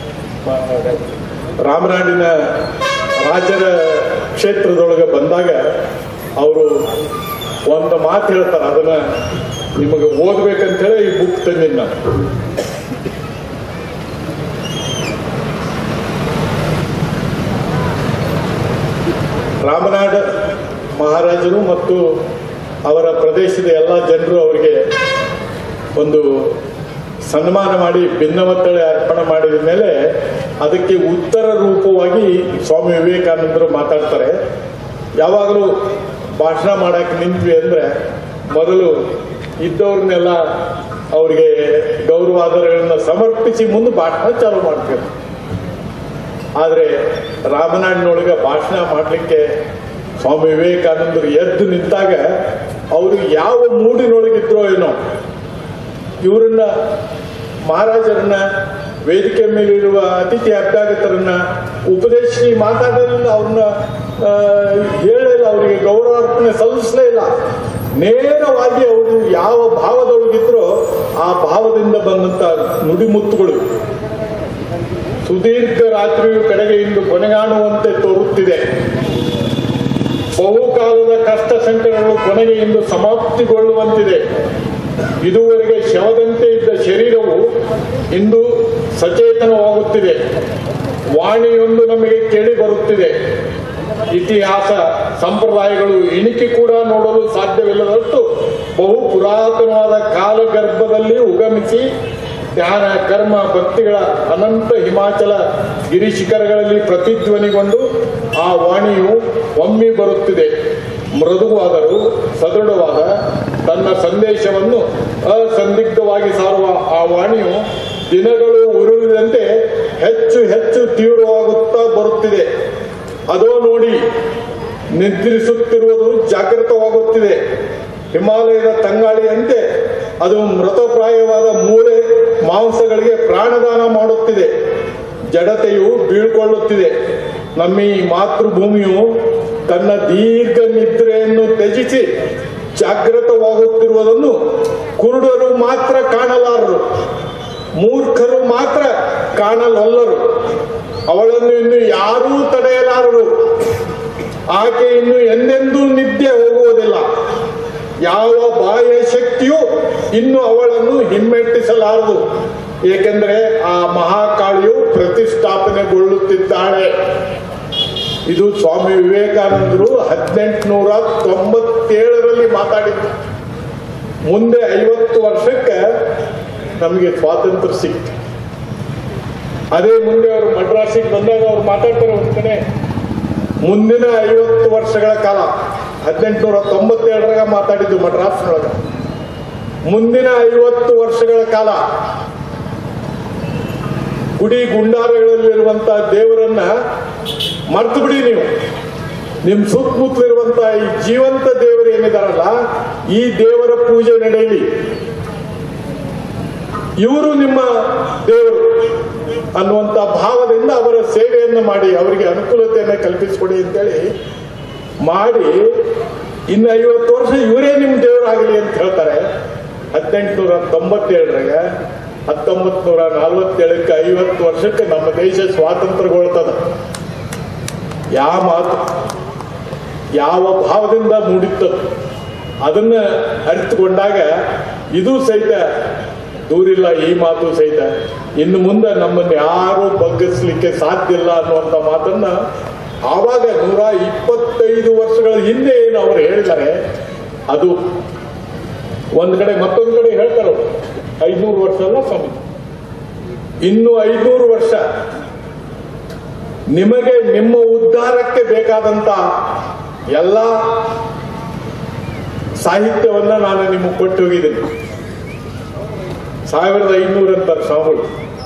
ರಾಮನಾಡಿನ ರಾಜರ ಕ್ಷೇತ್ರದೊಳಗೆ ಬಂದಾಗ ಅವರು ಒಂದು ಮಾತು ಹೇಳ್ತಾರೆ ಅದನ್ನ ನಿಮಗೆ ಓದ್ಬೇಕಂತೇಳಿ ಈ ಬುಕ್ ತಂದಿನಿ ನಾನು ರಾಮನಾಡ ಮಹಾರಾಜರು ಮತ್ತು ಅವರ ಪ್ರದೇಶದ ಎಲ್ಲ ಜನರು ಅವರಿಗೆ ಒಂದು ಸನ್ಮಾನ ಮಾಡಿ ಭಿನ್ನಮತ್ತಳೆ ಅರ್ಪಣೆ ಮಾಡಿದ ಮೇಲೆ ಅದಕ್ಕೆ ಉತ್ತರ ರೂಪವಾಗಿ ಸ್ವಾಮಿ ವಿವೇಕಾನಂದರು ಮಾತಾಡ್ತಾರೆ ಯಾವಾಗಲೂ ಭಾಷಣ ಮಾಡಕ್ಕೆ ನಿಂತ್ವಿ ಅಂದ್ರೆ ಮೊದಲು ಇದ್ದವ್ರನ್ನೆಲ್ಲ ಅವರಿಗೆ ಗೌರವಾದರಗಳನ್ನ ಸಮರ್ಪಿಸಿ ಮುಂದೆ ಭಾಷಣ ಚಾಲು ಮಾಡ್ತೀವಿ ಆದರೆ ರಾಮನಾಡಿನೊಳಗೆ ಭಾಷಣ ಮಾಡಲಿಕ್ಕೆ ಸ್ವಾಮಿ ವಿವೇಕಾನಂದರು ಎದ್ದು ನಿಂತಾಗ ಅವರು ಯಾವ ಮೂಡಿನೊಳಗಿದ್ರೋ ಏನೋ ಇವರನ್ನ ಮಹಾರಾಜರನ್ನ ವೇದಿಕೆ ಮೇಲಿರುವ ಅತಿಥಿ ಅಭ್ಯಾಗತರನ್ನ ಉಪದೇಶಿ ಮಾತಾಡಲಿಲ್ಲ ಅವ್ರನ್ನ ಆ, ಹೇಳಿಲ್ಲ ಅವರಿಗೆ ಗೌರವಾರ್ಪಣೆ ಸಲ್ಲಿಸಲೇ ಇಲ್ಲ ನೇರವಾಗಿ ಅವರು ಯಾವ ಭಾವದೊಳಗಿದ್ರೋ ಆ ಭಾವದಿಂದ ಬಂದಂತ ನುಡಿಮುತ್ತುಗಳು ಸುದೀರ್ಘ ರಾತ್ರಿಯು ಕಡೆಗೆ ಇಂದು ಕೊನೆಗಾಣುವಂತೆ ತೋರುತ್ತಿದೆ ಬಹುಕಾಲದ ಕಷ್ಟ ಸಂಕಟಗಳು ಕೊನೆಗೆ ಇಂದು ಸಮಾಪ್ತಿಗೊಳ್ಳುವಂತಿದೆ ಇದುವರೆಗೆ ಶವದಂತೆ ಇದ್ದ ಶರೀರವು ಇಂದು ಸಚೇತನವಾಗುತ್ತಿದೆ ವಾಣಿಯೊಂದು ನಮಗೆ ಕೇಳಿ ಬರುತ್ತಿದೆ ಇತಿಹಾಸ ಸಂಪ್ರದಾಯಗಳು ಇಣಿಕೆ ಕೂಡ ನೋಡಲು ಸಾಧ್ಯವಿಲ್ಲದಷ್ಟು ಬಹು ಪುರಾತನವಾದ ಕಾಲಗರ್ಭದಲ್ಲಿ ಉಗಮಿಸಿ ಧ್ಯಾನ ಕರ್ಮ ಭಕ್ತಿಗಳ ಅನಂತ ಹಿಮಾಚಲ ಗಿರಿ ಶಿಖರಗಳಲ್ಲಿ ಪ್ರತಿಧ್ವನಿಗೊಂಡು ಆ ವಾಣಿಯು ಒಮ್ಮಿ ಬರುತ್ತಿದೆ ಮೃದುವಾದರೂ ಸದೃಢವಾದ ತನ್ನ ಸಂದೇಶವನ್ನು ಅಸಂದಿಗ್ಧವಾಗಿ ಸಾರುವ ಆ ವಾಣಿಯು ದಿನಗಳು ಉರುಳಿದಂತೆ ಹೆಚ್ಚು ಹೆಚ್ಚು ತೀವ್ರವಾಗುತ್ತಾ ಬರುತ್ತಿದೆ ಅದೋ ನೋಡಿ ನಿದ್ರಿಸುತ್ತಿರುವುದು ಜಾಗೃತವಾಗುತ್ತಿದೆ ಹಿಮಾಲಯದ ತಂಗಾಳಿಯಂತೆ ಅದು ಮೃತಪ್ರಾಯವಾದ ಮೂಳೆ ಮಾಂಸಗಳಿಗೆ ಪ್ರಾಣದಾನ ಮಾಡುತ್ತಿದೆ ಜಡತೆಯು ಬೀಳ್ಕೊಳ್ಳುತ್ತಿದೆ ನಮ್ಮ ಈ ಮಾತೃಭೂಮಿಯು ತನ್ನ ದೀರ್ಘ ನಿದ್ರೆಯನ್ನು ತ್ಯಜಿಸಿ ಜಾಗೃತವಾಗುತ್ತಿರುವುದನ್ನು ಕುರುಡರು ಮಾತ್ರ ಕಾಣಲಾರರು ಮೂರ್ಖರು ಮಾತ್ರ ಕಾಣಲೊಲ್ಲರು ಅವಳನ್ನು ಇನ್ನು ಯಾರೂ ತಡೆಯಲಾರರು ಆಕೆ ಇನ್ನು ಎಂದೆಂದೂ ನಿದ್ದೆ ಹೋಗುವುದಿಲ್ಲ ಯಾವ ಬಾಹ್ಯ ಶಕ್ತಿಯು ಇನ್ನು ಅವಳನ್ನು ಹಿಮ್ಮೆಟ್ಟಿಸಲಾರದು ಏಕೆಂದರೆ ಆ ಮಹಾಕಾಳಿಯು ಪ್ರತಿಷ್ಠಾಪನೆಗೊಳ್ಳುತ್ತಿದ್ದಾಳೆ ಇದು ಸ್ವಾಮಿ ವಿವೇಕಾನಂದರು ಹದಿನೆಂಟುನೂರ ತೊಂಬತ್ತೇಳರಲ್ಲಿ ಮಾತಾಡಿದ್ದು ಮುಂದೆ ಐವತ್ತು ವರ್ಷಕ್ಕೆ ನಮಗೆ ಸ್ವಾತಂತ್ರ್ಯ ಸಿಕ್ತು ಅದೇ ಮುಂದೆ ಅವರು ಮಡ್ರಾಸಿಗೆ ಬಂದಾಗ ಅವ್ರು ಮಾತಾಡ್ತಾರೆ ಒಂದು ಕಡೆ ಮುಂದಿನ ಐವತ್ತು ವರ್ಷಗಳ ಕಾಲ ಹದಿನೆಂಟುನೂರ ತೊಂಬತ್ತೇಳರಾಗ ಮಾತಾಡಿದ್ದು ಮಡ್ರಾಸ್ನೊಳಗ ಮುಂದಿನ ಐವತ್ತು ವರ್ಷಗಳ ಕಾಲ ಗುಡಿ ಗುಂಡಾರಗಳಲ್ಲಿರುವಂತಹ ದೇವರನ್ನ ಮರ್ತು ಬಿಡಿ ನೀವು ನಿಮ್ ಸುತ್ತಮುತ್ತಲಿರುವಂತಹ ಈ ಜೀವಂತ ದೇವರು ಏನಿದಾರಲ್ಲ ಈ ದೇವರ ಪೂಜೆ ನಡೆಯಲಿ ಇವರು ನಿಮ್ಮ ದೇವರು ಅನ್ನುವಂತ ಭಾವದಿಂದ ಅವರ ಸೇವೆಯನ್ನು ಮಾಡಿ ಅವರಿಗೆ ಅನುಕೂಲತೆಯನ್ನು ಕಲ್ಪಿಸಿಕೊಡಿ ಅಂತೇಳಿ ಮಾಡಿ ಇನ್ನು ಐವತ್ತು ವರ್ಷ ಇವರೇ ನಿಮ್ಮ ದೇವರಾಗಲಿ ಅಂತ ಹೇಳ್ತಾರೆ ಹದಿನೆಂಟುನೂರ ತೊಂಬತ್ತೇಳರಾಗ ಹತ್ತೊಂಬತ್ತು ನೂರ ನಲವತ್ತೇಳಕ್ಕೆ ಐವತ್ತು ವರ್ಷಕ್ಕೆ ನಮ್ಮ ದೇಶ ಸ್ವಾತಂತ್ರ್ಯಗೊಳ್ತದ ಯಾವ ಮಾತು ಯಾವ ಭಾವದಿಂದ ಮೂಡಿತ್ತದು ಅದನ್ನ ಅರಿತುಕೊಂಡಾಗ ಇದು ಸಹಿತ ದೂರಿಲ್ಲ ಈ ಮಾತು ಸಹಿತ ಇನ್ನು ಮುಂದೆ ನಮ್ಮನ್ನು ಯಾರು ಬಗ್ಗಿಸ್ಲಿಕ್ಕೆ ಸಾಧ್ಯ ಇಲ್ಲ ಅನ್ನುವಂಥ ಮಾತನ್ನ ಆವಾಗ ನೂರ ಇಪ್ಪತ್ತೈದು ವರ್ಷಗಳ ಹಿಂದೆ ಏನು ಅವರು ಹೇಳಿದ್ದಾರೆ ಅದು ಒಂದ್ ಕಡೆ ಮತ್ತೊಂದು ಕಡೆ ಹೇಳ್ತಾರೆ ಅವ್ರು. ಐನೂರು ವರ್ಷ ಅಲ್ಲ ಸ್ವಾಮಿ ಇನ್ನು ಐನೂರು ವರ್ಷ ನಿಮಗೆ ನಿಮ್ಮ ಉದ್ಧಾರಕ್ಕೆ ಬೇಕಾದಂತ ಎಲ್ಲ ಸಾಹಿತ್ಯವನ್ನ ನಾನು ನಿಮಗೆ ಕೊಟ್ಟು ಹೋಗಿದ್ದೀನಿ ಸಾವಿರದ ಐನೂರು ಅಂತಾರೆ ಸ್ವಾಮಿಗಳು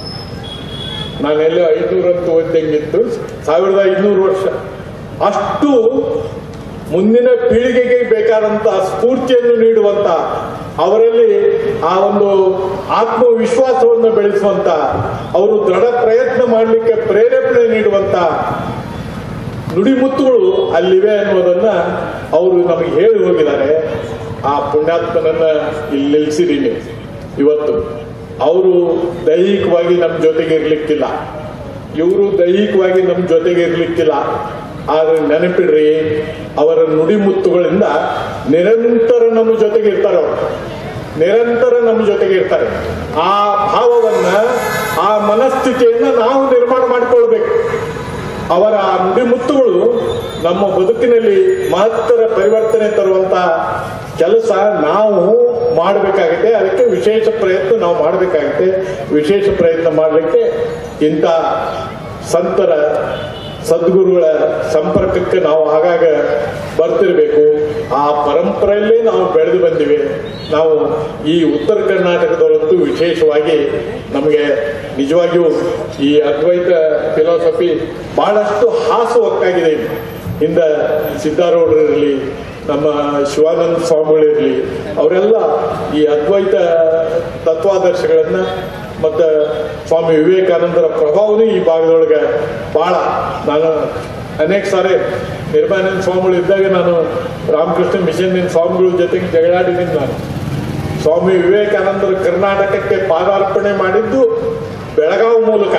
ನಾನೆಲ್ಲ ಐನೂರು ಅಂತ ಓದ್ದಂಗಿತ್ತು ಸಾವಿರದ ಐನೂರು ವರ್ಷ ಅಷ್ಟು ಮುಂದಿನ ಪೀಳಿಗೆಗೆ ಬೇಕಾದಂತ ಸ್ಫೂರ್ತಿಯನ್ನು ನೀಡುವಂತ ಅವರಲ್ಲಿ ಆ ಒಂದು ಆತ್ಮವಿಶ್ವಾಸವನ್ನು ಬೆಳೆಸುವಂತ ಅವರು ದೃಢ ಪ್ರಯತ್ನ ಮಾಡಲಿಕ್ಕೆ ಪ್ರೇರೇಪಣೆ ನೀಡುವಂತ ನುಡಿಮುತ್ತುಗಳು ಅಲ್ಲಿವೆ ಅನ್ನೋದನ್ನ ಅವರು ನಮಗೆ ಹೇಳಿ ಹೋಗಿದ್ದಾರೆ ಆ ಪುಣ್ಯಾತ್ಮನನ್ನ ಇಲ್ಲಿ ನಿಲ್ಲಿಸಿದೀನಿ ಇವತ್ತು ಅವರು ದೈಹಿಕವಾಗಿ ನಮ್ಮ ಜೊತೆಗೆ ಇರ್ಲಿಕ್ಕಿಲ್ಲ ಇವರು ದೈಹಿಕವಾಗಿ ನಮ್ಮ ಜೊತೆಗೆ ಇರ್ಲಿಕ್ಕಿಲ್ಲ ಆದ್ರೆ ನೆನಪಿಡ್ರಿ ಅವರ ನುಡಿಮುತ್ತುಗಳಿಂದ ನಿರಂತರ ನಮ್ಮ ಜೊತೆಗೆ ಇರ್ತಾರೆ ಅವರು ನಿರಂತರ ನಮ್ಮ ಜೊತೆಗೆ ಇರ್ತಾರೆ ಆ ಭಾವವನ್ನ ಆ ಮನಸ್ಥಿತಿಯನ್ನ ನಾವು ನಿರ್ಮಾಣ ಮಾಡಿಕೊಳ್ಬೇಕು ಅವರ ಆ ನುಡಿಮುತ್ತುಗಳು ನಮ್ಮ ಬದುಕಿನಲ್ಲಿ ಮಹತ್ತರ ಪರಿವರ್ತನೆ ತರುವಂತ ಕೆಲಸ ನಾವು ಮಾಡಬೇಕಾಗುತ್ತೆ ಅದಕ್ಕೆ ವಿಶೇಷ ಪ್ರಯತ್ನ ನಾವು ಮಾಡಬೇಕಾಗುತ್ತೆ ವಿಶೇಷ ಪ್ರಯತ್ನ ಮಾಡಲಿಕ್ಕೆ ಇಂಥ ಸಂತರ ಸದ್ಗುರುಗಳ ಸಂಪರ್ಕಕ್ಕೆ ನಾವು ಆಗಾಗ ಬರ್ತಿರ್ಬೇಕು ಆ ಪರಂಪರೆಯಲ್ಲೇ ನಾವು ಬೆಳೆದು ಬಂದಿವೆ ನಾವು ಈ ಉತ್ತರ ಕರ್ನಾಟಕದವರಂತೂ ವಿಶೇಷವಾಗಿ ನಮಗೆ ನಿಜವಾಗಿಯೂ ಈ ಅದ್ವೈತ ಫಿಲಾಸಫಿ ಬಹಳಷ್ಟು ಹಾಸುವಕ್ಕಾಗಿದೆ ಹಿಂದ ಸಿದ್ದಾರೂಢರಿರಲಿ ನಮ್ಮ ಶಿವಾನಂದ ಸ್ವಾಮಿಗಳಿರಲಿ ಅವರೆಲ್ಲ ಈ ಅದ್ವೈತ ತತ್ವಾದರ್ಶಗಳನ್ನ ಮತ್ತು ಸ್ವಾಮಿ ವಿವೇಕಾನಂದರ ಪ್ರಭಾವನೂ ಈ ಭಾಗದೊಳಗೆ ಬಹಳ ನಾನು ಅನೇಕ ಸಾರಿ ನಿರ್ಮಾನಂದ ಸ್ವಾಮಿಗಳು ಇದ್ದಾಗ ನಾನು ರಾಮಕೃಷ್ಣ ಮಿಷನ್ನಿನ ಸ್ವಾಮಿಗಳ ಜೊತೆಗೆ ಜಗಳಾಡಿದ್ದೀನಿ ನಾನು ಸ್ವಾಮಿ ವಿವೇಕಾನಂದರು ಕರ್ನಾಟಕಕ್ಕೆ ಪಾದಾರ್ಪಣೆ ಮಾಡಿದ್ದು ಬೆಳಗಾವಿ ಮೂಲಕ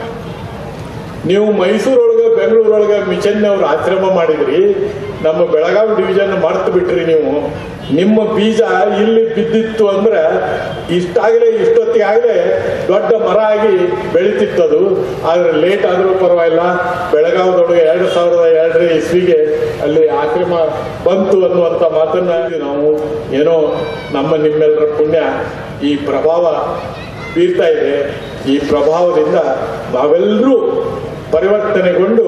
ನೀವು ಮೈಸೂರೊಳಗೆ ಬೆಂಗಳೂರೊಳಗೆ ಮಿಷನ್ನವ್ರು ಆಶ್ರಮ ಮಾಡಿದ್ರಿ ನಮ್ಮ ಬೆಳಗಾವಿ ಡಿವಿಷನ್ ಮರ್ತು ಬಿಟ್ರಿ ನೀವು ನಿಮ್ಮ ಬೀಜ ಇಲ್ಲಿ ಬಿದ್ದಿತ್ತು ಅಂದ್ರೆ ಇಷ್ಟಾಗಲೇ ಇಷ್ಟೊತ್ತಿಗಾಗಲೇ ದೊಡ್ಡ ಮರ ಆಗಿ ಬೆಳಿತಿತ್ತದು ಆದ್ರೆ ಲೇಟ್ ಆದರೂ ಪರವಾಗಿಲ್ಲ ಬೆಳಗಾವದೊಳಗೆ ಎರಡು ಸಾವಿರದ ಎರಡರ ಇಸ್ವಿಗೆ ಅಲ್ಲಿ ಆಶ್ರಮ ಬಂತು ಅನ್ನುವಂಥ ಮಾತನ್ನ ನಾವು ಏನೋ ನಮ್ಮ ನಿಮ್ಮೆಲ್ಲರ ಪುಣ್ಯ ಈ ಪ್ರಭಾವ ಬೀರ್ತಾ ಇದೆ ಈ ಪ್ರಭಾವದಿಂದ ನಾವೆಲ್ಲರೂ ಪರಿವರ್ತನೆಗೊಂಡು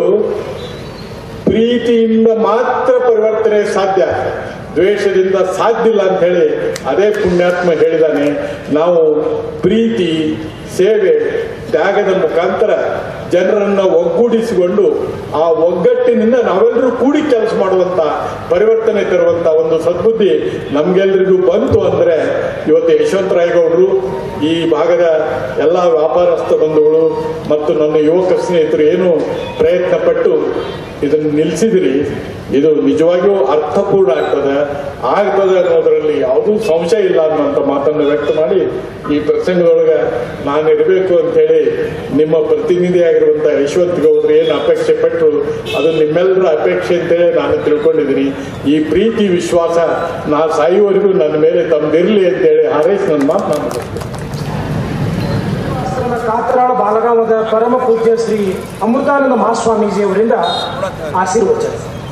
ಪ್ರೀತಿಯಿಂದ ಮಾತ್ರ ಪರಿವರ್ತನೆ ಸಾಧ್ಯ ದ್ವೇಷದಿಂದ ಸಾಧ್ಯ ಇಲ್ಲ ಅಂತ ಹೇಳಿ ಅದೇ ಪುಣ್ಯಾತ್ಮ ಹೇಳಿದಾನೆ ನಾವು ಪ್ರೀತಿ ಸೇವೆ ತ್ಯಾಗದ ಮುಖಾಂತರ ಜನರನ್ನ ಒಗ್ಗೂಡಿಸಿಕೊಂಡು ಆ ಒಗ್ಗಟ್ಟಿನಿಂದ ನಾವೆಲ್ಲರೂ ಕೂಡಿ ಕೆಲಸ ಮಾಡುವಂತ ಪರಿವರ್ತನೆ ತರುವಂತ ಒಂದು ಸದ್ಬುದ್ಧಿ ನಮ್ಗೆಲ್ರಿಗೂ ಬಂತು ಅಂದ್ರೆ ಇವತ್ತು ಯಶವಂತರಾಯಗೌಡರು ಈ ಭಾಗದ ಎಲ್ಲ ವ್ಯಾಪಾರಸ್ಥ ಬಂಧುಗಳು ಮತ್ತು ನನ್ನ ಯುವಕ ಸ್ನೇಹಿತರು ಏನು ಪ್ರಯತ್ನ ಪಟ್ಟು ಇದನ್ನು ನಿಲ್ಲಿಸಿದ್ರಿ ಇದು ನಿಜವಾಗಿಯೂ ಅರ್ಥಪೂರ್ಣ ಆಗ್ತದೆ ಆಗ್ತದೆ ಅನ್ನೋದರಲ್ಲಿ ಯಾವುದೂ ಸಂಶಯ ಇಲ್ಲ ಅನ್ನುವಂಥ ಮಾತನ್ನು ವ್ಯಕ್ತ ಮಾಡಿ ಈ ಪ್ರಸಂಗದೊಳಗೆ ನಾನು ಇರಬೇಕು ಅಂತ ಹೇಳಿ ನಿಮ್ಮ ಪ್ರತಿನಿಧಿ ಆಗಿರುವಂತಹ ಯಶವಂತ್ ಗೌಡ್ರು ಏನು ಅಪೇಕ್ಷೆ ಪಟ್ಟರು ಅದು ನಿಮ್ಮೆಲ್ಲರ ಅಪೇಕ್ಷೆ ಅಂತೇಳಿ ನಾನು ತಿಳ್ಕೊಂಡಿದ್ದೀನಿ ಈ ಪ್ರೀತಿ ವಿಶ್ವಾಸ ನಾ ಸಾಯುವವರೆಗೂ ನನ್ನ ಮೇಲೆ ತಮ್ಮದಿರಲಿ ಅಂತೇಳಿ ಹಾರೈಸಿ ನನ್ನ ಮಾತು ನಾನು ಮುಗಿಸ್ತೇನೆ. ಆಶ್ರಮ ಕಾತ್ರಾಳ ಬಾಲಗಾಮದ ಪರಮ ಪೂಜ್ಯ ಶ್ರೀ ಅಮೃತಾನಂದ ಮಹಾಸ್ವಾಮೀಜಿ ಅವರಿಂದ ಆಶೀರ್ವಚನ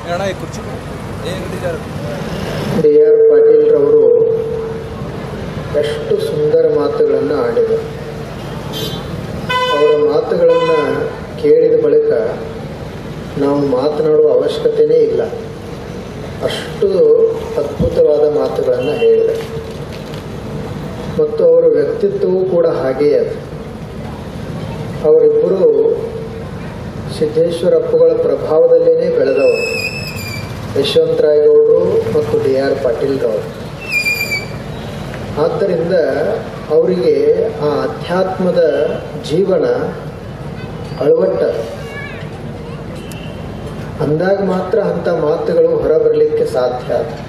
ಡಿ ಆರ್ ಪಾಟೀಲ್ ರವರು ಎಷ್ಟು ಸುಂದರ ಮಾತುಗಳನ್ನು ಆಡಿದರು ಅವರ ಮಾತುಗಳನ್ನು ಕೇಳಿದ ಬಳಿಕ ನಾವು ಮಾತನಾಡುವ ಅವಶ್ಯಕತೆಯೇ ಇಲ್ಲ ಅಷ್ಟು ಅದ್ಭುತವಾದ ಮಾತುಗಳನ್ನು ಹೇಳಿದರು ಮತ್ತು ಅವರ ವ್ಯಕ್ತಿತ್ವವೂ ಕೂಡ ಹಾಗೆಯೇ ಅದು ಅವರಿಬ್ಬರು ಸಿದ್ದೇಶ್ವರಪ್ಪಗಳ ಪ್ರಭಾವದಲ್ಲೇ ಬೆಳೆದವರು ಯಶವಂತರಾಯಗೌಡರು ಮತ್ತು ಡಿ ಆರ್ ಪಾಟೀಲ್ರವರು ಆದ್ದರಿಂದ ಅವರಿಗೆ ಆ ಅಧ್ಯಾತ್ಮದ ಜೀವನ ಅಳವಟ್ಟ ಅಂದಾಗ ಮಾತ್ರ ಅಂಥ ಮಾತುಗಳು ಹೊರಬರಲಿಕ್ಕೆ ಸಾಧ್ಯ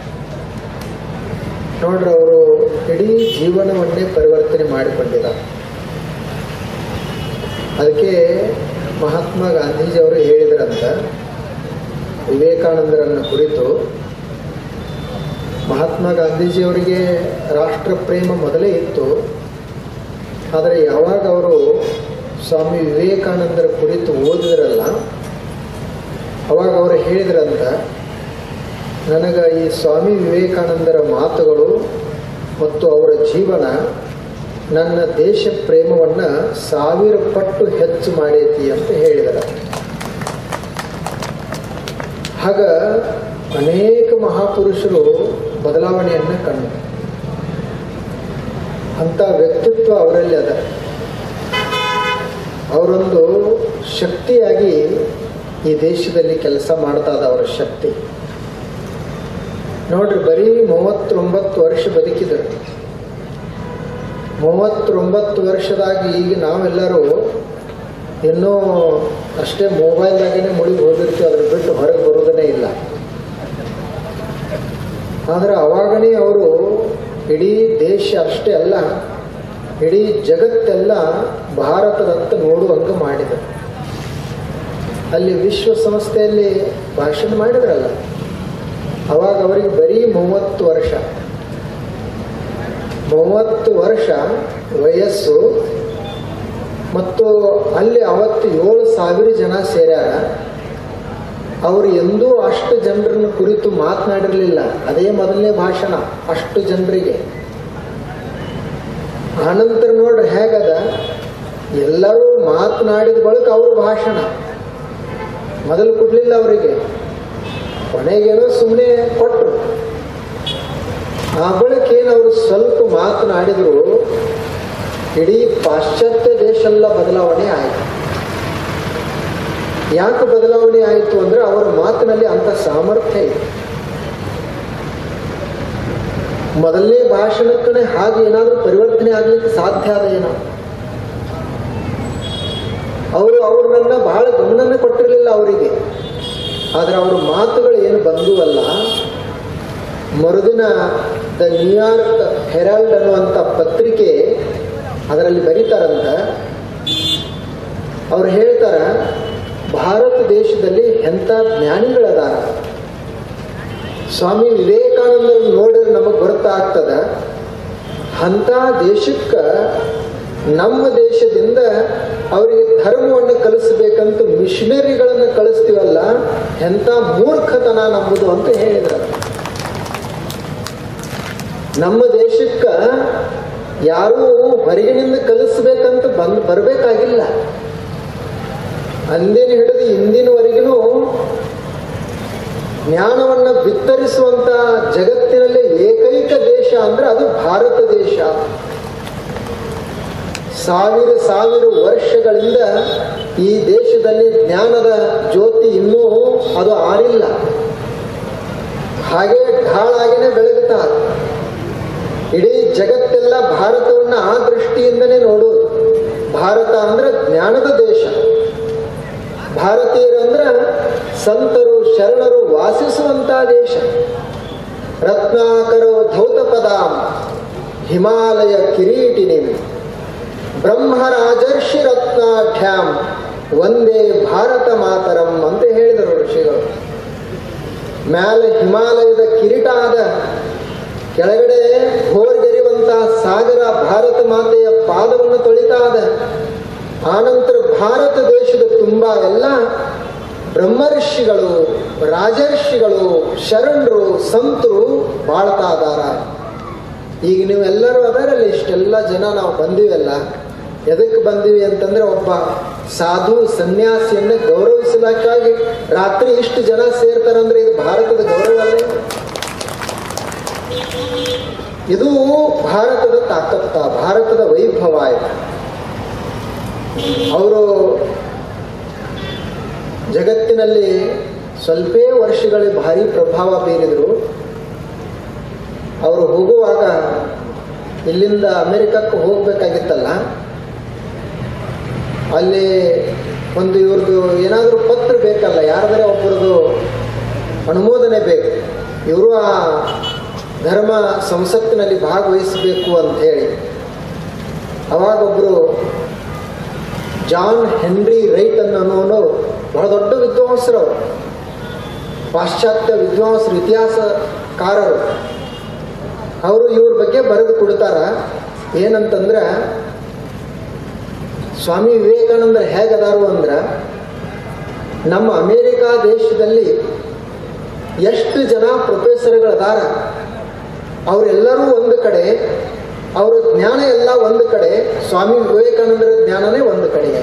ನೋಡ್ರಿ ಅವರು ಇಡೀ ಜೀವನವನ್ನೇ ಪರಿವರ್ತನೆ ಮಾಡಿಕೊಂಡಿದ್ದಾರೆ ಅದಕ್ಕೆ ಮಹಾತ್ಮ ಗಾಂಧೀಜಿಯವರು ಹೇಳಿದ್ರಂತ ವಿವೇಕಾನಂದರನ್ನು ಕುರಿತು ಮಹಾತ್ಮ ಗಾಂಧೀಜಿಯವರಿಗೆ ರಾಷ್ಟ್ರ ಪ್ರೇಮ ಮೊದಲೇ ಇತ್ತು ಆದರೆ ಯಾವಾಗ ಅವರು ಸ್ವಾಮಿ ವಿವೇಕಾನಂದರ ಕುರಿತು ಓದಿದ್ರಲ್ಲ ಅವಾಗ ಅವರು ಹೇಳಿದ್ರಂತ ನನಗೆ ಈ ಸ್ವಾಮಿ ವಿವೇಕಾನಂದರ ಮಾತುಗಳು ಮತ್ತು ಅವರ ಜೀವನ ನನ್ನ ದೇಶ ಪ್ರೇಮವನ್ನು ಸಾವಿರ ಪಟ್ಟು ಹೆಚ್ಚು ಮಾಡೈತಿ ಅಂತ ಹೇಳಿದರು ಆಗ ಅನೇಕ ಮಹಾಪುರುಷರು ಬದಲಾವಣೆಯನ್ನು ಕಂಡು ಅಂಥ ವ್ಯಕ್ತಿತ್ವ ಅವರಲ್ಲಿ ಅದ ಅವರೊಂದು ಶಕ್ತಿಯಾಗಿ ಈ ದೇಶದಲ್ಲಿ ಕೆಲಸ ಮಾಡ್ತಾ ಇದ್ದ ಅವರ ಶಕ್ತಿ ನೋಡ್ರಿ ಬರೀ ಮೂವತ್ತೊಂಬತ್ತು ವರ್ಷ ಬದುಕಿದರು ಮೂವತ್ತೊಂಬತ್ತು ವರ್ಷದಾಗಿ ಈಗ ನಾವೆಲ್ಲರೂ ಇನ್ನೂ ಅಷ್ಟೇ ಮೊಬೈಲ್ದಾಗೇ ಮುಳುಗಿ ಹೋಗಿರ್ತೀವಿ ಅದ್ರ ಬಿಟ್ಟು ಹೊರಗೆ ಬರೋದನ್ನೇ ಇಲ್ಲ ಆದರೆ ಅವಾಗನೇ ಅವರು ಇಡೀ ದೇಶ ಅಷ್ಟೇ ಅಲ್ಲ ಇಡೀ ಜಗತ್ತೆಲ್ಲ ಭಾರತದತ್ತ ನೋಡುವಂಗೆ ಮಾಡಿದರು ಅಲ್ಲಿ ವಿಶ್ವಸಂಸ್ಥೆಯಲ್ಲಿ ಭಾಷಣ ಮಾಡಿದ್ರಲ್ಲ ಅವಾಗ ಅವರಿಗೆ ಬರೀ ಮೂವತ್ತು ವರ್ಷ ಮೂವತ್ತು ವರ್ಷ ವಯಸ್ಸು ಮತ್ತು ಅಲ್ಲಿ ಅವತ್ತು ಏಳು ಸಾವಿರ ಜನ ಸೇರ್ಯಾರ ಅವರು ಎಂದೂ ಅಷ್ಟು ಜನರನ್ನು ಕುರಿತು ಮಾತನಾಡಿರಲಿಲ್ಲ ಅದೇ ಮೊದಲನೇ ಭಾಷಣ ಅಷ್ಟು ಜನರಿಗೆ ಆನಂತರ ನೋಡ್ರಿ ಹೇಗದ ಎಲ್ಲರೂ ಮಾತನಾಡಿದ ಬಳಿಕ ಅವ್ರ ಭಾಷಣ ಮೊದಲು ಕೊಡ್ಲಿಲ್ಲ ಅವರಿಗೆ ಕೊನೆಗೇನೋ ಸುಮ್ಮನೆ ಕೊಟ್ಟರು ಆ ಬಳಿಕ ಏನು ಅವರು ಸ್ವಲ್ಪ ಮಾತನಾಡಿದ್ರು ಇಡೀ ಪಾಶ್ಚಾತ್ಯ ದೇಶ ಎಲ್ಲ ಬದಲಾವಣೆ ಆಯಿತು ಯಾಕೆ ಬದಲಾವಣೆ ಆಯಿತು ಅಂದ್ರೆ ಅವರ ಮಾತಿನಲ್ಲಿ ಅಂತ ಸಾಮರ್ಥ್ಯ ಇದೆ ಮೊದಲನೇ ಭಾಷಣಕ್ಕನೇ ಹಾಗೆ ಏನಾದರೂ ಪರಿವರ್ತನೆ ಆಗ್ಲಿಕ್ಕೆ ಸಾಧ್ಯ ಅದ ಏನೋ ಅವರು ಅವ್ರನ್ನ ಬಹಳ ಗಮನನೇ ಕೊಟ್ಟಿರಲಿಲ್ಲ ಅವರಿಗೆ ಆದರೆ ಅವರ ಮಾತುಗಳು ಏನು ಬಂದುವಲ್ಲ ಮರುದಿನ ದ ನ್ಯೂಯಾರ್ಕ್ ಹೆರಾಲ್ಡ್ ಅನ್ನುವಂಥ ಪತ್ರಿಕೆ ಅದರಲ್ಲಿ ಬರೀತಾರಂತ ಅವ್ರು ಹೇಳ್ತಾರ ಭಾರತ ದೇಶದಲ್ಲಿ ಎಂಥ ಜ್ಞಾನಿಗಳದಾರ ಸ್ವಾಮಿ ವಿವೇಕಾನಂದರು ನೋಡಿದ್ರೆ ನಮಗೆ ಗೊತ್ತಾಗ್ತದ ಅಂಥ ದೇಶಕ್ಕೆ ನಮ್ಮ ದೇಶದಿಂದ ಅವರಿಗೆ ಧರ್ಮವನ್ನು ಕಲಿಸ್ಬೇಕಂತ ಮಿಷನರಿಗಳನ್ನು ಕಳಿಸ್ತೀವಲ್ಲ ಎಂಥ ಮೂರ್ಖತನ ನಮ್ಮದು ಅಂತ ಹೇಳಿದ್ರು ನಮ್ಮ ದೇಶಕ್ಕೆ ಯಾರೂ ಹೊರಗಿನಿಂದ ಕಲಿಸ್ಬೇಕಂತ ಬಂದ್ ಬರಬೇಕಾಗಿಲ್ಲ ಅಂದಿನ ಹಿಡಿದು ಇಂದಿನವರೆಗೂ ಜ್ಞಾನವನ್ನು ಬಿತ್ತರಿಸುವಂತ ಜಗತ್ತಿನಲ್ಲಿ ಏಕೈಕ ದೇಶ ಅಂದ್ರೆ ಅದು ಭಾರತ ದೇಶ ಸಾವಿರ ಸಾವಿರ ವರ್ಷಗಳಿಂದ ಈ ದೇಶದಲ್ಲಿ ಜ್ಞಾನದ ಜ್ಯೋತಿ ಇನ್ನೂ ಅದು ಆರಿಲ್ಲ ಹಾಗೆ ಢಾಳಾಗಿನೇ ಬೆಳಗುತ್ತಾ ಇಡೀ ಜಗತ್ತೆಲ್ಲ ಭಾರತವನ್ನ ಆ ದೃಷ್ಟಿಯಿಂದನೇ ನೋಡುವುದು ಭಾರತ ಅಂದ್ರೆ ಜ್ಞಾನದ ದೇಶ ಭಾರತೀಯರು ಅಂದ್ರೆ ಸಂತರು ಶರಣರು ವಾಸಿಸುವಂತ ದೇಶ ರತ್ನಾಕರೋ ಧೌತ ಪದಾಂ ಹಿಮಾಲಯ ಕಿರೀಟಿನಿ ಬ್ರಹ್ಮರಾಜರ್ಷಿ ರತ್ನಾಢ್ಯಾಂ ಒಂದೇ ಭಾರತ ಮಾತರಂ ಅಂತ ಹೇಳಿದರು ಋಷಿಗಳು ಮ್ಯಾಲೆ ಹಿಮಾಲಯದ ಕಿರೀಟ ಆದ ಕೆಳಗಡೆ ಹೋರ್ಗೆರಿಯುವಂತಹ ಸಾಗರ ಭಾರತ ಮಾತೆಯ ಪಾದವನ್ನು ತೊಳಿತಾ ಅದ ಆನಂತರ ಭಾರತ ದೇಶದ ತುಂಬ ಎಲ್ಲ ಬ್ರಹ್ಮರ್ಷಿಗಳು ರಾಜರ್ಷಿಗಳು ಶರಣರು ಸಂತರು ಬಾಳ್ತಾ ಇದಾರ ಈಗ ನೀವೆಲ್ಲರೂ ಅದರಲ್ಲಿ ಇಷ್ಟೆಲ್ಲ ಜನ ನಾವು ಬಂದಿವೆಲ್ಲ ಎದಕ್ಕೆ ಬಂದಿವಿ ಅಂತಂದ್ರೆ ಒಬ್ಬ ಸಾಧು ಸನ್ಯಾಸಿಯನ್ನ ಗೌರವಿಸಲಿಕ್ಕಾಗಿ ರಾತ್ರಿ ಇಷ್ಟು ಜನ ಸೇರ್ತಾರಂದ್ರೆ ಇದು ಭಾರತದ ಗೌರವ ಅಲ್ಲೇ ಇದು ಭಾರತದ ತಾಕತ್ತ ಭಾರತದ ವೈಭವ ಇದು ಅವರು ಜಗತ್ತಿನಲ್ಲಿ ಸ್ವಲ್ಪೇ ವರ್ಷಗಳಿಗೆ ಭಾರಿ ಪ್ರಭಾವ ಬೀರಿದರು ಅವರು ಹೋಗುವಾಗ ಇಲ್ಲಿಂದ ಅಮೆರಿಕಕ್ಕೆ ಹೋಗ್ಬೇಕಾಗಿತ್ತಲ್ಲ ಅಲ್ಲಿ ಒಂದು ಇವ್ರದ್ದು ಏನಾದರೂ ಪತ್ರ ಬೇಕಲ್ಲ ಯಾರ್ದಾರೆ ಒಬ್ಬರದು ಅನುಮೋದನೆ ಬೇಕು ಇವರು ಆ ಧರ್ಮ ಸಂಸತ್ತಿನಲ್ಲಿ ಭಾಗವಹಿಸಬೇಕು ಅಂತ ಹೇಳಿ ಅವಾಗ ಒಬ್ಬರು ಜಾನ್ ಹೆನ್ರಿ ರೈಟ್ ಅನ್ನೋನು ಬಹಳ ದೊಡ್ಡ ವಿದ್ವಾಂಸರು ಅವರು ಪಾಶ್ಚಾತ್ಯ ವಿದ್ವಾಂಸರು ಇತಿಹಾಸಕಾರರು ಅವರು ಇವ್ರ ಬಗ್ಗೆ ಬರೆದು ಕೊಡ್ತಾರ ಏನಂತಂದ್ರೆ ಸ್ವಾಮಿ ವಿವೇಕಾನಂದ ಹೇಗದಾರು ಅಂದ್ರೆ ನಮ್ಮ ಅಮೇರಿಕಾ ದೇಶದಲ್ಲಿ ಎಷ್ಟು ಜನ ಪ್ರೊಫೆಸರ್ಗಳದಾರ ಅವರೆಲ್ಲರೂ ಒಂದು ಕಡೆ ಅವರ ಜ್ಞಾನ ಎಲ್ಲ ಒಂದು ಕಡೆ ಸ್ವಾಮಿ ವಿವೇಕಾನಂದರ ಜ್ಞಾನನೇ ಒಂದು ಕಡೆಗೆ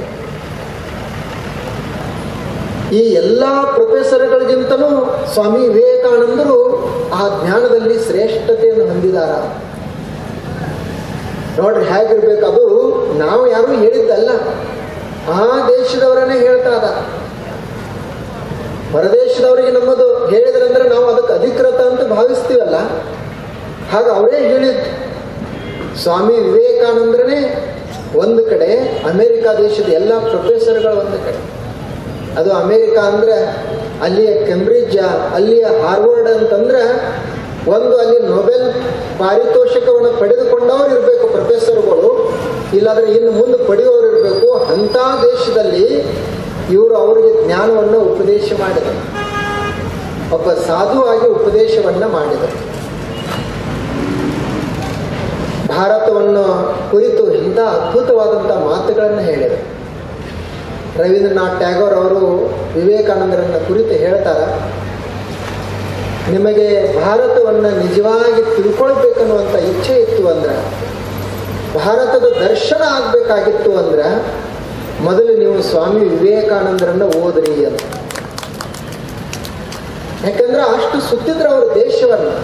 ಈ ಎಲ್ಲ ಪ್ರೊಫೆಸರ್ಗಳಿಗಿಂತಲೂ ಸ್ವಾಮಿ ವಿವೇಕಾನಂದರು ಆ ಜ್ಞಾನದಲ್ಲಿ ಶ್ರೇಷ್ಠತೆಯನ್ನು ಹೊಂದಿದಾರ ನೋಡ್ರಿ ಹೇಗಿರ್ಬೇಕು ಅದು ನಾವು ಯಾರು ಹೇಳಿದ್ದಲ್ಲ ಆ ದೇಶದವರನ್ನೇ ಹೇಳ್ತಾ ಇದ ಹೊರದೇಶದವರಿಗೆ ನಮ್ಮದು ಹೇಳಿದ್ರಂದ್ರೆ ನಾವು ಅದಕ್ಕೆ ಅಧಿಕೃತ ಅಂತ ಭಾವಿಸ್ತೀವಲ್ಲ ಹಾಗ ಅವರೇ ಹೇಳಿದ್ದು ಸ್ವಾಮಿ ವಿವೇಕಾನಂದರನೇ ಒಂದು ಕಡೆ ಅಮೆರಿಕ ದೇಶದ ಎಲ್ಲ ಪ್ರೊಫೆಸರ್ಗಳು ಒಂದು ಕಡೆ ಅದು ಅಮೇರಿಕ ಅಂದ್ರೆ ಅಲ್ಲಿಯ ಕೆಂಬ್ರಿಡ್ಜ್ ಅಲ್ಲಿಯ ಹಾರ್ವರ್ಡ್ ಅಂತಂದ್ರೆ ಒಂದು ಅಲ್ಲಿ ನೊಬೆಲ್ ಪಾರಿತೋಷಕವನ್ನು ಪಡೆದುಕೊಂಡವರು ಇರಬೇಕು ಪ್ರೊಫೆಸರ್ಗಳು ಇಲ್ಲಾಂದ್ರೆ ಇನ್ನು ಮುಂದೆ ಪಡೆಯೋರು ಇರಬೇಕು ಅಂಥ ದೇಶದಲ್ಲಿ ಇವರು ಅವರಿಗೆ ಜ್ಞಾನವನ್ನು ಉಪದೇಶ ಮಾಡಿದರು ಒಬ್ಬ ಸಾಧುವಾಗಿ ಉಪದೇಶವನ್ನ ಮಾಡಿದರು ಭಾರತವನ್ನು ಕುರಿತು ಇಂಥ ಅದ್ಭುತವಾದಂಥ ಮಾತುಗಳನ್ನು ಹೇಳಿದರು ರವೀಂದ್ರನಾಥ್ ಟ್ಯಾಗೋರ್ ಅವರು ವಿವೇಕಾನಂದರನ್ನ ಕುರಿತು ಹೇಳ್ತಾರ ನಿಮಗೆ ಭಾರತವನ್ನು ನಿಜವಾಗಿ ತಿಳ್ಕೊಳ್ಬೇಕನ್ನುವಂಥ ಇಚ್ಛೆ ಇತ್ತು ಅಂದ್ರೆ ಭಾರತದ ದರ್ಶನ ಆಗಬೇಕಾಗಿತ್ತು ಅಂದ್ರೆ ಮೊದಲು ನೀವು ಸ್ವಾಮಿ ವಿವೇಕಾನಂದರನ್ನ ಓದ್ರಿ ಅಂತ ಯಾಕಂದ್ರೆ ಅಷ್ಟು ಸುತ್ತಿದ್ರು ಅವರು ದೇಶವನ್ನು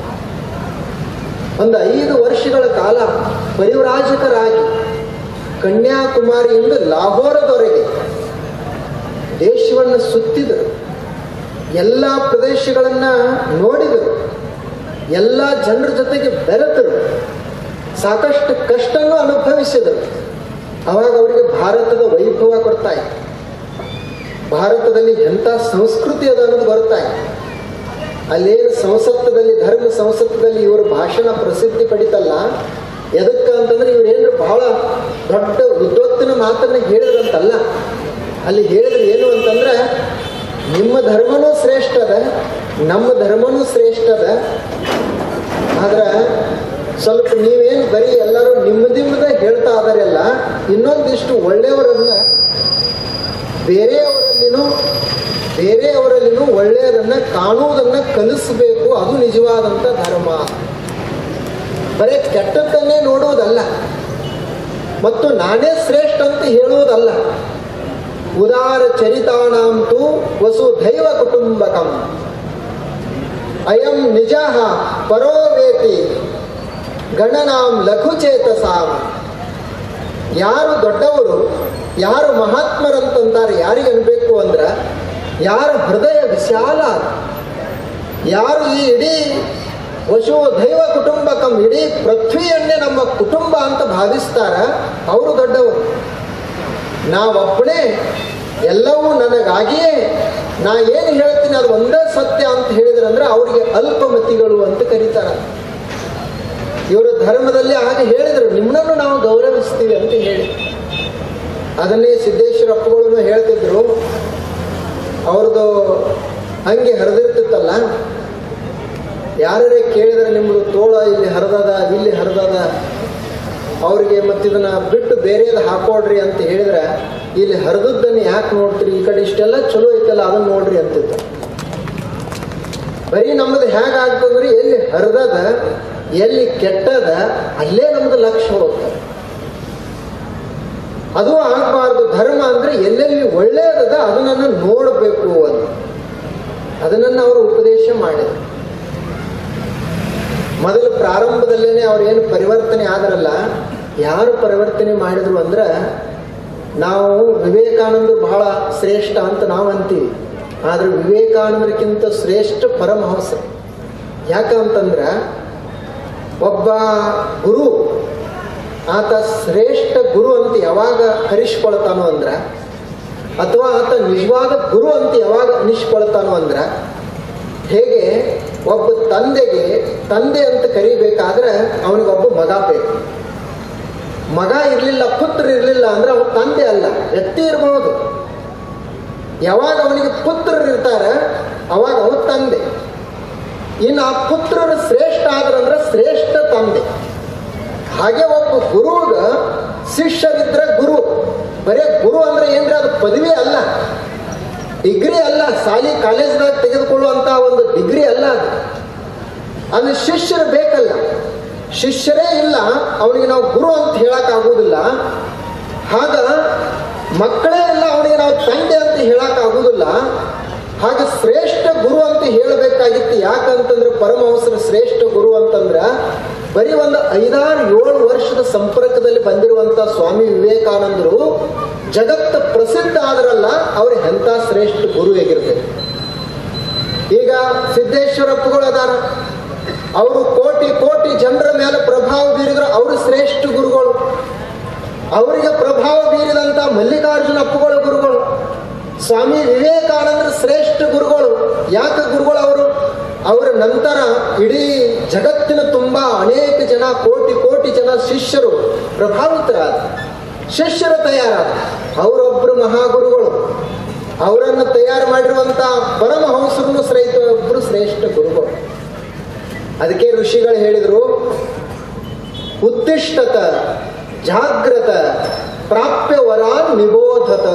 ಒಂದು ಐದು ವರ್ಷಗಳ ಕಾಲ ಪರಿವ್ರಾಜಕರಾಗಿ ಕನ್ಯಾಕುಮಾರಿಯಿಂದ ಲಾಹೋರದವರೆಗೆ ದೇಶವನ್ನು ಸುತ್ತಿದರು ಎಲ್ಲ ಪ್ರದೇಶಗಳನ್ನ ನೋಡಿದರು ಎಲ್ಲ ಜನರ ಜೊತೆಗೆ ಬೆರೆತರು ಸಾಕಷ್ಟು ಕಷ್ಟನೂ ಅನುಭವಿಸಿದರು ಅವಾಗ ಅವರಿಗೆ ಭಾರತದ ವೈಭವ ಕೊಡ್ತಾ ಇತ್ತು ಭಾರತದಲ್ಲಿ ಎಂಥ ಸಂಸ್ಕೃತಿ ಅದ ಅನ್ನೋದು ಬರ್ತಾ ಇತ್ತು ಅಲ್ಲೇನು ಸಂಸತ್ತದಲ್ಲಿ ಧರ್ಮ ಸಂಸತ್ತದಲ್ಲಿ ಇವರು ಭಾಷಣ ಪ್ರಸಿದ್ಧಿ ಪಡಿತಲ್ಲ ಎದಕ್ಕ ಅಂತಂದ್ರೆ ಇವ್ರೇನು ಬಹಳ ದೊಡ್ಡ ಉದ್ದೋತ್ತಿನ ಮಾತನ್ನ ಹೇಳಿದ್ರಂತಲ್ಲ ಅಲ್ಲಿ ಹೇಳಿದ್ರು ಏನು ಅಂತಂದ್ರೆ ನಿಮ್ಮ ಧರ್ಮನೂ ಶ್ರೇಷ್ಠ ಅದ ನಮ್ಮ ಧರ್ಮನೂ ಶ್ರೇಷ್ಠ ಅದ ಆದ್ರೆ ಸ್ವಲ್ಪ ನೀವೇನು ಬರೀ ಎಲ್ಲರೂ ನಿಮ್ಮದಿಮ್ಮದ ಹೇಳ್ತಾ ಅದಾರೆಲ್ಲ ಇನ್ನೊಂದಿಷ್ಟು ಒಳ್ಳೆಯವರನ್ನ ಬೇರೆಯವರಲ್ಲಿನೂ ಬೇರೆಯವರಲ್ಲಿನೂ ಒಳ್ಳೆಯದನ್ನ ಕಾಣುವುದನ್ನ ಕಲಿಸಬೇಕು ಅದು ನಿಜವಾದಂಥ ಧರ್ಮ ಬರೀ ಕೆಟ್ಟದ್ದನ್ನೇ ನೋಡುವುದಲ್ಲ ಮತ್ತು ನಾನೇ ಶ್ರೇಷ್ಠ ಅಂತ ಹೇಳುವುದಲ್ಲ ಉದಾರ ಚರಿತಾನಾಂತು ವಸುಧೈವ ಕುಟುಂಬಕಂ ಅಯಂ ನಿಜ ಪರೋ ವೇತಿ ಗಣನಾಂ ಲಘುಚೇತಸಾಂ ಯಾರು ದೊಡ್ಡವರು ಯಾರು ಮಹಾತ್ಮರಂತಂತಾರೆ ಯಾರಿಗೆ ಅನ್ಬೇಕು ಅಂದ್ರೆ ಯಾರ ಹೃದಯ ವಿಶಾಲ ಯಾರು ಈ ಇಡೀ ವಶು ದೈವ ಕುಟುಂಬಕಂ ಇಡೀ ಪೃಥ್ವಿಯನ್ನೇ ನಮ್ಮ ಕುಟುಂಬ ಅಂತ ಭಾವಿಸ್ತಾರ ಅವರು ದೊಡ್ಡವರು ನಾವೊಬ್ಬನೇ ಎಲ್ಲವೂ ನನಗಾಗಿಯೇ ನಾ ಏನು ಹೇಳ್ತೀನಿ ಅದು ಒಂದೇ ಸತ್ಯ ಅಂತ ಹೇಳಿದ್ರಂದ್ರೆ ಅವರಿಗೆ ಅಲ್ಪಮತಿಗಳು ಅಂತ ಕರೀತಾರ ಇವರು ಧರ್ಮದಲ್ಲಿ ಹಾಗೆ ಹೇಳಿದರು ನಿಮ್ಮನ್ನು ನಾವು ಗೌರವಿಸ್ತೀವಿ ಅಂತ ಹೇಳಿ ಅದನ್ನೇ ಸಿದ್ದೇಶ್ವರ ಅಪ್ಪಗಳನ್ನು ಹೇಳ್ತಿದ್ರು ಅವ್ರದ್ದು ಹಂಗೆ ಹರಿದಿರ್ತಿತ್ತಲ್ಲ ಯಾರೇ ಕೇಳಿದ್ರೆ ನಿಮ್ಮದು ತೋಳ ಇಲ್ಲಿ ಹರಿದದ ಇಲ್ಲಿ ಹರಿದದ ಅವರಿಗೆ ಮತ್ತಿದನ್ನ ಬಿಟ್ಟು ಬೇರೆದು ಹಾಕೊಡ್ರಿ ಅಂತ ಹೇಳಿದ್ರೆ ಇಲ್ಲಿ ಹರಿದದ್ದನ್ನು ಯಾಕೆ ನೋಡ್ತೀರಿ ಈ ಕಡೆ ಇಷ್ಟೆಲ್ಲ ಚಲೋ ಐತಲ್ಲ ಅದನ್ನ ನೋಡ್ರಿ ಅಂತಿದ್ದ ಬರೀ ನಮ್ಮದು ಹೇಗಾಗ್ತದ್ರಿ ಎಲ್ಲಿ ಹರಿದದ ಎಲ್ಲಿ ಕೆಟ್ಟದ ಅಲ್ಲೇ ನಮ್ದು ಲಕ್ಷ್ಯ ಹೋಗ್ತದೆ ಅದು ಆಗಬಾರ್ದು ಧರ್ಮ ಅಂದ್ರೆ ಎಲ್ಲೆಲ್ಲಿ ಒಳ್ಳೆಯದದ ಅದನ್ನ ನೋಡಬೇಕು ಅಂತ ಅದನ್ನ ಅವರು ಉಪದೇಶ ಮಾಡಿದರು ಮೊದಲು ಪ್ರಾರಂಭದಲ್ಲೇನೆ ಅವ್ರೇನು ಪರಿವರ್ತನೆ ಆದ್ರಲ್ಲ ಯಾರು ಪರಿವರ್ತನೆ ಮಾಡಿದ್ರು ಅಂದ್ರೆ ನಾವು ವಿವೇಕಾನಂದರು ಬಹಳ ಶ್ರೇಷ್ಠ ಅಂತ ನಾವು ಅಂತೀವಿ ಆದ್ರೆ ವಿವೇಕಾನಂದರಿಗಿಂತ ಶ್ರೇಷ್ಠ ಪರಮಹಂಸ ಯಾಕಂತಂದ್ರೆ ಒಬ್ಬ ಗುರು ಆತ ಶ್ರೇಷ್ಠ ಗುರು ಅಂತ ಯಾವಾಗ ಕರೆಸ್ಕೊಳ್ತಾನೋ ಅಂದ್ರ ಅಥವಾ ಆತ ನಿಜವಾದ ಗುರು ಅಂತ ಯಾವಾಗ ಅನಿಸ್ಕೊಳ್ತಾನೋ ಅಂದ್ರ ಹೇಗೆ ಒಬ್ಬ ತಂದೆಗೆ ತಂದೆ ಅಂತ ಕರಿಬೇಕಾದ್ರೆ ಅವನಿಗೊಬ್ಬ ಮಗ ಬೇಕು ಮಗ ಇರಲಿಲ್ಲ ಪುತ್ರ ಇರಲಿಲ್ಲ ಅಂದ್ರೆ ಅವನ ತಂದೆ ಅಲ್ಲ ವ್ಯಕ್ತಿ ಇರಬಹುದು ಯಾವಾಗ ಅವನಿಗೆ ಪುತ್ರರು ಇರ್ತಾರೆ ಅವಾಗ ಅವನ ತಂದೆ ಇನ್ನು ಆ ಪುತ್ರರು ಶ್ರೇಷ್ಠ ಆದ್ರಂದ್ರೆ ಶ್ರೇಷ್ಠ ತಂದೆ ಹಾಗೆ ಒಬ್ಬ ಗುರುಗ ಶಿಷ್ಯರಿದ್ರೆ ಗುರು ಬರೇ ಗುರು ಅಂದ್ರೆ ಏನ್ರಿ ಅದು ಪದವಿ ಅಲ್ಲ ಡಿಗ್ರಿ ಅಲ್ಲ ಸಾಲಿ ಕಾಲೇಜ್ದಾಗ ತೆಗೆದುಕೊಳ್ಳುವಂತ ಒಂದು ಡಿಗ್ರಿ ಅಲ್ಲ ಅದು ಅದು ಶಿಷ್ಯರು ಬೇಕಲ್ಲ ಶಿಷ್ಯರೇ ಇಲ್ಲ ಅವನಿಗೆ ನಾವು ಗುರು ಅಂತ ಹೇಳಕ್ ಆಗುವುದಿಲ್ಲ ಆಗ ಮಕ್ಕಳೇ ಇಲ್ಲ ಅವನಿಗೆ ನಾವು ತಂದೆ ಅಂತ ಹೇಳಕ್ ಆಗುವುದಿಲ್ಲ ಹಾಗ ಶ್ರೇಷ್ಠ ಗುರು ಅಂತ ಹೇಳಬೇಕಾಗಿತ್ತು ಯಾಕಂತಂದ್ರೆ ಪರಮಹಂಸರ ಶ್ರೇಷ್ಠ ಗುರು ಅಂತಂದ್ರ ಬರೀ ಒಂದು ಐದಾರು ಏಳು ವರ್ಷದ ಸಂಪರ್ಕದಲ್ಲಿ ಬಂದಿರುವಂತ ಸ್ವಾಮಿ ವಿವೇಕಾನಂದರು ಜಗತ್ತು ಪ್ರಸಿದ್ಧ ಆದ್ರಲ್ಲ ಅವ್ರು ಎಂಥ ಶ್ರೇಷ್ಠ ಗುರು ಹೇಗಿರ್ಬೇಕು ಈಗ ಸಿದ್ದೇಶ್ವರಪ್ಪಗಳು ಅದಾರ ಅವರು ಕೋಟಿ ಕೋಟಿ ಜನರ ಮೇಲೆ ಪ್ರಭಾವ ಬೀರಿದ್ರು ಅವರು ಶ್ರೇಷ್ಠ ಗುರುಗಳು ಅವರಿಗೆ ಪ್ರಭಾವ ಬೀರಿದಂತ ಮಲ್ಲಿಕಾರ್ಜುನ ಅಪ್ಪುಗಳ ಗುರುಗಳು ಸ್ವಾಮಿ ವಿವೇಕಾನಂದರ ಶ್ರೇಷ್ಠ ಗುರುಗಳು ಯಾಕೆ ಗುರುಗಳು ಅವರು ಅವರ ನಂತರ ಇಡೀ ಜಗತ್ತಿನ ತುಂಬಾ ಅನೇಕ ಜನ ಕೋಟಿ ಕೋಟಿ ಜನ ಶಿಷ್ಯರು ಪ್ರಭಾವಿತರಾದ ಶಿಷ್ಯರು ತಯಾರಾದ ಅವರೊಬ್ಬರು ಮಹಾಗುರುಗಳು ಅವರನ್ನು ತಯಾರು ಮಾಡಿರುವಂತ ಪರಮಹಂಸರನ್ನು ಸಹಿತ ಒಬ್ಬರು ಶ್ರೇಷ್ಠ ಗುರುಗಳು ಅದಕ್ಕೆ ಋಷಿಗಳು ಹೇಳಿದ್ರು ಉತ್ತಿಷ್ಟತ ಜಾಗ್ರತ ಪ್ರಾಪ್ಯ ವರಾನ್ ನಿಬೋಧತ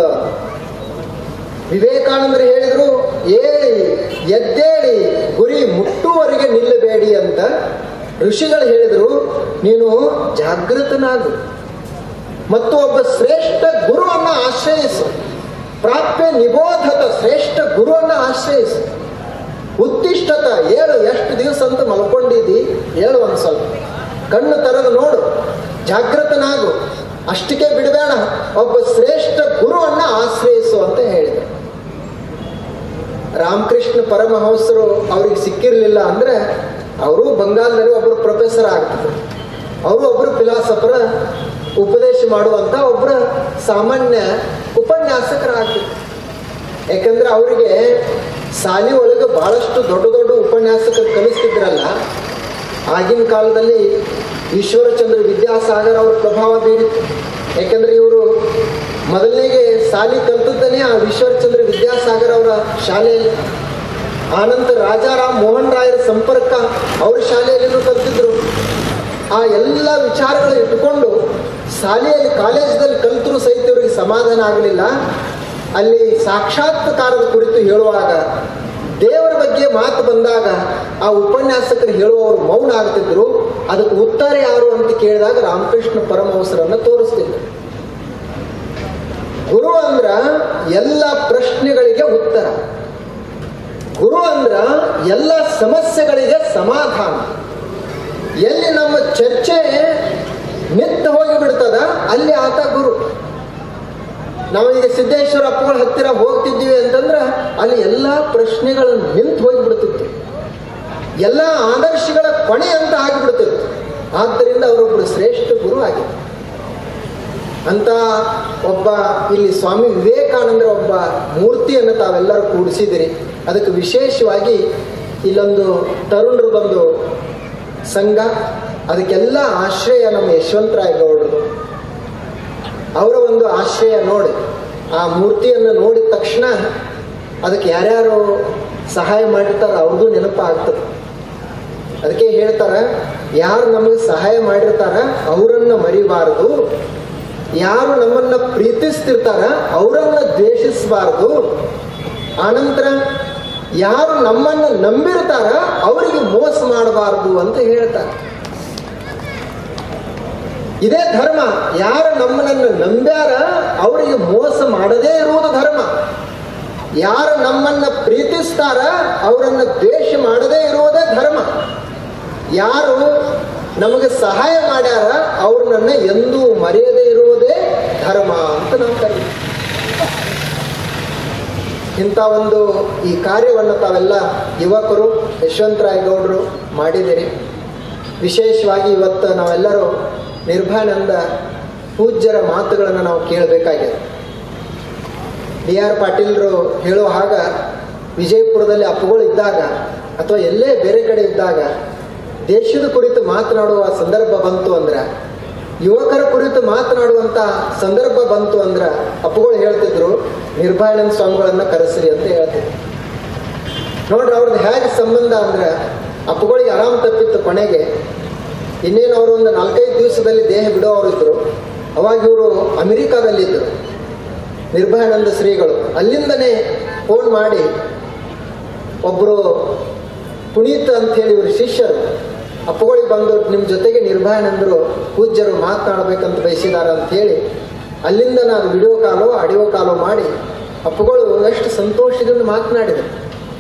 ವಿವೇಕಾನಂದರು ಹೇಳಿದ್ರು ಏಳಿ ಎದ್ದೇಳಿ ಗುರಿ ಮುಟ್ಟುವರೆಗೆ ನಿಲ್ಲಬೇಡಿ ಅಂತ ಋಷಿಗಳು ಹೇಳಿದ್ರು ನೀನು ಜಾಗೃತನಾಗು ಮತ್ತು ಒಬ್ಬ ಶ್ರೇಷ್ಠ ಗುರುವನ್ನ ಆಶ್ರಯಿಸು ಪ್ರಾಪ್ಯ ನಿಬೋಧತ ಶ್ರೇಷ್ಠ ಗುರುವನ್ನ ಆಶ್ರಯಿಸು ಉತ್ತಿಷ್ಟತ ಏಳು ಎಷ್ಟು ದಿವಸ ಅಂತ ಮಲ್ಕೊಂಡಿದ್ದಿ ಏಳು ಒಂದು ಸ್ವಲ್ಪ ಕಣ್ಣು ತೆರೆದು ನೋಡು ಜಾಗೃತನಾಗು ಅಷ್ಟಕ್ಕೆ ಬಿಡಬೇಡ ಒಬ್ಬ ಶ್ರೇಷ್ಠ ಗುರುವನ್ನ ಆಶ್ರಯಿಸು ಅಂತ ಹೇಳಿದರು ರಾಮಕೃಷ್ಣ ಪರಮಹಂಸರು ಅವ್ರಿಗೆ ಸಿಕ್ಕಿರ್ಲಿಲ್ಲ ಅಂದ್ರೆ ಅವರು ಬಂಗಾಲದಲ್ಲಿ ಒಬ್ಬರು ಪ್ರೊಫೆಸರ್ ಆಗ್ತಿದ್ರು ಅವರು ಒಬ್ಬರು ಫಿಲಾಸಫರ ಉಪದೇಶ ಮಾಡುವಂತ ಒಬ್ಬರ ಸಾಮಾನ್ಯ ಉಪನ್ಯಾಸಕರಾಗ್ತಿದ್ರು ಯಾಕಂದ್ರೆ ಅವರಿಗೆ ಶಾಲಿ ಒಳಗೆ ಬಹಳಷ್ಟು ದೊಡ್ಡ ದೊಡ್ಡ ಉಪನ್ಯಾಸಕರು ಕಲಿಸ್ತಿದ್ರಲ್ಲ ಆಗಿನ ಕಾಲದಲ್ಲಿ ಈಶ್ವರಚಂದ್ರ ವಿದ್ಯಾಸಾಗರ್ ಅವ್ರ ಪ್ರಭಾವ ಬೀರಿತ್ತು ಯಾಕಂದ್ರೆ ಇವರು ಮೊದಲನೇಗೆ ಶಾಲಿ ಕಲ್ತದ್ದನೇ ಆ ಈಶ್ವರಚಂದ್ರ ವಿದ್ಯಾಸಾಗರ್ ಅವರ ಶಾಲೆಯಲ್ಲಿ ಆನಂತರ ರಾಜಾರಾಮ್ ಮೋಹನ್ ರಾಯರ ಸಂಪರ್ಕ ಅವ್ರ ಶಾಲೆಯಲ್ಲಿನೂ ಕಲ್ತಿದ್ರು ಆ ಎಲ್ಲ ವಿಚಾರಗಳು ಇಟ್ಕೊಂಡು ಶಾಲೆಯಲ್ಲಿ ಕಾಲೇಜದಲ್ಲಿ ಕಲ್ತರೂ ಸಹಿತ ಇವರಿಗೆ ಸಮಾಧಾನ ಆಗಲಿಲ್ಲ ಅಲ್ಲಿ ಸಾಕ್ಷಾತ್ಕಾರದ ಕುರಿತು ಹೇಳುವಾಗ ದೇವರ ಬಗ್ಗೆ ಮಾತು ಬಂದಾಗ ಆ ಉಪನ್ಯಾಸಕರು ಹೇಳುವವರು ಮೌನ ಆಗ್ತಿದ್ರು ಅದಕ್ಕೆ ಉತ್ತರ ಯಾರು ಅಂತ ಕೇಳಿದಾಗ ರಾಮಕೃಷ್ಣ ಪರಮಹಂಸರನ್ನ ತೋರಿಸ್ತಿದ್ರು ಗುರು ಅಂದ್ರ ಎಲ್ಲ ಪ್ರಶ್ನೆಗಳಿಗೆ ಉತ್ತರ ಗುರು ಅಂದ್ರ ಎಲ್ಲ ಸಮಸ್ಯೆಗಳಿಗೆ ಸಮಾಧಾನ ಎಲ್ಲಿ ನಮ್ಮ ಚರ್ಚೆ ನಿಂತು ಹೋಗಿ ಬಿಡ್ತದ ಅಲ್ಲಿ ಆತ ಗುರು ನಾವು ಈಗ ಸಿದ್ದೇಶ್ವರ ಅಪ್ಪಗಳ ಹತ್ತಿರ ಹೋಗ್ತಿದ್ದೀವಿ ಅಂತಂದ್ರೆ ಅಲ್ಲಿ ಎಲ್ಲಾ ಪ್ರಶ್ನೆಗಳು ನಿಂತು ಹೋಗಿಬಿಡ್ತಿತ್ತು ಎಲ್ಲ ಆದರ್ಶಗಳ ಕೊನೆ ಅಂತ ಆಗಿಬಿಡ್ತಿತ್ತು ಆದ್ದರಿಂದ ಅವರೊಬ್ಬರು ಶ್ರೇಷ್ಠ ಗುರು ಆಗಿತ್ತು ಅಂತ ಒಬ್ಬ ಇಲ್ಲಿ ಸ್ವಾಮಿ ವಿವೇಕಾನಂದರ ಒಬ್ಬ ಮೂರ್ತಿಯನ್ನು ತಾವೆಲ್ಲರೂ ಕೂಡಿಸಿದಿರಿ ಅದಕ್ಕೆ ವಿಶೇಷವಾಗಿ ಇಲ್ಲೊಂದು ತರುಣರು ಬಂದು ಸಂಘ ಅದಕ್ಕೆಲ್ಲ ಆಶ್ರಯ ನಮ್ಮ ಯಶವಂತರಾಯ ಗೌಡರು ಅವರ ಒಂದು ಆಶ್ರಯ ನೋಡಿ ಆ ಮೂರ್ತಿಯನ್ನು ನೋಡಿದ ತಕ್ಷಣ ಅದಕ್ಕೆ ಯಾರ್ಯಾರು ಸಹಾಯ ಮಾಡಿರ್ತಾರ ಅವ್ರದ್ದು ನೆನಪಾಗ್ತದೆ ಅದಕ್ಕೆ ಹೇಳ್ತಾರ ಯಾರು ನಮಗೆ ಸಹಾಯ ಮಾಡಿರ್ತಾರ ಅವರನ್ನ ಮರಿಬಾರದು ಯಾರು ನಮ್ಮನ್ನ ಪ್ರೀತಿಸ್ತಿರ್ತಾರ ಅವರನ್ನ ದ್ವೇಷಿಸಬಾರದು ಆನಂತರ ಯಾರು ನಮ್ಮನ್ನ ನಂಬಿರ್ತಾರ ಅವರಿಗೆ ಮೋಸ ಮಾಡಬಾರದು ಅಂತ ಹೇಳ್ತಾರೆ ಇದೇ ಧರ್ಮ ಯಾರು ನಮ್ಮನನ್ನು ನಂಬ್ಯಾರ ಅವರಿಗೆ ಮೋಸ ಮಾಡದೇ ಇರುವುದು ಧರ್ಮ ಯಾರು ನಮ್ಮನ್ನ ಪ್ರೀತಿಸ್ತಾರ ಅವರನ್ನ ದ್ವೇಷ ಮಾಡದೇ ಇರುವುದೇ ಧರ್ಮ ಯಾರು ನಮಗೆ ಸಹಾಯ ಮಾಡ್ಯಾರ ಅವ್ರನ್ನ ಎಂದೂ ಮರೆಯದೇ ಇರುವುದೇ ಧರ್ಮ ಅಂತ ನಾವು ಕರೀತೀವಿ ಇಂಥ ಒಂದು ಈ ಕಾರ್ಯವನ್ನು ತಾವೆಲ್ಲ ಯುವಕರು ಯಶವಂತರಾಯ ಗೌಡರು ಮಾಡಿದಿರಿ ವಿಶೇಷವಾಗಿ ಇವತ್ತು ನಾವೆಲ್ಲರೂ ನಿರ್ಭಯಾನಂದ ಪೂಜ್ಯರ ಮಾತುಗಳನ್ನು ನಾವು ಕೇಳಬೇಕಾಗಿದೆ ಡಿ ಆರ್ ಪಾಟೀಲ್ರು ಹೇಳೋ ಹಾಗ ವಿಜಯಪುರದಲ್ಲಿ ಅಪ್ಪುಗಳು ಇದ್ದಾಗ ಅಥವಾ ಎಲ್ಲೇ ಬೇರೆ ಕಡೆ ಇದ್ದಾಗ ದೇಶದ ಕುರಿತು ಮಾತನಾಡುವ ಸಂದರ್ಭ ಬಂತು ಅಂದ್ರೆ ಯುವಕರ ಕುರಿತು ಮಾತನಾಡುವಂತ ಸಂದರ್ಭ ಬಂತು ಅಂದ್ರೆ ಅಪ್ಪುಗಳು ಹೇಳ್ತಿದ್ರು ನಿರ್ಭಯಾನಂದ ಸ್ವಾಮಿಗಳನ್ನ ಕರೆಸ್ರಿ ಅಂತ ಹೇಳ್ತಿದ್ರು ನೋಡ್ರಿ ಅವ್ರದ್ದು ಹೇಗೆ ಸಂಬಂಧ ಅಂದ್ರೆ ಅಪ್ಪುಗಳಿಗೆ ಆರಾಮ್ ತಪ್ಪಿತ್ತು ಕೊನೆಗೆ ಇನ್ನೇನು ಅವರು ಒಂದು ನಾಲ್ಕೈದು ದಿವಸದಲ್ಲಿ ದೇಹ ಬಿಡೋರು ಇದ್ರು ಅವಾಗ ಇವರು ಅಮೆರಿಕಾದಲ್ಲಿದ್ದರು ನಿರ್ಭಯಾನಂದ ಶ್ರೀಗಳು ಅಲ್ಲಿಂದನೇ ಫೋನ್ ಮಾಡಿ ಒಬ್ಬರು ಪುನೀತ್ ಅಂತೇಳಿ ಇವರು ಶಿಷ್ಯರು ಅಪ್ಪಗಳಿಗೆ ಬಂದು ನಿಮ್ಮ ಜೊತೆಗೆ ನಿರ್ಭಯಾನಂದರು ಪೂಜ್ಯರು ಮಾತನಾಡಬೇಕಂತ ಬಯಸಿದಾರ ಅಂತ ಹೇಳಿ ಅಲ್ಲಿಂದ ನಾನು ವಿಡಿಯೋ ಕಾಲು ಆಡಿಯೋ ಕಾಲು ಮಾಡಿ ಅಪ್ಪಗಳು ಎಷ್ಟು ಸಂತೋಷದಿಂದ ಮಾತನಾಡಿದರು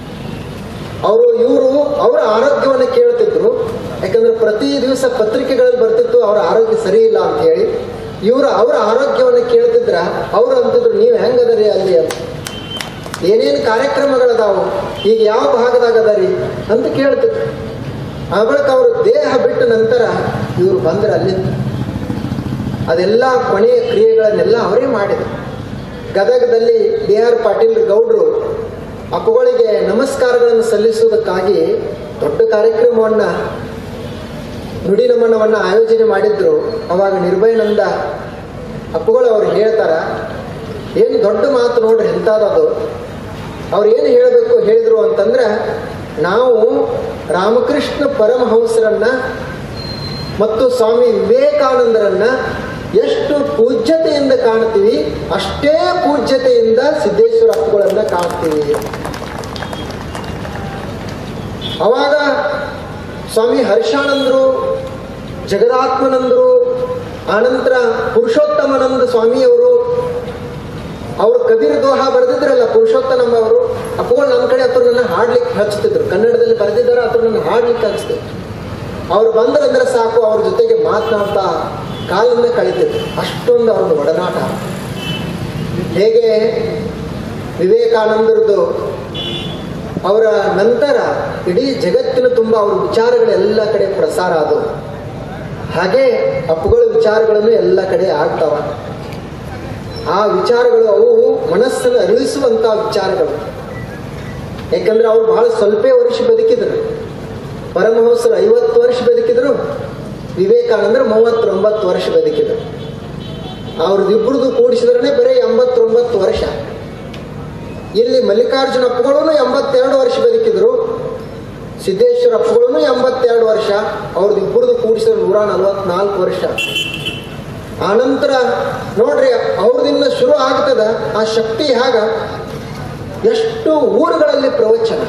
ಅವರು ಇವರು ಅವರ ಆರೋಗ್ಯವನ್ನು ಕೇಳ್ತಿದ್ರು ಯಾಕಂದ್ರೆ ಪ್ರತಿ ದಿವಸ ಪತ್ರಿಕೆಗಳಲ್ಲಿ ಬರ್ತಿತ್ತು ಅವರ ಆರೋಗ್ಯ ಸರಿ ಇಲ್ಲ ಅಂತ ಹೇಳಿ ಇವರು ಅವರ ಆರೋಗ್ಯವನ್ನು ಕೇಳ್ತಿದ್ರ ಅವ್ರು ಅಂತಿದ್ರು ನೀವು ಹೆಂಗದರಿ ಅಲ್ಲಿ ಅಂತ ಏನೇನು ಕಾರ್ಯಕ್ರಮಗಳದಾವು ಈಗ ಯಾವ ಭಾಗದಾಗ ಅದರಿ ಅಂತ ಕೇಳ್ತಿದ್ರು ಆ ಬಳಿಕ ಅವರು ದೇಹ ಬಿಟ್ಟ ನಂತರ ಇವರು ಬಂದ್ರೆ ಅಲ್ಲಿಂದ ಅದೆಲ್ಲ ಕೊನೆಯ ಕ್ರಿಯೆಗಳನ್ನೆಲ್ಲ ಅವರೇ ಮಾಡಿದರು ಗದಗದಲ್ಲಿ ಡಿ ಆರ್ ಪಾಟೀಲ್ ಗೌಡ್ರು ಅಪ್ಪುಗಳಿಗೆ ನಮಸ್ಕಾರಗಳನ್ನು ಸಲ್ಲಿಸುವುದಕ್ಕಾಗಿ ದೊಡ್ಡ ಕಾರ್ಯಕ್ರಮವನ್ನ ನುಡಿ ನಮನವನ್ನ ಆಯೋಜನೆ ಮಾಡಿದ್ರು ಅವಾಗ ನಿರ್ಭಯಾನಂದ ಅಪ್ಪುಗಳು ಅವ್ರು ಹೇಳ್ತಾರ ಏನು ದೊಡ್ಡ ಮಾತು ನೋಡ್ರಿ ಎಂಥದ್ದು ಅವ್ರು ಏನು ಹೇಳಬೇಕು ಹೇಳಿದ್ರು ಅಂತಂದ್ರೆ ನಾವು ರಾಮಕೃಷ್ಣ ಪರಮಹಂಸರನ್ನ ಮತ್ತು ಸ್ವಾಮಿ ವಿವೇಕಾನಂದರನ್ನ ಎಷ್ಟು ಪೂಜ್ಯತೆಯಿಂದ ಕಾಣ್ತೀವಿ ಅಷ್ಟೇ ಪೂಜ್ಯತೆಯಿಂದ ಸಿದ್ದೇಶ್ವರ ಅಪ್ಪುಗಳನ್ನ ಕಾಣ್ತೀವಿ ಅವಾಗ ಸ್ವಾಮಿ ಹರ್ಷಾನಂದರು ಜಗದಾತ್ಮನಂದರು ಆನಂತರ ಪುರುಷೋತ್ತಮಾನಂದ ಸ್ವಾಮಿಯವರು ಅವರು ಕಬೀರ್ ದೋಹ ಬರೆದಿದ್ರಲ್ಲ ಪುರುಷೋತ್ತಮ ಅವರು ಅಪ್ಪಗಳು ನನ್ನ ಕಡೆ ಹತ್ರ ನನ್ನ ಹಾಡ್ಲಿಕ್ಕೆ ಹಚ್ತಿದ್ರು ಕನ್ನಡದಲ್ಲಿ ಬರೆದಿದ್ದಾರೆ ಹತ್ರ ನನ್ನ ಹಾಡ್ಲಿಕ್ಕೆ ಹಚ್ತಿದ್ರು ಅವ್ರು ಬಂದ್ರಂದ್ರೆ ಸಾಕು ಅವ್ರ ಜೊತೆಗೆ ಮಾತನಾಡ್ತಾ ಕಾಲನ್ನ ಕಳೀತಿದ್ರು ಅಷ್ಟೊಂದು ಅವ್ರದ್ದು ಒಡನಾಟ ಹೇಗೆ ವಿವೇಕಾನಂದರದು ಅವರ ನಂತರ ಇಡೀ ಜಗತ್ತಿನ ತುಂಬ ಅವ್ರ ವಿಚಾರಗಳೆಲ್ಲ ಕಡೆ ಪ್ರಸಾರ ಆದವು ಹಾಗೆ ಅಪ್ಪುಗಳ ವಿಚಾರಗಳನ್ನು ಎಲ್ಲ ಕಡೆ ಆಗ್ತಾವ ಆ ವಿಚಾರಗಳು ಅವು ಮನಸ್ಸನ್ನು ಅರಳಿಸುವಂತ ವಿಚಾರಗಳು ಯಾಕಂದ್ರೆ ಅವ್ರು ಬಹಳ ಸ್ವಲ್ಪ ವರ್ಷ ಬದುಕಿದ್ರು ಪರಮಹಂಸರು ಐವತ್ತು ವರ್ಷ ಬದುಕಿದ್ರು ವಿವೇಕಾನಂದರು ಮೂವತ್ತೊಂಬತ್ತು ವರ್ಷ ಬದುಕಿದ್ರು ಅವ್ರದ್ದಿಬ್ಬರದು ಕೂಡಿಸಿದ್ರೆ ಬರೀ ಎಂಬತ್ತೊಂಬತ್ತು ವರ್ಷ ಇಲ್ಲಿ ಮಲ್ಲಿಕಾರ್ಜುನ ಅಪ್ಪಗಳು ಎಂಬತ್ತೆರಡು ವರ್ಷ ಬದುಕಿದ್ರು ಸಿದ್ದೇಶ್ವರ ಅಪ್ಪಗಳು ಎಂಬತ್ತೆರಡು ವರ್ಷ ಅವ್ರದ್ದಿಬ್ಬರದು ಕೂಡಿಸಿದ್ರೆ ನೂರ ನಲವತ್ನಾಲ್ಕು ವರ್ಷ ಆನಂತರ ನೋಡ್ರಿ ಅವ್ರದಿಂದ ಶುರು ಆಗ್ತದ ಆ ಶಕ್ತಿ ಹೇಗ ಎಷ್ಟು ಊರುಗಳಲ್ಲಿ ಪ್ರವಚನ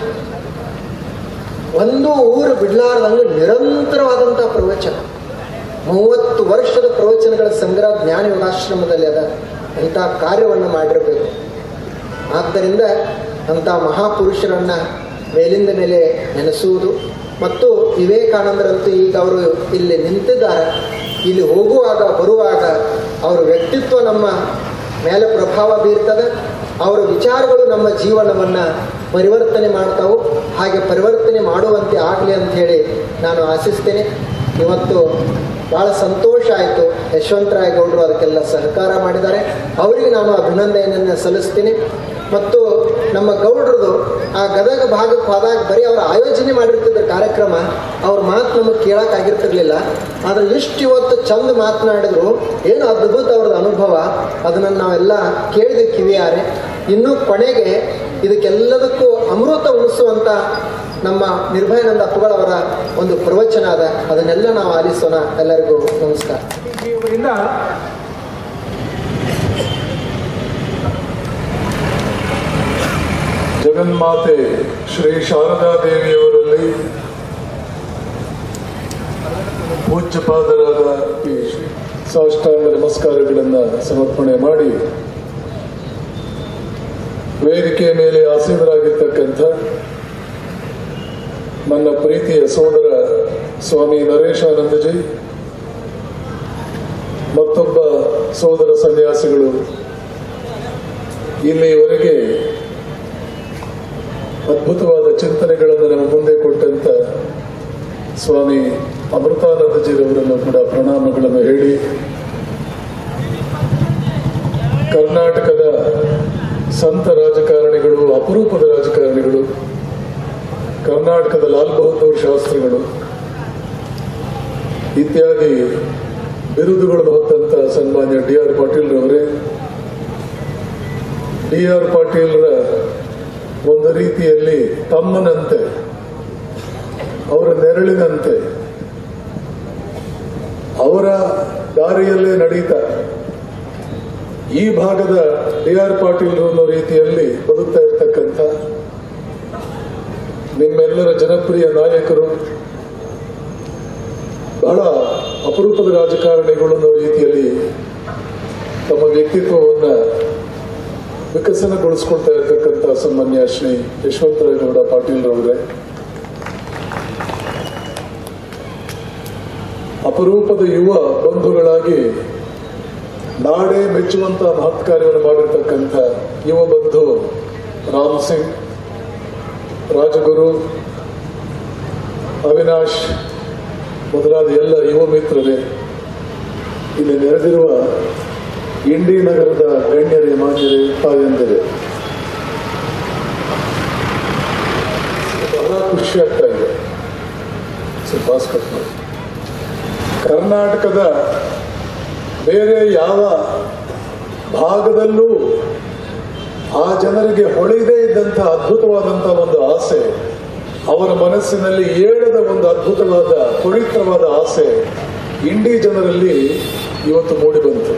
ಒಂದು ಊರು ಬಿಡ್ಲಾರ್ದಂಗೆ ನಿರಂತರವಾದಂತಹ ಪ್ರವಚನ ಮೂವತ್ತು ವರ್ಷದ ಪ್ರವಚನಗಳ ಸಂಗ್ರಹ ಜ್ಞಾನ ಯೋಗಾಶ್ರಮದಲ್ಲಿ ಅದ ಇಂಥ ಕಾರ್ಯವನ್ನು ಮಾಡಿರಬೇಕು ಆದ್ದರಿಂದ ಅಂಥ ಮಹಾಪುರುಷರನ್ನ ಮೇಲಿಂದ ಮೇಲೆ ನೆನೆಸುವುದು ಮತ್ತು ವಿವೇಕಾನಂದರಂತೂ ಈಗ ಅವರು ಇಲ್ಲಿ ನಿಂತಿದ್ದಾರೆ ಇಲ್ಲಿ ಹೋಗುವಾಗ ಬರುವಾಗ ಅವರ ವ್ಯಕ್ತಿತ್ವ ನಮ್ಮ ಮೇಲೆ ಪ್ರಭಾವ ಬೀರ್ತದೆ ಅವರ ವಿಚಾರಗಳು ನಮ್ಮ ಜೀವನವನ್ನು ಪರಿವರ್ತನೆ ಮಾಡ್ತಾವು ಹಾಗೆ ಪರಿವರ್ತನೆ ಮಾಡುವಂತೆ ಆಗಲಿ ಅಂತ ಹೇಳಿ ನಾನು ಆಶಿಸ್ತೇನೆ ಇವತ್ತು ಬಹಳ ಸಂತೋಷ ಆಯಿತು ಯಶವಂತರಾಯ ಗೌಡರು ಅದಕ್ಕೆಲ್ಲ ಸಹಕಾರ ಮಾಡಿದ್ದಾರೆ ಅವರಿಗೆ ನಾನು ಅಭಿನಂದನೆಯನ್ನು ಸಲ್ಲಿಸ್ತೀನಿ ಮತ್ತು ನಮ್ಮ ಗೌಡ್ರದು ಆ ಗದಗ ಭಾಗಕ್ಕೆ ಹೋದಾಗ ಬರೀ ಅವರ ಆಯೋಜನೆ ಮಾಡಿರ್ತಿದ್ದ ಕಾರ್ಯಕ್ರಮ ಅವ್ರ ಮಾತು ನಮಗೆ ಕೇಳೋಕ್ಕಾಗಿರ್ತಿರ್ಲಿಲ್ಲ ಆದರೆ ಇಷ್ಟು ಇವತ್ತು ಚಂದ ಮಾತನಾಡಿದ್ರು ಏನು ಅದ್ಭುತ ಅವ್ರದ್ದು ಅನುಭವ ಅದನ್ನು ನಾವೆಲ್ಲ ಕೇಳಿದ ಕಿವಿಯಾರೆ ಇನ್ನು ಕೊನೆಗೆ ಇದಕ್ಕೆಲ್ಲದಕ್ಕೂ ಅಮೃತ ಉಳಿಸುವಂಥ ನಮ್ಮ ನಿರ್ಭಯಾನಂದ ಅಪ್ಪಗಳವರ ಒಂದು ಪ್ರವಚನ ಅದ ಅದನ್ನೆಲ್ಲ ನಾವು ಆಲಿಸೋಣ ಎಲ್ಲರಿಗೂ ನಮಸ್ಕಾರ ಇವರಿಂದ ಜಗನ್ಮಾತೆ ಶ್ರೀ ಶಾರದಾ ದೇವಿಯವರಲ್ಲಿ ಪೂಜ್ಯಪಾದರಾದ ಈ ಸಾಷ್ಟಾಂಗ ನಮಸ್ಕಾರಗಳನ್ನು ಸಮರ್ಪಣೆ ಮಾಡಿ ವೇದಿಕೆಯ ಮೇಲೆ ಆಸೀನರಾಗಿರ್ತಕ್ಕಂಥ ನನ್ನ ಪ್ರೀತಿಯ ಸೋದರ ಸ್ವಾಮಿ ನರೇಶಾನಂದಜಿ ಮತ್ತೊಬ್ಬ ಸೋದರ ಸನ್ಯಾಸಿಗಳು ಇಲ್ಲಿಯವರೆಗೆ ಅದ್ಭುತವಾದ ಚಿಂತನೆಗಳನ್ನು ನಮ್ಮ ಮುಂದೆ ಕೊಟ್ಟಂತ ಸ್ವಾಮಿ ಅಮೃತಾನಂದಜಿರವರನ್ನು ಕೂಡ ಪ್ರಣಾಮಗಳನ್ನು ಹೇಳಿ ಕರ್ನಾಟಕದ ಸಂತ ರಾಜಕಾರಣಿಗಳು ಅಪರೂಪದ ರಾಜಕಾರಣಿಗಳು ಕರ್ನಾಟಕದ ಲಾಲ್ ಬಹದ್ದೂರ್ ಶಾಸ್ತ್ರಿಗಳು ಇತ್ಯಾದಿ ಬಿರುದುಗಳನ್ನು ಹೊತ್ತಂತ ಸನ್ಮಾನ್ಯ ಡಿ ಆರ್ ಪಾಟೀಲ್ ರವರೇ ಡಿ ಆರ್ ಪಾಟೀಲ್ರ ಒಂದು ರೀತಿಯಲ್ಲಿ ತಮ್ಮನಂತೆ ಅವರ ನೆರಳಿನಂತೆ ಅವರ ದಾರಿಯಲ್ಲೇ ನಡೀತಾ ಈ ಭಾಗದ ಡಿ ಆರ್ ಪಾಟೀಲ್ ಅನ್ನೋ ರೀತಿಯಲ್ಲಿ ಬದುಕ್ತಾ ಇರ್ತಕ್ಕಂಥ ನಿಮ್ಮೆಲ್ಲರ ಜನಪ್ರಿಯ ನಾಯಕರು ಬಹಳ ಅಪರೂಪದ ರಾಜಕಾರಣಿಗಳು ಅನ್ನೋ ರೀತಿಯಲ್ಲಿ ತಮ್ಮ ವ್ಯಕ್ತಿತ್ವವನ್ನು ವಿಕಸನಗೊಳಿಸ್ಕೊಳ್ತಾ ಇರತಕ್ಕಂಥ ಸನ್ಮಾನ್ಯ ಶ್ರೀ ಯಶವಂತರಾಯಗೌಡ ಪಾಟೀಲ್ ರವರೇ ಅಪರೂಪದ ಯುವ ಬಂಧುಗಳಾಗಿ ನಾಡೇ ಮೆಚ್ಚುವಂತ ಮಹತ್ ಕಾರ್ಯವನ್ನು ಮಾಡಿರ್ತಕ್ಕಂಥ ಯುವ ಬಂಧು ರಾಮ್ ಸಿಂಗ್ ರಾಜಗುರು ಅವಿನಾಶ್ ಮೊದಲಾದ ಎಲ್ಲ ಯುವ ಮಿತ್ರರೇ ಇಲ್ಲಿ ನೆರೆದಿರುವ ಇಂಡಿ ನಗರದ ಗಣ್ಯರೇ ಮಾನ್ಯರೇ ತಾಯಂದಿರೇ ಬಹಳ ಖುಷಿ ಆಗ್ತಾ ಇದೆ ಸ್ವಲ್ಪ ಪಾಸ್ ಕಟ್ ಮಾಡಿ. ಕರ್ನಾಟಕದ ಬೇರೆ ಯಾವ ಭಾಗದಲ್ಲೂ ಆ ಜನರಿಗೆ ಹೊಳೆಯದೇ ಇದ್ದಂತಹ ಅದ್ಭುತವಾದಂತಹ ಒಂದು ಆಸೆ ಅವರ ಮನಸ್ಸಿನಲ್ಲಿ ಏಳದ ಒಂದು ಅದ್ಭುತವಾದ ಪವಿತ್ರವಾದ ಆಸೆ ಇಂಡಿ ಜನರಲ್ಲಿ ಇವತ್ತು ಮೂಡಿ ಬಂತು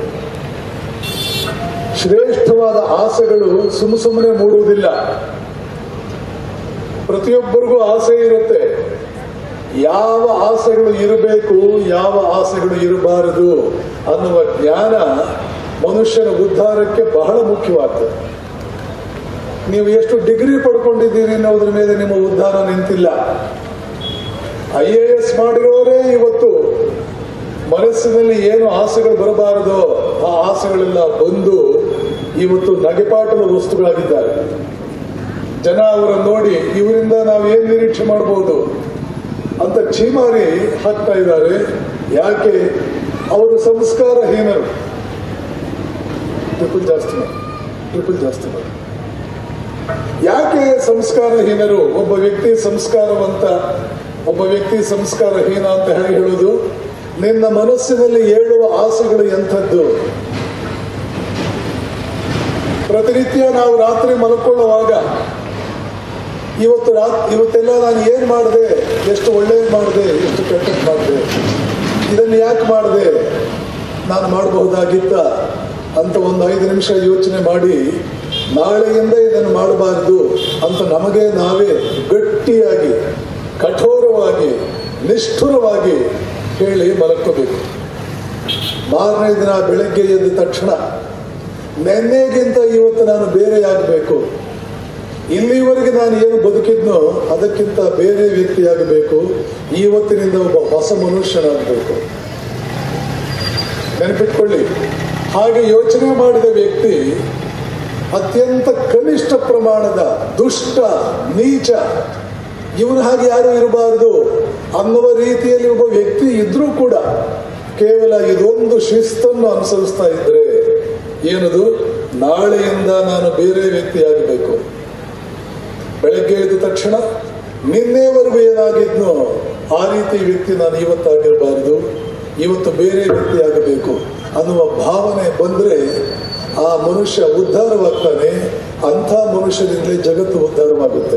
ಶ್ರೇಷ್ಠವಾದ ಆಸೆಗಳು ಸುಮ್ಮ ಸುಮ್ಮನೆ ಮೂಡುವುದಿಲ್ಲ ಪ್ರತಿಯೊಬ್ಬರಿಗೂ ಆಸೆ ಇರುತ್ತೆ ಯಾವ ಆಸೆಗಳು ಇರಬೇಕು ಯಾವ ಆಸೆಗಳು ಇರಬಾರದು ಅನ್ನುವ ಜ್ಞಾನ ಮನುಷ್ಯನ ಉದ್ಧಾರಕ್ಕೆ ಬಹಳ ಮುಖ್ಯವಾಗ್ತದೆ ನೀವು ಎಷ್ಟು ಡಿಗ್ರಿ ಪಡ್ಕೊಂಡಿದ್ದೀರಿ ಅನ್ನೋದ್ರ ಮೇಲೆ ನಿಮ್ಮ ಉದ್ಧಾರ ನಿಂತಿಲ್ಲ ಐ ಎ ಎಸ್ ಮಾಡಿರೋರೇ ಇವತ್ತು ಮನಸ್ಸಿನಲ್ಲಿ ಏನು ಆಸೆಗಳು ಬರಬಾರದೋ ಆ ಆಸೆಗಳೆಲ್ಲ ಬಂದು ಇವತ್ತು ನಗೆಪಾಟದ ವಸ್ತುಗಳಾಗಿದ್ದಾರೆ ಜನ ಅವರನ್ನು ನೋಡಿ ಇವರಿಂದ ನಾವು ಏನ್ ನಿರೀಕ್ಷೆ ಮಾಡಬಹುದು ಅಂತ ಚೀಮಾರಿ ಹಾಕ್ತಾ ಇದ್ದಾರೆ ಯಾಕೆ ಅವರು ಸಂಸ್ಕಾರಹೀನರು ಟ್ರಿಪಲ್ ಜಾಸ್ತಿ ಮಾಡಿ ಟ್ರಿಪಲ್ ಜಾಸ್ತಿ ಮಾಡಿ ಯಾಕೆ ಸಂಸ್ಕಾರಹೀನರು ಒಬ್ಬ ವ್ಯಕ್ತಿ ಸಂಸ್ಕಾರವಂತ ಒಬ್ಬ ವ್ಯಕ್ತಿ ಸಂಸ್ಕಾರಹೀನ ಅಂತ ಹೇಗೆ ಹೇಳುವುದು ನಿನ್ನ ಮನಸ್ಸಿನಲ್ಲಿ ಏಳುವ ಆಸೆಗಳು ಎಂಥದ್ದು ಪ್ರತಿನಿತ್ಯ ನಾವು ರಾತ್ರಿ ಮಲ್ಕೊಳ್ಳುವಾಗ ಇವತ್ತು ರಾತ್ ಇವತ್ತೆಲ್ಲ ನಾನು ಏನ್ ಮಾಡಿದೆ ಎಷ್ಟು ಒಳ್ಳೇದು ಮಾಡಿದೆ ಎಷ್ಟು ಕೆಟ್ಟದ್ದು ಮಾಡಿದೆ ಇದನ್ನು ಯಾಕೆ ಮಾಡಿದೆ ನಾನು ಮಾಡಬಹುದಾಗಿತ್ತ ಅಂತ ಒಂದು ಐದು ನಿಮಿಷ ಯೋಚನೆ ಮಾಡಿ ನಾಳೆಯಿಂದ ಇದನ್ನು ಮಾಡಬಾರದು ಅಂತ ನಮಗೆ ನಾವೇ ಗಟ್ಟಿಯಾಗಿ ಕಠೋರವಾಗಿ ನಿಷ್ಠುರವಾಗಿ ಹೇಳಿ ಮಲಕ್ಕೋಬೇಕು ಮಾರನೇ ದಿನ ಬೆಳಗ್ಗೆ ಎದ್ದ ತಕ್ಷಣ ನೆನ್ನೆಗಿಂತ ಇವತ್ತು ನಾನು ಬೇರೆಯಾಗಬೇಕು ಇಲ್ಲಿವರೆಗೆ ನಾನು ಏನು ಬದುಕಿದ್ನೋ ಅದಕ್ಕಿಂತ ಬೇರೆ ವ್ಯಕ್ತಿಯಾಗಬೇಕು ಇವತ್ತಿನಿಂದ ಒಬ್ಬ ಹೊಸ ಮನುಷ್ಯನಾಗಬೇಕು ನೆನಪಿಟ್ಕೊಳ್ಳಿ ಹಾಗೆ ಯೋಚನೆ ಮಾಡಿದ ವ್ಯಕ್ತಿ ಅತ್ಯಂತ ಕನಿಷ್ಠ ಪ್ರಮಾಣದ ದುಷ್ಟ ನೀಚ ಇವನ ಹಾಗೆ ಯಾರು ಇರಬಾರದು ಅನ್ನುವ ರೀತಿಯಲ್ಲಿ ಒಬ್ಬ ವ್ಯಕ್ತಿ ಇದ್ರೂ ಕೂಡ ಕೇವಲ ಇದೊಂದು ಶಿಸ್ತನ್ನು ಅನುಸರಿಸ್ತಾ ಇದ್ರೆ ಏನದು ನಾಳೆಯಿಂದ ನಾನು ಬೇರೆ ವ್ಯಕ್ತಿಯಾಗಬೇಕು ಬೆಳಗ್ಗೆ ಎದ್ದ ತಕ್ಷಣ ನಿನ್ನೆವರೆಗೂ ಏನಾಗಿದ್ನೋ ಆ ರೀತಿ ವ್ಯಕ್ತಿ ನಾನು ಇವತ್ತಾಗಿರಬಾರದು ಇವತ್ತು ಬೇರೆ ವ್ಯಕ್ತಿ ಆಗಬೇಕು ಅನ್ನುವ ಭಾವನೆ ಬಂದ್ರೆ ಆ ಮನುಷ್ಯ ಉದ್ಧಾರವಾಗ್ತಾನೆ ಅಂಥ ಮನುಷ್ಯನಿಂದಲೇ ಜಗತ್ತು ಉದ್ಧಾರವಾಗುತ್ತೆ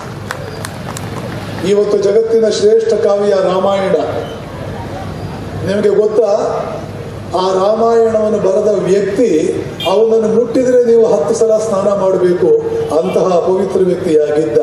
ಇವತ್ತು ಜಗತ್ತಿನ ಶ್ರೇಷ್ಠ ಕಾವ್ಯ ರಾಮಾಯಣ ನಿಮಗೆ ಗೊತ್ತಾ ಆ ರಾಮಾಯಣವನ್ನು ಬರೆದ ವ್ಯಕ್ತಿ ಅವನನ್ನು ಮುಟ್ಟಿದ್ರೆ ನೀವು ಹತ್ತು ಸಲ ಸ್ನಾನ ಮಾಡಬೇಕು ಅಂತಹ ಅಪವಿತ್ರ ವ್ಯಕ್ತಿಯಾಗಿದ್ದ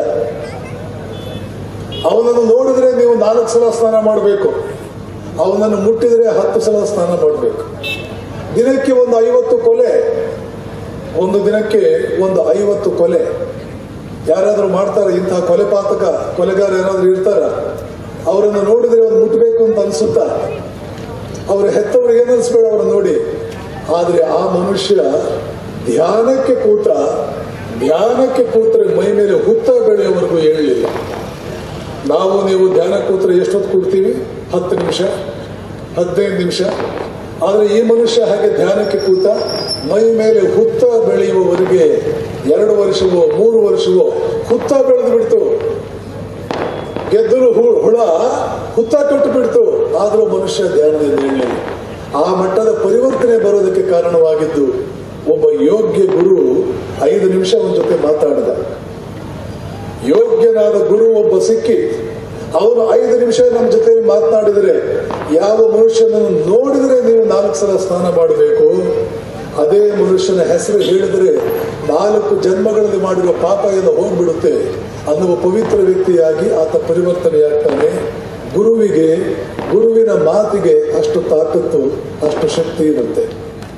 ಅವನನ್ನು ನೋಡಿದ್ರೆ ನೀವು ನಾಲ್ಕು ಸಲ ಸ್ನಾನ ಮಾಡಬೇಕು ಅವನನ್ನು ಮುಟ್ಟಿದ್ರೆ ಹತ್ತು ಸಲ ಸ್ನಾನ ಮಾಡಬೇಕು ದಿನಕ್ಕೆ ಒಂದು ಐವತ್ತು ಕೊಲೆ ಒಂದು ದಿನಕ್ಕೆ ಒಂದು ಐವತ್ತು ಕೊಲೆ ಯಾರಾದರೂ ಮಾಡ್ತಾರೆ ಇಂತಹ ಕೊಲೆ ಪಾತಕ ಕೊಲೆಗಾರ ಯಾರಾದ್ರೂ ಇರ್ತಾರ ಅವರನ್ನು ನೋಡಿದ್ರೆ ಒಂದು ಮುಟ್ಟಬೇಕು ಅಂತ ಅನ್ಸುತ್ತಾ ಅವರ ಹೆತ್ತವರು ಏನನ್ಸ್ಬೇಡ ಅವರನ್ನು ನೋಡಿ ಆದ್ರೆ ಆ ಮನುಷ್ಯ ಧ್ಯಾನಕ್ಕೆ ಕೂತ ಧ್ಯಾನಕ್ಕೆ ಕೂತ್ರೆ ಮೈ ಮೇಲೆ ಹುತ್ತ ಬೆಳೆಯವರೆಗೂ ಹೇಳಲಿಲ್ಲ ನಾವು ನೀವು ಧ್ಯಾನ ಕೂತ್ರೆ ಎಷ್ಟೊತ್ತು ಕೂಡ್ತೀವಿ ಹತ್ತು ನಿಮಿಷ ಹದಿನೈದು ನಿಮಿಷ ಆದರೆ ಈ ಮನುಷ್ಯ ಹಾಗೆ ಧ್ಯಾನಕ್ಕೆ ಕೂತ ಮೈ ಮೇಲೆ ಹುತ್ತ ಬೆಳೆಯುವವರೆಗೆ ಎರಡು ವರ್ಷವೋ ಮೂರು ವರ್ಷವೋ ಹುತ್ತ ಬೆಳೆದು ಬಿಡ್ತು ಗೆದ್ದಲು ಹು- ಹುಳ ಹುತ್ತ ಕಟ್ಟು ಬಿಡ್ತು ಆದರೂ ಮನುಷ್ಯ ಧ್ಯಾನದಿಂದ ಹೇಳಲಿಲ್ಲ ಆ ಮಟ್ಟದ ಪರಿವರ್ತನೆ ಬರೋದಕ್ಕೆ ಕಾರಣವಾಗಿದ್ದು ಒಬ್ಬ ಯೋಗ್ಯ ಗುರು ಐದು ನಿಮಿಷ ಅವನ ಜೊತೆ ಮಾತಾಡಿದ ಯೋಗ್ಯನಾದ ಗುರು ಒಬ್ಬ ಸಿಕ್ಕಿ ಅವನು ಐದು ನಿಮಿಷ ನಮ್ಮ ಜೊತೆ ಮಾತನಾಡಿದರೆ ಯಾವ ಮನುಷ್ಯನನ್ನು ನೋಡಿದರೆ ನೀವು ನಾಲ್ಕು ಸಲ ಸ್ನಾನ ಮಾಡಬೇಕು ಅದೇ ಮನುಷ್ಯನ ಹೆಸರು ಹೇಳಿದರೆ ನಾಲ್ಕು ಜನ್ಮಗಳಲ್ಲಿ ಮಾಡಿರುವ ಪಾಪ ಎಲ್ಲ ಹೋಗ್ಬಿಡುತ್ತೆ ಅನ್ನುವ ಪವಿತ್ರ ವ್ಯಕ್ತಿಯಾಗಿ ಆತ ಪರಿವರ್ತನೆಯಾಗ್ತಾನೆ ಗುರುವಿಗೆ ಗುರುವಿನ ಮಾತಿಗೆ ಅಷ್ಟು ತಾಕತ್ತು ಅಷ್ಟು ಶಕ್ತಿ ಇರುತ್ತೆ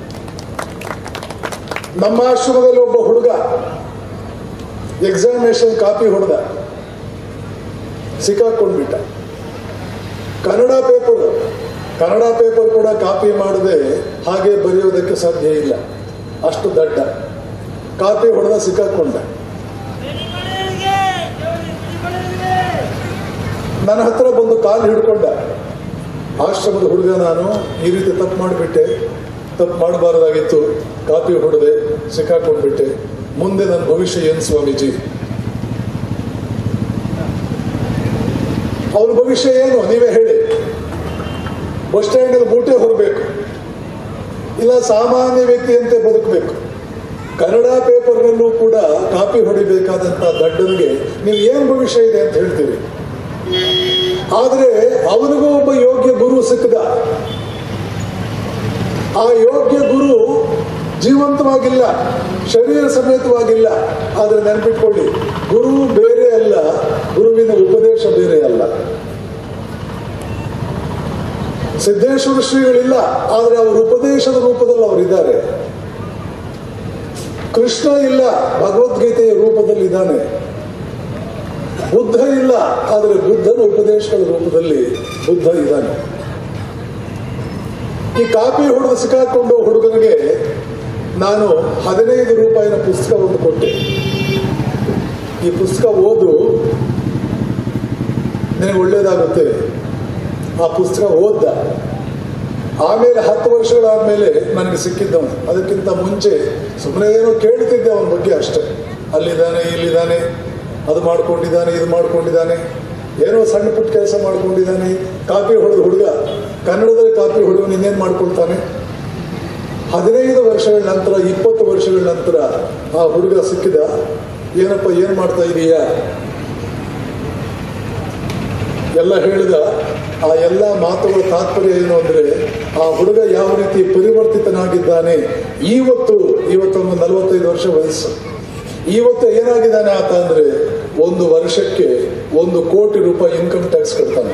ನಮ್ಮ ಆಶ್ರಮದಲ್ಲಿ ಒಬ್ಬ ಹುಡುಗ ಎಕ್ಸಾಮಿನೇಷನ್ ಕಾಪಿ ಹೊಡೆದ ಸಿಕ್ಕಾಕೊಂಡ್ಬಿಟ್ಟ ಕನ್ನಡ ಪೇಪರ್ ಕನ್ನಡ ಪೇಪರ್ ಕೂಡ ಕಾಪಿ ಮಾಡದೆ ಹಾಗೆ ಬರೆಯೋದಕ್ಕೆ ಸಾಧ್ಯ ಇಲ್ಲ ಅಷ್ಟು ದಡ್ಡ ಕಾಪಿ ಹೊಡೆದ ಸಿಕ್ಕಾಕೊಂಡ ನನ್ನ ಹತ್ರ ಬಂದು ಕಾಲು ಹಿಡ್ಕೊಂಡ ಆಶ್ರಮದ ಹುಡುಗ ನಾನು ಈ ರೀತಿ ತಪ್ಪು ಮಾಡಿಬಿಟ್ಟೆ ತಪ್ಪು ಮಾಡಬಾರದಾಗಿತ್ತು ಕಾಪಿ ಹೊಡೆದೆ ಸಿಕ್ಕಾಕೊಂಡ್ಬಿಟ್ಟೆ ಮುಂದೆ ನನ್ನ ಭವಿಷ್ಯ ಏನು ಸ್ವಾಮೀಜಿ ಅವನ ಭವಿಷ್ಯ ಏನು ನೀವೇ ಹೇಳಿ ಬಸ್ ಸ್ಟ್ಯಾಂಡಲ್ಲಿ ಬೂಟೆ ಹೊರಬೇಕು ಇಲ್ಲ ಸಾಮಾನ್ಯ ವ್ಯಕ್ತಿಯಂತೆ ಬದುಕಬೇಕು ಕನ್ನಡ ಪೇಪರ್ನಲ್ಲೂ ಕೂಡ ಕಾಪಿ ಹೊಡಿಬೇಕಾದಂತ ದಡ್ಡನಿಗೆ ನೀವು ಏನು ಭವಿಷ್ಯ ಇದೆ ಅಂತ ಹೇಳ್ತೀರಿ ಆದರೆ ಅವನಿಗೂ ಒಬ್ಬ ಯೋಗ್ಯ ಗುರು ಸಿಕ್ಕದ ಆ ಯೋಗ್ಯ ಗುರು ಜೀವಂತವಾಗಿಲ್ಲ ಶರೀರ ಸಮೇತವಾಗಿಲ್ಲ ಆದರೆ ನೆನಪಿಟ್ಕೊಳ್ಳಿ ಗುರು ಬೇರೆ ಅಲ್ಲ ಗುರುವಿನ ಉಪದೇಶ ಬೇರೆ ಅಲ್ಲ ಸಿದ್ದೇಶ್ವರ ಶ್ರೀಗಳಿಲ್ಲ ಆದರೆ ಅವರ ಉಪದೇಶದ ರೂಪದಲ್ಲಿ ಅವರಿದ್ದಾರೆ ಕೃಷ್ಣ ಇಲ್ಲ ಭಗವದ್ಗೀತೆಯ ರೂಪದಲ್ಲಿ ಇದ್ದಾನೆ ಬುದ್ಧ ಇಲ್ಲ ಆದರೆ ಬುದ್ಧನ ಉಪದೇಶಗಳ ರೂಪದಲ್ಲಿ ಬುದ್ಧ ಇದ್ದಾನೆ ಈ ಕಾಪಿ ಹೊಡೆದು ಸಿಕ್ಕಾಕೊಂಡು ಹುಡುಗನಿಗೆ ನಾನು ಹದಿನೈದು ರೂಪಾಯಿನ ಪುಸ್ತಕವನ್ನು ಕೊಟ್ಟೆ ಈ ಪುಸ್ತಕ ಓದು ನಿನಗೆ ಒಳ್ಳೇದಾಗುತ್ತೆ ಆ ಪುಸ್ತಕ ಓದ್ದ ಆಮೇಲೆ ಹತ್ತು ವರ್ಷಗಳಾದ್ಮೇಲೆ ನನಗೆ ಸಿಕ್ಕಿದ್ದವನು ಅದಕ್ಕಿಂತ ಮುಂಚೆ ಸುಮ್ಮನೆ ಏನೋ ಕೇಳ್ತಿದ್ದೆ ಅವನ ಬಗ್ಗೆ ಅಷ್ಟೇ ಅಲ್ಲಿದ್ದಾನೆ ಇಲ್ಲಿದ್ದಾನೆ ಅದು ಮಾಡ್ಕೊಂಡಿದ್ದಾನೆ ಇದು ಮಾಡ್ಕೊಂಡಿದ್ದಾನೆ ಏನೋ ಸಣ್ಣ ಪುಟ್ಟ ಕೆಲಸ ಮಾಡ್ಕೊಂಡಿದ್ದಾನೆ ಕಾಪಿ ಹೊಡೆದ ಹುಡುಗ ಕನ್ನಡದಲ್ಲಿ ಕಾಪಿ ಹೊಡೆದು ಇನ್ನೇನು ಮಾಡ್ಕೊಳ್ತಾನೆ ಹದಿನೈದು ವರ್ಷಗಳ ನಂತರ ಇಪ್ಪತ್ತು ವರ್ಷಗಳ ನಂತರ ಆ ಹುಡುಗ ಸಿಕ್ಕಿದ ಏನಪ್ಪ ಏನು ಮಾಡ್ತಾ ಇದೀಯಾ ಎಲ್ಲ ಹೇಳಿದ ಆ ಎಲ್ಲ ಮಾತುಗಳ ತಾತ್ಪರ್ಯ ಏನು ಅಂದ್ರೆ ಆ ಹುಡುಗ ಯಾವ ರೀತಿ ಪರಿವರ್ತಿತನಾಗಿದ್ದಾನೆ ಇವತ್ತು ಇವತ್ತೊಂದು ನಲವತ್ತೈದು ವರ್ಷ ವಯಸ್ಸು ಇವತ್ತು ಏನಾಗಿದ್ದಾನೆ ಆತ ಅಂದ್ರೆ ಒಂದು ವರ್ಷಕ್ಕೆ ಒಂದು ಕೋಟಿ ರೂಪಾಯಿ ಇನ್ಕಮ್ ಟ್ಯಾಕ್ಸ್ ಕಟ್ತಾನೆ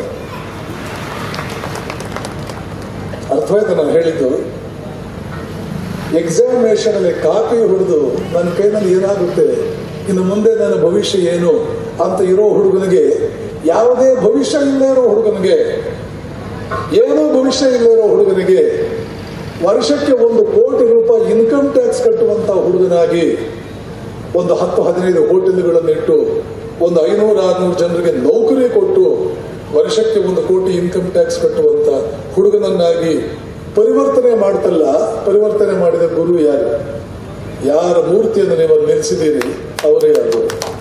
ಅರ್ಥವಾಯ್ತು ನಾನು ಹೇಳಿದ್ದು ಎಕ್ಸಾಮಿನೇಷನ್ ಅಲ್ಲಿ ಕಾಪಿ ಹೊಡೆದು ನನ್ನ ಕೈನಲ್ಲಿ ಏನಾಗುತ್ತೆ ಇನ್ನು ಮುಂದೆ ನನ್ನ ಭವಿಷ್ಯ ಏನು ಅಂತ ಇರೋ ಹುಡುಗನಿಗೆ ಯಾವುದೇ ಭವಿಷ್ಯ ಇಲ್ಲೇ ಇರೋ ಹುಡುಗನಿಗೆ ಏನೋ ಭವಿಷ್ಯ ಇಲ್ಲೇ ಇರೋ ಹುಡುಗನಿಗೆ ವರ್ಷಕ್ಕೆ ಒಂದು ಕೋಟಿ ರೂಪಾಯಿ ಇನ್ಕಮ್ ಟ್ಯಾಕ್ಸ್ ಕಟ್ಟುವಂತ ಹುಡುಗನಾಗಿ ಒಂದು ಹತ್ತು ಹದಿನೈದು ಹೋಟೆಲ್ಗಳನ್ನು ಇಟ್ಟು ಒಂದು ಐನೂರು ಆರ್ನೂರು ಜನರಿಗೆ ನೌಕರಿ ಕೊಟ್ಟು ವರ್ಷಕ್ಕೆ ಒಂದು ಕೋಟಿ ಇನ್ಕಮ್ ಟ್ಯಾಕ್ಸ್ ಕಟ್ಟುವಂತ ಹುಡುಗನನ್ನಾಗಿ ಪರಿವರ್ತನೆ ಮಾಡ್ತಲ್ಲ ಪರಿವರ್ತನೆ ಮಾಡಿದ ಗುರು ಯಾರು ಯಾರ ಮೂರ್ತಿಯನ್ನು ನೀವು ಅಲ್ಲಿ ನಿಲ್ಲಿಸಿದ್ದೀರಿ ಅವರೇ ಅದು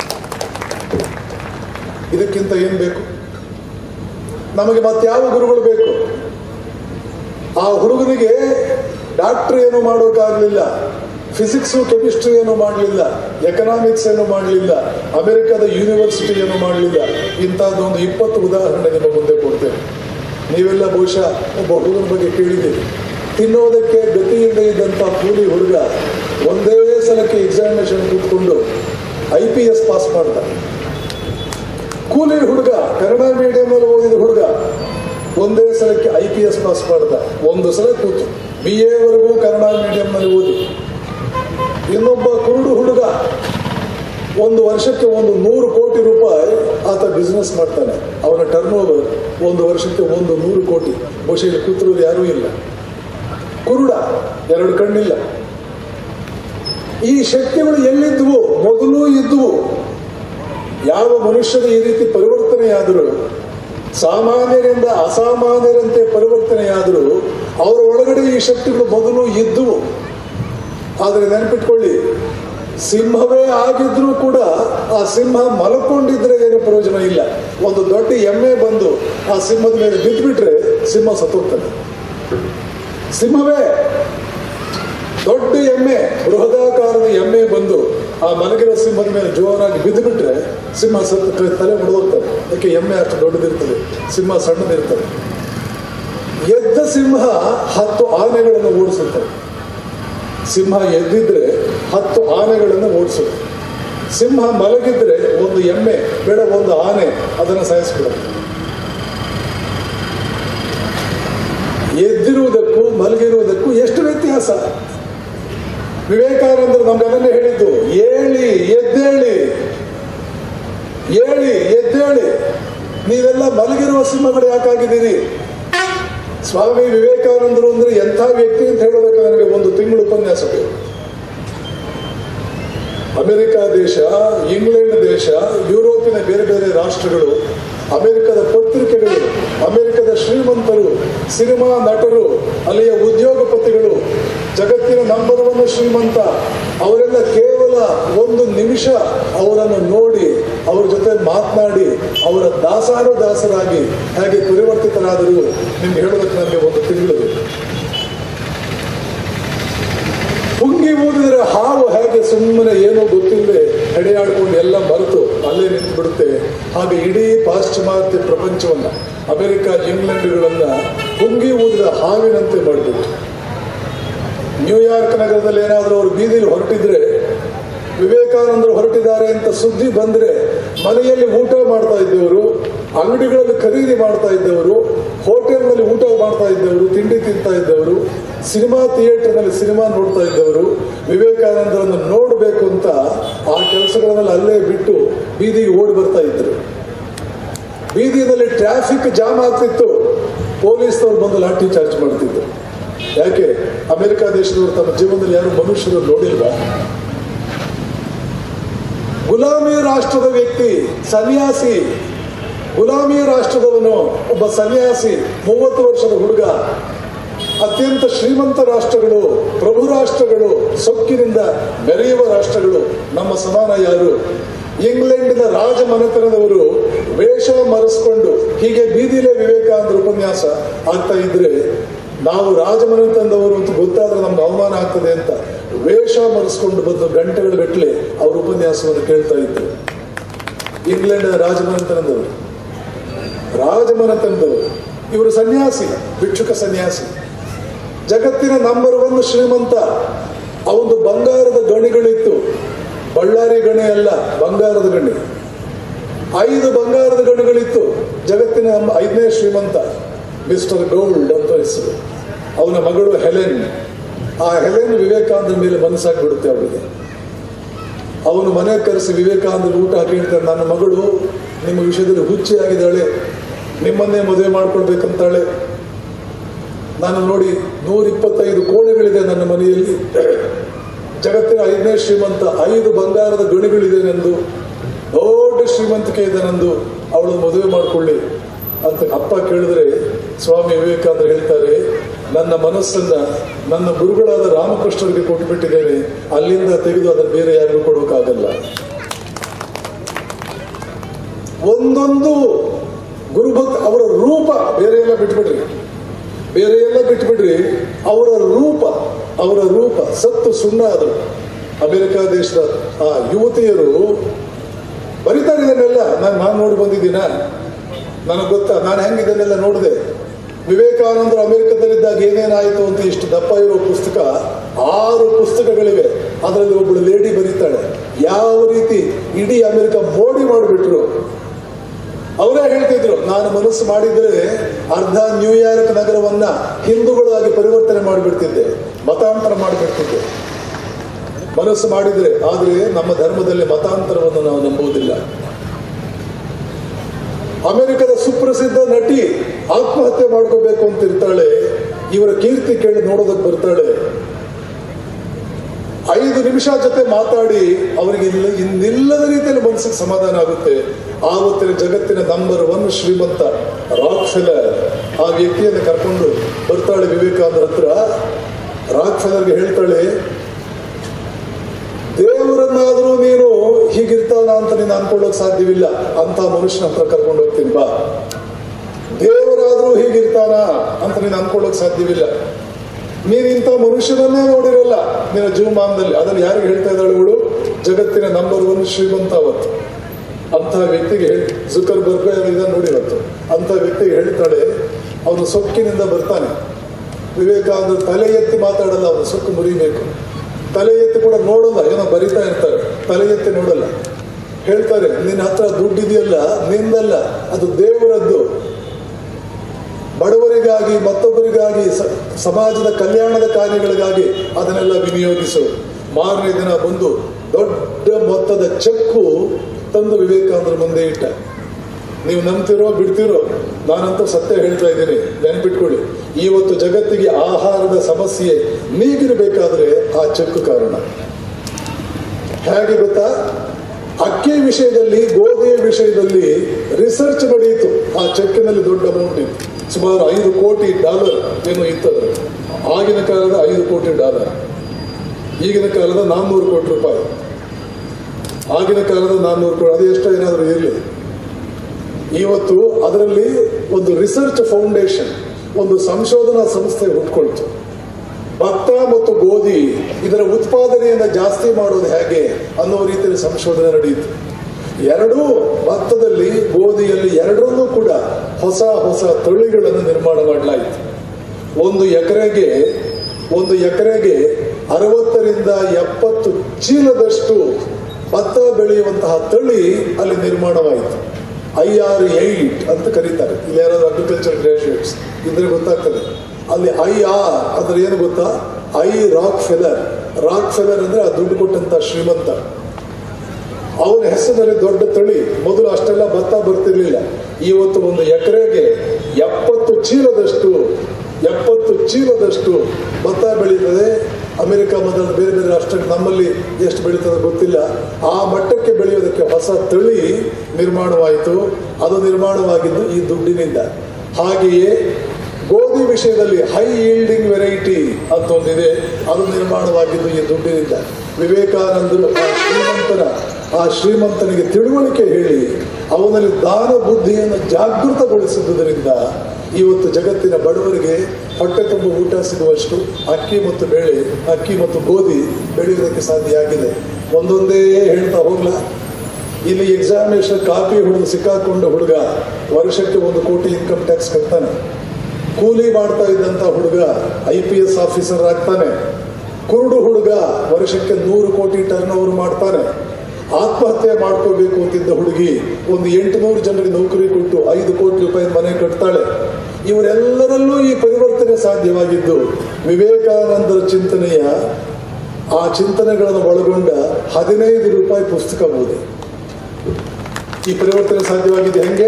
ಇದಕ್ಕಿಂತ ಏನ್ ಬೇಕು ನಮಗೆ ಮತ್ಯಾವ ಗುರುಗಳು ಬೇಕು ಆ ಹುಡುಗನಿಗೆ ಡಾಕ್ಟರ್ ಏನು ಮಾಡೋಕ್ಕಾಗಲಿಲ್ಲ ಫಿಸಿಕ್ಸು ಕೆಮಿಸ್ಟ್ರಿ ಏನು ಮಾಡಲಿಲ್ಲ ಎಕನಾಮಿಕ್ಸ್ ಏನು ಮಾಡಲಿಲ್ಲ ಅಮೆರಿಕದ ಯೂನಿವರ್ಸಿಟಿ ಏನು ಮಾಡಲಿಲ್ಲ ಇಂಥದ್ದೊಂದು ಇಪ್ಪತ್ತು ಉದಾಹರಣೆ ನಿಮ್ಮ ಮುಂದೆ ಕೊಡ್ತೇನೆ ನೀವೆಲ್ಲ ಬಹುಶಃ ಒಬ್ಬ ಹುಡುಗನ ಬಗ್ಗೆ ಕೇಳಿದ್ದೀರಿ ತಿನ್ನೋದಕ್ಕೆ ಗತಿಯಿಲ್ಲದೆ ಇದ್ದಂಥ ಕೂಲಿ ಹುಡುಗ ಒಂದೇ ಸಲಕ್ಕೆ ಎಕ್ಸಾಮಿನೇಷನ್ ಕೂತ್ಕೊಂಡು ಐ ಪಿ ಎಸ್ ಪಾಸ್ ಮಾಡ್ದ ಕೂಲಿ ಹುಡುಗ ಕನ್ನಡ ಮೀಡಿಯಂ ಅಲ್ಲಿ ಓದಿದ ಹುಡುಗ ಒಂದೇ ಸಲಕ್ಕೆ ಐ ಪಿ ಎಸ್ ಪಾಸ್ ಮಾಡ್ದ ಒಂದು ಸಲ ಕೂತು ಬಿ ಎವರೆಗೂ ಕನ್ನಡ ಮೀಡಿಯಂನಲ್ಲಿ ಓದಿ ಇನ್ನೊಬ್ಬ ಕುರುಡು ಹುಡುಗ ಒಂದು ವರ್ಷಕ್ಕೆ ಒಂದು ನೂರು ಕೋಟಿ ರೂಪಾಯಿ ಆತ ಬಿಸ್ನೆಸ್ ಮಾಡ್ತಾನೆ ಅವನ ಟರ್ನ್ ಓವರ್ ಒಂದು ವರ್ಷಕ್ಕೆ ಒಂದು ನೂರು ಕೋಟಿ ಬಹುಶಃ ಇಲ್ಲಿ ಕೂತಿರೋದು ಯಾರೂ ಇಲ್ಲ ಕುರುಡ ಎರಡು ಕಣ್ಣಿಲ್ಲ ಈ ಶಕ್ತಿಗಳು ಎಲ್ಲಿದ್ವು ಮೊದಲು ಇದ್ವು ಯಾವ ಮನುಷ್ಯನ ಈ ರೀತಿ ಪರಿವರ್ತನೆಯಾದರೂ ಸಾಮಾನ್ಯರಿಂದ ಅಸಾಮಾನ್ಯರಂತೆ ಪರಿವರ್ತನೆಯಾದರೂ ಅವರ ಒಳಗಡೆ ಈ ಶಕ್ತಿಗಳು ಮೊದಲು ಇದ್ದುವು ಆದರೆ ನೆನಪಿಟ್ಕೊಳ್ಳಿ ಸಿಂಹವೇ ಆಗಿದ್ರೂ ಕೂಡ ಆ ಸಿಂಹ ಮಲ್ಕೊಂಡಿದ್ರೆ ಏನು ಪ್ರಯೋಜನ ಇಲ್ಲ ಒಂದು ದೊಡ್ಡ ಎಮ್ಮೆ ಬಂದು ಆ ಸಿಂಹದ ಮೇಲೆ ಬಿದ್ದುಬಿಟ್ರೆ ಸಿಂಹ ಸತ್ತೋಗ್ತದೆ ಸಿಂಹವೇ ದೊಡ್ಡ ಎಮ್ಮೆ ಬೃಹದಾಕಾರದ ಎಮ್ಮೆ ಬಂದು ಆ ಮಲಗಿರೋ ಸಿಂಹದ ಮೇಲೆ ಜೋರಾಗಿ ಬಿದ್ದು ಬಿಟ್ರೆ ಸಿಂಹ ಸತ್ತ ಕ- ತಲೆ ಮುಡಿದೋಗ್ತದೆ ಯಾಕೆ ಎಮ್ಮೆ ಅಷ್ಟು ದೊಡ್ಡದಿರ್ತದೆ ಸಿಂಹ ಸಣ್ಣದಿರ್ತದೆ ಎದ್ದ ಸಿಂಹ ಹತ್ತು ಆನೆಗಳನ್ನು ಓಡಿಸುತ್ತದೆ ಸಿಂಹ ಎದ್ದಿದ್ರೆ ಹತ್ತು ಆನೆಗಳನ್ನು ಓಡಿಸುತ್ತೆ ಸಿಂಹ ಮಲಗಿದ್ರೆ ಒಂದು ಎಮ್ಮೆ ಬೇಡ ಒಂದು ಆನೆ ಅದನ್ನು ಸಾಯಿಸ್ಬಿಡುತ್ತೆ ಎದ್ದಿರುವುದಕ್ಕೂ ಮಲಗಿರುವುದಕ್ಕೂ ಎಷ್ಟು ವ್ಯತ್ಯಾಸ ವಿವೇಕಾನಂದರು ನಮ್ಗೆ ಅದನ್ನೇ ಹೇಳಿದ್ದು ಏಳಿ ಎದ್ದೇಳಿ ಏಳಿ ಎದ್ದೇಳಿ ನೀವೆಲ್ಲ ಮಲಗಿರುವ ಸಿಂಹಗಳು ಯಾಕಾಗಿದ್ದೀರಿ ಸ್ವಾಮಿ ವಿವೇಕಾನಂದರು ಅಂದ್ರೆ ಎಂಥ ವ್ಯಕ್ತಿ ಅಂತ ಹೇಳೋದಕ್ಕೆ ನನಗೆ ಒಂದು ತಿಂಗಳು ಉಪನ್ಯಾಸ ಬೇಕು ಅಮೆರಿಕ ದೇಶ ಇಂಗ್ಲೆಂಡ್ ದೇಶ ಯುರೋಪಿನ ಬೇರೆ ಬೇರೆ ರಾಷ್ಟ್ರಗಳು ಅಮೆರಿಕದ ಪತ್ರಿಕೆಗಳು ಅಮೆರಿಕದ ಶ್ರೀಮಂತರು ಸಿನಿಮಾ ನಟರು ಅಲ್ಲಿಯ ಉದ್ಯೋಗಪತಿಗಳು ಜಗತ್ತಿನ ನಂಬರ್ ಒನ್ ಶ್ರೀಮಂತ ಅವರೆಲ್ಲ ಕೇವಲ ಒಂದು ನಿಮಿಷ ಅವರನ್ನು ನೋಡಿ ಅವ್ರ ಜೊತೆ ಮಾತನಾಡಿ ಅವರ ದಾಸಾನು ದಾಸರಾಗಿ ಹೇಗೆ ಪರಿವರ್ತಿತರಾದರು ನಿಮ್ಗೆ ಹೇಳೋದಕ್ಕೆ ನನಗೆ ಒಂದು ತಿಂಗಳು ಬೇಕು ಪುಂಗಿ ಊದಿದ್ರೆ ಹಾವು ಹೇಗೆ ಸುಮ್ಮನೆ ಏನೋ ಗೊತ್ತಿಲ್ಲದೆ ಹೆಡೆಯಾಡ್ಕೊಂಡು ಎಲ್ಲ ಮರೆತು ಅಲ್ಲೇ ನಿಂತು ಬಿಡುತ್ತೆ ಹಾಗೆ ಇಡೀ ಪಾಶ್ಚಿಮಾತ್ಯ ಪ್ರಪಂಚವನ್ನ ಅಮೆರಿಕ ಇಂಗ್ಲೆಂಡ್ಗಳನ್ನ ಪುಂಗಿ ಊದಿದ ಹಾವಿನಂತೆ ಮಾಡಿಬಿಟ್ಟು ನ್ಯೂಯಾರ್ಕ್ ನಗರದಲ್ಲಿ ಏನಾದರೂ ಅವರು ಬೀದಿಲಿ ಹೊರಟಿದ್ರೆ ವಿವೇಕಾನಂದರು ಹೊರಟಿದ್ದಾರೆ ಅಂತ ಸುದ್ದಿ ಬಂದ್ರೆ ಮನೆಯಲ್ಲಿ ಊಟ ಮಾಡ್ತಾ ಇದ್ದವರು ಅಂಗಡಿಗಳಲ್ಲಿ ಖರೀದಿ ಮಾಡ್ತಾ ಇದ್ದವರು ಹೋಟೆಲ್ನಲ್ಲಿ ಊಟ ಮಾಡ್ತಾ ಇದ್ದವರು ತಿಂಡಿ ತಿಂತಾ ಇದ್ದವರು ಸಿನಿಮಾ ಥಿಯೇಟರ್ನಲ್ಲಿ ಸಿನಿಮಾ ನೋಡ್ತಾ ಇದ್ದವರು ವಿವೇಕಾನಂದರನ್ನು ನೋಡಬೇಕು ಅಂತ ಆ ಕೆಲಸಗಳನ್ನೆಲ್ಲ ಅಲ್ಲೇ ಬಿಟ್ಟು ಬೀದಿಗೆ ಓಡಿ ಬರ್ತಾ ಇದ್ರು ಬೀದಿಯಲ್ಲಿ ಟ್ರಾಫಿಕ್ ಜಾಮ್ ಆಗ್ತಿತ್ತು ಪೊಲೀಸ್ನವ್ರು ಬಂದು ಲಾಠಿ ಚಾರ್ಜ್ ಮಾಡ್ತಿದ್ರು ಯಾಕೆ ಅಮೆರಿಕ ದೇಶದವರು ತಮ್ಮ ಜೀವನದಲ್ಲಿ ಯಾರು ಮನುಷ್ಯರು ನೋಡಿಲ್ವಾ ಗುಲಾಮಿ ರಾಷ್ಟ್ರದ ವ್ಯಕ್ತಿ ಸನ್ಯಾಸಿ ಗುಲಾಮಿ ರಾಷ್ಟ್ರದವನು ಒಬ್ಬ ಸನ್ಯಾಸಿ ಮೂವತ್ತು ವರ್ಷದ ಹುಡುಗ ಅತ್ಯಂತ ಶ್ರೀಮಂತ ರಾಷ್ಟ್ರಗಳು ಪ್ರಭು ರಾಷ್ಟ್ರಗಳು ಸೊಕ್ಕಿನಿಂದ ಮೆರೆಯುವ ರಾಷ್ಟ್ರಗಳು ನಮ್ಮ ಸಮಾನ ಯಾರು ಇಂಗ್ಲೆಂಡಿನ ರಾಜಮನೆತನದವರು ವೇಷ ಮರೆಸ್ಕೊಂಡು ಹೀಗೆ ಬೀದಿಲೇ ವಿವೇಕಾನಂದ ಉಪನ್ಯಾಸ ಆಗ್ತಾ ಇದ್ರೆ ನಾವು ರಾಜಮನೆತನದವರು ಅಂತ ಗೊತ್ತಾದ್ರೆ ನಮ್ಗೆ ಅವಮಾನ ಆಗ್ತದೆ ಅಂತ ವೇಷ ಮರೆಸ್ಕೊಂಡು ಬಂದು ಗಂಟೆಗಳ ಗಟ್ಟಲೆ ಅವ್ರ ಉಪನ್ಯಾಸವನ್ನು ಕೇಳ್ತಾ ಇದ್ರು ಇಂಗ್ಲೆಂಡಿನ ರಾಜಮನೆತನದವರು ರಾಜಮನೆತನದವರು ಇವರು ಸನ್ಯಾಸಿ ಭಿಕ್ಷುಕ ಸನ್ಯಾಸಿ ಜಗತ್ತಿನ ನಂಬರ್ ಒನ್ ಶ್ರೀಮಂತ ಅವನು ಬಂಗಾರದ ಗಣಿಗಳಿತ್ತು ಬಳ್ಳಾರಿ ಗಣಿ ಅಲ್ಲ ಬಂಗಾರದ ಗಣಿ ಐದು ಬಂಗಾರದ ಗಣಿಗಳಿತ್ತು ಜಗತ್ತಿನ ನಮ್ಮ ಐದನೇ ಶ್ರೀಮಂತ ಮಿಸ್ಟರ್ ಗೋಲ್ಡ್ ಅಂತ ಹೆಸರು ಅವನ ಮಗಳು ಹೆಲೆನ್ ಆ ಹೆಲೆನ್ ವಿವೇಕಾನಂದ ಮೇಲೆ ಮನಸ್ಸಾಗ್ಬಿಡುತ್ತೆ ಅವಳಿಗೆ ಅವನು ಮನೆ ಕರೆಸಿ ವಿವೇಕಾನಂದ ಊಟ ಹಾಕಿ ಹೇಳ್ತಾನೆ ನನ್ನ ಮಗಳು ನಿಮ್ಮ ವಿಷಯದಲ್ಲಿ ಹುಚ್ಚಿ ಆಗಿದ್ದಾಳೆ ನಿಮ್ಮನ್ನೇ ಮದುವೆ ಮಾಡ್ಕೊಳ್ಬೇಕಂತಾಳೆ ನಾನು ನೋಡಿ ನೂರ ಇಪ್ಪತ್ತೈದು ಕೋಣೆಗಳಿದೆ ನನ್ನ ಮನೆಯಲ್ಲಿ ಜಗತ್ತಿನ ಐದನೇ ಶ್ರೀಮಂತ ಐದು ಬಂಗಾರದ ಗಣಿಗಳಿದೆ ನಂದು ದೊಡ್ಡ ಶ್ರೀಮಂತಿಕೆ ಇದೆ ನಂದು ಅವಳು ಮದುವೆ ಮಾಡ್ಕೊಳ್ಳಿ ಅಂತ ಅಪ್ಪ ಕೇಳಿದ್ರೆ ಸ್ವಾಮಿ ವಿವೇಕಾನಂದರು ಹೇಳ್ತಾರೆ ನನ್ನ ಮನಸ್ಸನ್ನ ನನ್ನ ಗುರುಗಳಾದ ರಾಮಕೃಷ್ಣರಿಗೆ ಕೊಟ್ಟುಬಿಟ್ಟಿದ್ದೇನೆ ಅಲ್ಲಿಂದ ತೆಗೆದು ಅದನ್ನು ಬೇರೆ ಯಾರಿಗೂ ಕೊಡೋಕ್ಕಾಗಲ್ಲ ಒಂದೊಂದು ಗುರುಭಕ್ತ ಅವರ ರೂಪ ಬೇರೆ ಎಲ್ಲ ಬಿಟ್ಬಿಡ್ರಿ ಬೇರೆ ಎಲ್ಲ ಬಿಟ್ಬಿಡ್ರಿ ಅವರ ರೂಪ ಅವರ ರೂಪ ಸತ್ತು ಸುಣ್ಣ ಅದು ಅಮೆರಿಕ ದೇಶದ ಆ ಯುವತಿಯರು ಬರಿತಾರೆ ಇದನ್ನೆಲ್ಲ ನಾನು ನಾನು ನೋಡಿ ಬಂದಿದ್ದೀನ ನನಗೆ ಗೊತ್ತಾ ನಾನು ಹೆಂಗೆ ಇದನ್ನೆಲ್ಲ ನೋಡಿದೆ ವಿವೇಕಾನಂದರು ಅಮೆರಿಕದಲ್ಲಿದ್ದಾಗ ಏನೇನಾಯಿತು ಅಂತ ಇಷ್ಟು ದಪ್ಪ ಇರೋ ಪುಸ್ತಕ ಆರು ಪುಸ್ತಕಗಳಿವೆ ಅದರಲ್ಲಿ ಒಬ್ಬಳು ಲೇಡಿ ಬರೀತಾಳೆ ಯಾವ ರೀತಿ ಇಡೀ ಅಮೆರಿಕ ಮೋಡಿ ಮಾಡಿಬಿಟ್ರು ಅವರೇ ಹೇಳ್ತಿದ್ರು ನಾನು ಮನಸ್ಸು ಮಾಡಿದ್ರೆ ಅರ್ಧ ನ್ಯೂಯಾರ್ಕ್ ನಗರವನ್ನ ಹಿಂದೂಗಳಾಗಿ ಪರಿವರ್ತನೆ ಮಾಡಿಬಿಡ್ತಿದ್ದೆ ಮತಾಂತರ ಮಾಡಿಬಿಡ್ತಿದ್ದೆ ಮನಸ್ಸು ಮಾಡಿದ್ರೆ ಆದ್ರೆ ನಮ್ಮ ಧರ್ಮದಲ್ಲಿ ಮತಾಂತರವನ್ನು ನಾವು ನಂಬುವುದಿಲ್ಲ ಅಮೆರಿಕದ ಸುಪ್ರಸಿದ್ಧ ನಟಿ ಆತ್ಮಹತ್ಯೆ ಮಾಡ್ಕೋಬೇಕು ಅಂತ ಇರ್ತಾಳೆ ಇವರ ಕೀರ್ತಿ ಕೇಳಿ ನೋಡೋದಕ್ಕೆ ಬರ್ತಾಳೆ ಐದು ನಿಮಿಷ ಜೊತೆ ಮಾತಾಡಿ ಅವರಿಗೆ ಇಲ್ಲ ಇನ್ನಿಲ್ಲದ ರೀತಿಯಲ್ಲಿ ಮನಸ್ಸಿಗೆ ಸಮಾಧಾನ ಆಗುತ್ತೆ ಆವತ್ತಿನ ಜಗತ್ತಿನ ನಂಬರ್ ಒನ್ ಶ್ರೀಮಂತ ರಾಕ್ ಫೆಲರ್ ಆ ವ್ಯಕ್ತಿಯನ್ನು ಕರ್ಕೊಂಡು ಬರ್ತಾಳೆ ವಿವೇಕಾನಂದರ ಹತ್ರ ರಾಕ್ ಫೆಲರ್ಗೆ ಹೇಳ್ತಾಳೆ ದೇವರನ್ನಾದ್ರೂ ನೀನು ಹೀಗಿರ್ತಾನ ಅಂತ ನೀನು ಅನ್ಕೊಳ್ಳೋಕ್ ಸಾಧ್ಯವಿಲ್ಲ ಅಂತ ಮನುಷ್ಯನ ಹತ್ರ ಕರ್ಕೊಂಡು ಹೋಗ್ತೀನಿ ಬಾ ದೇವರಾದ್ರೂ ಹೀಗಿರ್ತಾನ ಅಂತ ನೀನು ಅನ್ಕೊಳ್ಳೋಕ್ ಸಾಧ್ಯವಿಲ್ಲ ನೀನ್ ಇಂಥ ಮನುಷ್ಯನನ್ನೇ ನೋಡಿರಲ್ಲ ನಿನ್ನ ಜೀವಮಾನದಲ್ಲಿ ಅದನ್ನು ಯಾರಿಗೆ ಹೇಳ್ತಾ ಇದ್ದಾಳೆ ಇವಳು ಜಗತ್ತಿನ ನಂಬರ್ ಒನ್ ಶ್ರೀಮಂತ ಅವತ್ತು ಅಂತಹ ವ್ಯಕ್ತಿಗೆ ಜುಕರ್ ಬರ್ಬೆ ಇದನ್ನು ನೋಡಿರತ್ತು ಅಂತ ವ್ಯಕ್ತಿಗೆ ಹೇಳ್ತಾಳೆ ಅವನು ಸೊಕ್ಕಿನಿಂದ ಬರ್ತಾನೆ ವಿವೇಕಾನಂದ ತಲೆ ಎತ್ತಿ ಮಾತಾಡಲ್ಲ ಅವನು ಸೊಕ್ಕು ಮುರಿಬೇಕು ತಲೆ ಎತ್ತಿ ಕೂಡ ನೋಡಲ್ಲ ಏನೋ ಬರಿತಾ ಇರ್ತಾರೆ ತಲೆ ಎತ್ತಿ ನೋಡಲ್ಲ ಹೇಳ್ತಾರೆ ನಿನ್ನ ಹತ್ರ ದುಡ್ಡಿದೆಯಲ್ಲ ನಿಂದಲ್ಲ ಅದು ದೇವರದ್ದು ಬಡವರಿಗಾಗಿ ಮತ್ತೊಬ್ಬರಿಗಾಗಿ ಸ- ಸಮಾಜದ ಕಲ್ಯಾಣದ ಕಾರ್ಯಗಳಿಗಾಗಿ ಅದನ್ನೆಲ್ಲ ವಿನಿಯೋಗಿಸು ಮಾರನೇ ದಿನ ಬಂದು ದೊಡ್ಡ ಮೊತ್ತದ ಚೆಕ್ಕು ತಂದು ವಿವೇಕಾನಂದರ ಮುಂದೆ ಇಟ್ಟ ನೀವು ನಂಬ್ತಿರೋ ಬಿಡ್ತಿರೋ ನಾನಂತೂ ಸತ್ಯ ಹೇಳ್ತಾ ಇದ್ದೀನಿ ನೆನಪಿಟ್ಕೊಳ್ಳಿ ಇವತ್ತು ಜಗತ್ತಿಗೆ ಆಹಾರದ ಸಮಸ್ಯೆ ನೀಗಿರಬೇಕಾದ್ರೆ ಆ ಚೆಕ್ ಕಾರಣ ಹೇಗೆ ಗೊತ್ತಾ ಅಕ್ಕಿ ವಿಷಯದಲ್ಲಿ ಗೋಧಿಯ ವಿಷಯದಲ್ಲಿ ರಿಸರ್ಚ್ ನಡೆಯಿತು ಆ ಚೆಕ್ಕಿನಲ್ಲಿ ದೊಡ್ಡ ಅಮೌಂಟ್ ಇತ್ತು ಸುಮಾರು ಐದು ಕೋಟಿ ಡಾಲರ್ ಏನೋ ಇತ್ತದು ಆಗಿನ ಕಾಲದ ಐದು ಕೋಟಿ ಡಾಲರ್ ಈಗಿನ ಕಾಲದ ನಾನ್ನೂರು ಕೋಟಿ ರೂಪಾಯಿ ಆಗಿನ ಕಾಲದ ನಾನ್ನೂರು ಕೋಟಿ ಅದು ಎಷ್ಟೋ ಏನಾದರೂ ಇರಲಿ ಇವತ್ತು ಅದರಲ್ಲಿ ಒಂದು ರಿಸರ್ಚ್ ಫೌಂಡೇಶನ್ ಒಂದು ಸಂಶೋಧನಾ ಸಂಸ್ಥೆ ಹುಟ್ಕೊಳ್ತು ಭತ್ತ ಮತ್ತು ಗೋಧಿ ಇದರ ಉತ್ಪಾದನೆಯನ್ನು ಜಾಸ್ತಿ ಮಾಡೋದು ಹೇಗೆ ಅನ್ನೋ ರೀತಿಯಲ್ಲಿ ಸಂಶೋಧನೆ ನಡೆಯಿತು ಎರಡೂ ಭತ್ತದಲ್ಲಿ ಗೋಧಿಯಲ್ಲಿ ಎರಡರಲ್ಲೂ ಕೂಡ ಹೊಸ ಹೊಸ ತಳಿಗಳನ್ನು ನಿರ್ಮಾಣ ಮಾಡಲಾಯಿತು ಒಂದು ಎಕರೆಗೆ ಒಂದು ಎಕರೆಗೆ ಅರವತ್ತರಿಂದ ಎಪ್ಪತ್ತು ಚೀಲದಷ್ಟು ಭತ್ತ ಬೆಳೆಯುವಂತಹ ತಳಿ ಅಲ್ಲಿ ನಿರ್ಮಾಣವಾಯಿತು ಐ ಆರ್ ಏಟ್ ಅಂತ ಕರೀತಾರೆ ಇಲ್ಲಿ ಯಾರಾದ್ರೂ ಅಗ್ರಿಕಲ್ಚರ್ ಗ್ರಾಜುಯೇಟ್ಸ್ ಇದ್ರೆ ಗೊತ್ತಾಗ್ತದೆ ಅಲ್ಲಿ ಐ ಆರ್ ಅಂದ್ರೆ ಏನು ಗೊತ್ತಾ I Rockefeller Rockefeller ಅಂದ್ರೆ ಆ ದುಡ್ಡು ಕೊಟ್ಟಂತ ಶ್ರೀಮಂತ ಅವನ ಹೆಸರಿನಲ್ಲಿ ದೊಡ್ಡ ತಳಿ ಮೊದಲು ಅಷ್ಟೆಲ್ಲ ಭತ್ತ ಬರ್ತಿರ್ಲಿಲ್ಲ ಇವತ್ತು ಒಂದು ಎಕರೆಗೆ ಎಪ್ಪತ್ತು ಚೀಲದಷ್ಟು ಎಪ್ಪತ್ತು ಚೀಲದಷ್ಟು ಭತ್ತ ಬೆಳೀತದೆ ಅಮೆರಿಕ ಮೊದಲು ಬೇರೆ ಬೇರೆ ರಾಷ್ಟ್ರಕ್ಕೆ ನಮ್ಮಲ್ಲಿ ಎಷ್ಟು ಬೆಳೀತದೆ ಗೊತ್ತಿಲ್ಲ ಆ ಮಟ್ಟಕ್ಕೆ ಬೆಳೆಯೋದಕ್ಕೆ ಹೊಸ ತಳಿ ನಿರ್ಮಾಣವಾಯಿತು ಅದು ನಿರ್ಮಾಣವಾಗಿದ್ದು ಈ ದುಡ್ಡಿನಿಂದ ಹಾಗೆಯೇ ಗೋಧಿ ವಿಷಯದಲ್ಲಿ ಹೈ ಈಲ್ಡಿಂಗ್ ವೆರೈಟಿ ಅಂತ ಒಂದಿದೆ ಅದು ನಿರ್ಮಾಣವಾಗಿದ್ದು ಈ ದುಡ್ಡಿನಿಂದ ವಿವೇಕಾನಂದರು ಆ ಶ್ರೀಮಂತನ ಆ ಶ್ರೀಮಂತನಿಗೆ ತಿಳುವಳಿಕೆ ಹೇಳಿ ಅವನಲ್ಲಿ ದಾನ ಬುದ್ಧಿಯನ್ನು ಜಾಗೃತಗೊಳಿಸಿದ್ದರಿಂದ ಇವತ್ತು ಜಗತ್ತಿನ ಬಡವರಿಗೆ ಹೊಟ್ಟೆ ತುಂಬ ಊಟ ಸಿಗುವಷ್ಟು ಅಕ್ಕಿ ಮತ್ತು ಬೇಳೆ ಅಕ್ಕಿ ಮತ್ತು ಗೋಧಿ ಬೆಳೆಯೋದಕ್ಕೆ ಸಾಧ್ಯ ಆಗಿದೆ ಒಂದೊಂದೇ ಹೇಳ್ತಾ ಹೋಗ್ಲಾ ಇಲ್ಲಿ ಎಕ್ಸಾಮಿನೇಷನ್ ಕಾಪಿ ಹುಡುಗ ಸಿಕ್ಕಾಕೊಂಡ ಹುಡುಗ ವರ್ಷಕ್ಕೆ ಒಂದು ಕೋಟಿ ಇನ್ಕಮ್ ಟ್ಯಾಕ್ಸ್ ಕಟ್ತಾನೆ ಕೂಲಿ ಮಾಡ್ತಾ ಇದ್ದಂತ ಹುಡುಗ ಐ ಪಿ ಎಸ್ ಆಫೀಸರ್ ಆಗ್ತಾನೆ ಕುರುಡು ಹುಡುಗ ವರ್ಷಕ್ಕೆ ನೂರು ಕೋಟಿ ಟರ್ನ್ ಓವರ್ ಮಾಡ್ತಾನೆ ಆತ್ಮಹತ್ಯೆ ಮಾಡ್ಕೋಬೇಕು ಅಂತಿದ್ದ ಹುಡುಗಿ ಒಂದು ಎಂಟುನೂರು ಜನರಿಗೆ ನೌಕರಿ ಕೊಟ್ಟು ಐದು ಕೋಟಿ ರೂಪಾಯಿ ಮನೆ ಕಟ್ತಾಳೆ ಇವರೆಲ್ಲರಲ್ಲೂ ಈ ಪರಿವರ್ತನೆ ಸಾಧ್ಯವಾಗಿದ್ದು ವಿವೇಕಾನಂದರ ಚಿಂತನೆಯ ಆ ಚಿಂತನೆಗಳನ್ನು ಒಳಗೊಂಡ ಹದಿನೈದು ರೂಪಾಯಿ ಪುಸ್ತಕ ಓದಿ ಈ ಪರಿವರ್ತನೆ ಸಾಧ್ಯವಾಗಿದೆ ಹೆಂಗೆ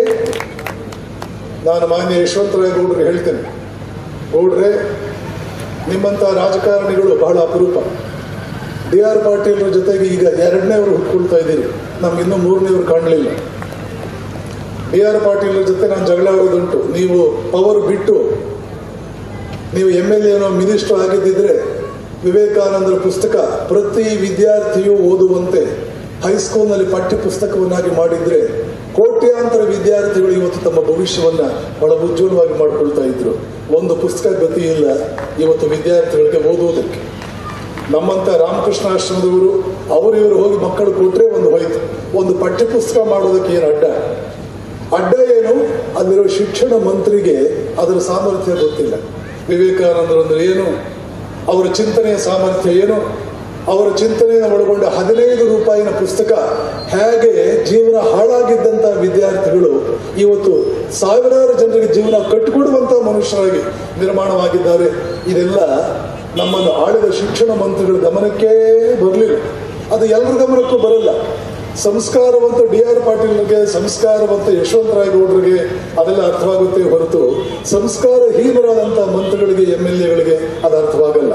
ನಾನು ಮಾನ್ಯ ಯಶವಂತರಾಯ ಗೌಡರಿಗೆ ಹೇಳ್ತೇನೆ ಗೌಡ್ರೆ ನಿಮ್ಮಂಥ ರಾಜಕಾರಣಿಗಳು ಬಹಳ ಅಪರೂಪ ಡಿ ಆರ್ ಪಾಟೀಲ್ರ ಜೊತೆಗೆ ಈಗ ಎರಡನೇವರು ಹುಟ್ಕೊಳ್ತಾ ಇದ್ದೀರಿ ನಮ್ಗೆ ಇನ್ನೂ ಮೂರನೇವರು ಕಾಣಲಿಲ್ಲ ಬಿ ಆರ್ ಪಾಟೀಲ್ ಜೊತೆ ನಾನು ಜಗಳ ಆಡೋದುಂಟು ನೀವು ಪವರ್ ಬಿಟ್ಟು ನೀವು ಎಮ್ ಎಲ್ ಏನೋ ಮಿನಿಸ್ಟರ್ ಆಗಿದ್ದಿದ್ರೆ ವಿವೇಕಾನಂದರ ಪುಸ್ತಕ ಪ್ರತಿ ವಿದ್ಯಾರ್ಥಿಯು ಓದುವಂತೆ ಹೈಸ್ಕೂಲ್ನಲ್ಲಿ ಪಠ್ಯ ಪುಸ್ತಕವನ್ನಾಗಿ ಮಾಡಿದ್ರೆ ಕೋಟ್ಯಾಂತರ ವಿದ್ಯಾರ್ಥಿಗಳು ಇವತ್ತು ತಮ್ಮ ಭವಿಷ್ಯವನ್ನ ಬಹಳ ಉಜ್ವಲವಾಗಿ ಮಾಡಿಕೊಳ್ತಾ ಇದ್ರು ಒಂದು ಪುಸ್ತಕ ಗತಿ ಇಲ್ಲ ಇವತ್ತು ವಿದ್ಯಾರ್ಥಿಗಳಿಗೆ ಓದುವುದಕ್ಕೆ ನಮ್ಮಂತ ರಾಮಕೃಷ್ಣ ಆಶ್ರಮದವರು ಅವರು ಇವರು ಹೋಗಿ ಮಕ್ಕಳು ಕೊಟ್ರೆ ಒಂದು ಹೋಯ್ತು ಒಂದು ಪಠ್ಯ ಪುಸ್ತಕ ಮಾಡೋದಕ್ಕೆ ಏನು ಅಡ್ಡ ಅಡ್ಡ ಏನು ಅಲ್ಲಿರೋ ಶಿಕ್ಷಣ ಮಂತ್ರಿಗೆ ಅದರ ಸಾಮರ್ಥ್ಯ ಗೊತ್ತಿಲ್ಲ ವಿವೇಕಾನಂದರು ಅಂದ್ರೆ ಏನು ಅವರ ಚಿಂತನೆಯ ಸಾಮರ್ಥ್ಯ ಏನು ಅವರ ಚಿಂತನೆಯನ್ನು ಒಳಗೊಂಡ ಹದಿನೈದು ರೂಪಾಯಿನ ಪುಸ್ತಕ ಹೇಗೆ ಜೀವನ ಹಾಳಾಗಿದ್ದಂತಹ ವಿದ್ಯಾರ್ಥಿಗಳು ಇವತ್ತು ಸಾವಿರಾರು ಜನರಿಗೆ ಜೀವನ ಕಟ್ಟಿಕೊಡುವಂತಹ ಮನುಷ್ಯರಾಗಿ ನಿರ್ಮಾಣವಾಗಿದ್ದಾರೆ ಇದೆಲ್ಲ ನಮ್ಮನ್ನು ಆಳಿದ ಶಿಕ್ಷಣ ಮಂತ್ರಿಗಳ ಗಮನಕ್ಕೇ ಬರಲಿಲ್ಲ ಅದು ಎಲ್ಲರ ಗಮನಕ್ಕೂ ಬರಲ್ಲ ಸಂಸ್ಕಾರವಂತ ಡಿ ಆರ್ ಪಾಟೀಲ್ಗೆ ಸಂಸ್ಕಾರವಂತ ಯಶವಂತರಾಯ ಗೌಡರಿಗೆ ಅದೆಲ್ಲ ಅರ್ಥವಾಗುತ್ತೆ ಹೊರತು ಸಂಸ್ಕಾರ ಹೀನರಾದಂತಹ ಮಂತ್ರಿಗಳಿಗೆ ಎಂ ಎಲ್ ಎಗಳಿಗೆ ಅದು ಅರ್ಥವಾಗಲ್ಲ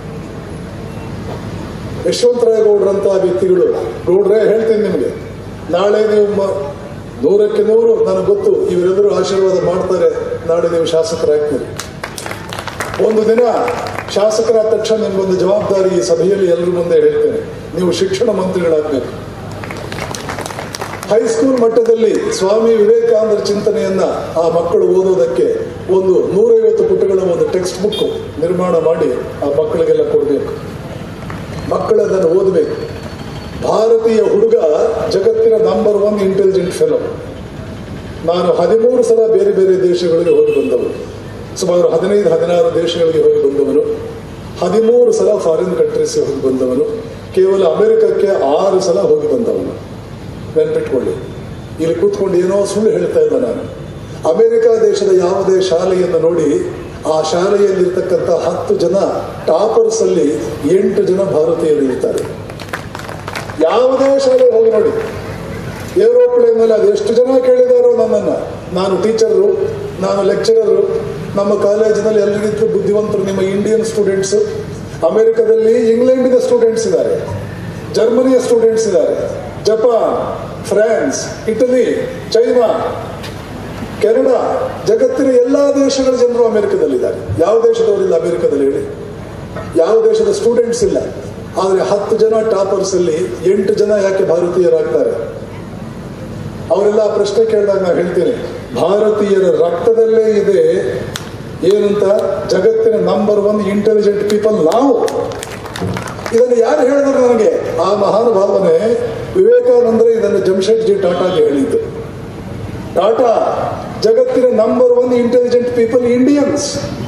ಯಶವಂತರಾಯ ಗೌಡ್ರಂತಹ ವ್ಯಕ್ತಿಗಳು ಗೌಡ್ರೆ ಹೇಳ್ತೀನಿ ನಿಮಗೆ ನಾಳೆ ನೀವು ಮ- ನೂರಕ್ಕೆ ನೂರು ನನಗೆ ಗೊತ್ತು ಇವರೆಲ್ಲರೂ ಆಶೀರ್ವಾದ ಮಾಡ್ತಾರೆ ನಾಳೆ ನೀವು ಶಾಸಕರಾಗ್ತೀರಿ ಒಂದು ದಿನ ಶಾಸಕರಾದ ತಕ್ಷಣ ನಿಮ್ಗೊಂದು ಜವಾಬ್ದಾರಿ ಈ ಸಭೆಯಲ್ಲಿ ಎಲ್ಲರ ಮುಂದೆ ಹೇಳ್ತೇನೆ ನೀವು ಶಿಕ್ಷಣ ಮಂತ್ರಿಗಳಾಗಬೇಕು ಹೈಸ್ಕೂಲ್ ಮಟ್ಟದಲ್ಲಿ ಸ್ವಾಮಿ ವಿವೇಕಾನಂದರ ಚಿಂತನೆಯನ್ನ ಆ ಮಕ್ಕಳು ಓದೋದಕ್ಕೆ ಒಂದು ನೂರೈವತ್ತು ಪುಟಗಳ ಒಂದು ಟೆಕ್ಸ್ಟ್ ಬುಕ್ ನಿರ್ಮಾಣ ಮಾಡಿ ಆ ಮಕ್ಕಳಿಗೆಲ್ಲ ಕೊಡಬೇಕು ಮಕ್ಕಳು ಅದನ್ನು ಓದಬೇಕು ಭಾರತೀಯ ಹುಡುಗ ಜಗತ್ತಿನ ನಂಬರ್ ಒನ್ ಇಂಟೆಲಿಜೆಂಟ್ ಫೆಲೋ ನಾನು ಹದಿಮೂರು ಸಲ ಬೇರೆ ಬೇರೆ ದೇಶಗಳಿಗೆ ಹೋಗಿ ಬಂದವರು ಸುಮಾರು ಹದಿನೈದು ಹದಿನಾರು ದೇಶಗಳಿಗೆ ಹೋಗಿ ಬಂದವನು ಹದಿಮೂರು ಸಲ ಫಾರಿನ್ ಕಂಟ್ರೀಸ್ಗೆ ಹೋಗಿ ಬಂದವನು ಕೇವಲ ಅಮೆರಿಕಕ್ಕೆ ಆರು ಸಲ ಹೋಗಿ ಬಂದವನು ನೆನ್ಪಿಟ್ಕೊಳ್ಳಿ ಇಲ್ಲಿ ಕೂತ್ಕೊಂಡು ಏನೋ ಸುಳ್ಳು ಹೇಳ್ತಾ ಇಲ್ಲ ನಾನು ಅಮೆರಿಕ ದೇಶದ ಯಾವುದೇ ಶಾಲೆಯನ್ನು ನೋಡಿ ಆ ಶಾಲೆಯಲ್ಲಿರ್ತಕ್ಕಂಥ ಹತ್ತು ಜನ ಟಾಪರ್ಸ್ ಅಲ್ಲಿ ಎಂಟು ಜನ ಭಾರತೀಯರು ಇರ್ತಾರೆ ಯಾವುದೇ ಶಾಲೆ ಹೋಗಿ ನೋಡಿ ಏರೋಪ್ಲೇನ್ ಮೇಲೆ ಅದು ಎಷ್ಟು ಜನ ಕೇಳಿದಾರೋ ನನ್ನನ್ನು ನಾನು ಟೀಚರು ನಾನು ಲೆಕ್ಚರರು ನಮ್ಮ ಕಾಲೇಜಿನಲ್ಲಿ ಎಲ್ಲರಿಗಿಂತ ಬುದ್ಧಿವಂತರು ನಿಮ್ಮ ಇಂಡಿಯನ್ ಸ್ಟೂಡೆಂಟ್ಸ್ ಅಮೆರಿಕದಲ್ಲಿ ಇಂಗ್ಲೆಂಡಿನ ಸ್ಟೂಡೆಂಟ್ಸ್ ಇದ್ದಾರೆ ಜರ್ಮನಿಯ ಸ್ಟೂಡೆಂಟ್ಸ್ ಇದ್ದಾರೆ Japan France Italy China Canada ಜಗತ್ತಿನ ಎಲ್ಲಾ ದೇಶಗಳ ಜನರು ಅಮೆರಿಕದಲ್ಲಿದ್ದಾರೆ ಯಾವ ದೇಶದವರಿಲ್ಲ ಅಮೆರಿಕದಲ್ಲಿ ಹೇಳಿ ಯಾವ ದೇಶದ ಸ್ಟೂಡೆಂಟ್ಸ್ ಇಲ್ಲ ಆದರೆ ಹತ್ತು ಜನ ಟಾಪರ್ಸ್ ಅಲ್ಲಿ ಎಂಟು ಜನ ಯಾಕೆ ಭಾರತೀಯರಾಗ್ತಾರೆ ಅವರೆಲ್ಲ ಆ ಪ್ರಶ್ನೆ ಕೇಳಿದಾಗ ನಾನು ಹೇಳ್ತೀನಿ ಭಾರತೀಯರ ರಕ್ತದಲ್ಲೇ ಇದೆ ಏನಂತ ಜಗತ್ತಿನ ನಂಬರ್ ಒನ್ ಇಂಟೆಲಿಜೆಂಟ್ ಪೀಪಲ್ ನಾವು ಇದನ್ನು ಯಾರು ಹೇಳಿದ್ರು ನನಗೆ ಆ ಮಹಾನುಭಾವನೆ ವಿವೇಕಾನಂದರೇ ಇದನ್ನು ಜಮ್ಶೆಡ್ಜಿ ಟಾಟಾಗೆ ಹೇಳಿದ್ದು ಟಾಟಾ ಜಗತ್ತಿನ number one intelligent people Indians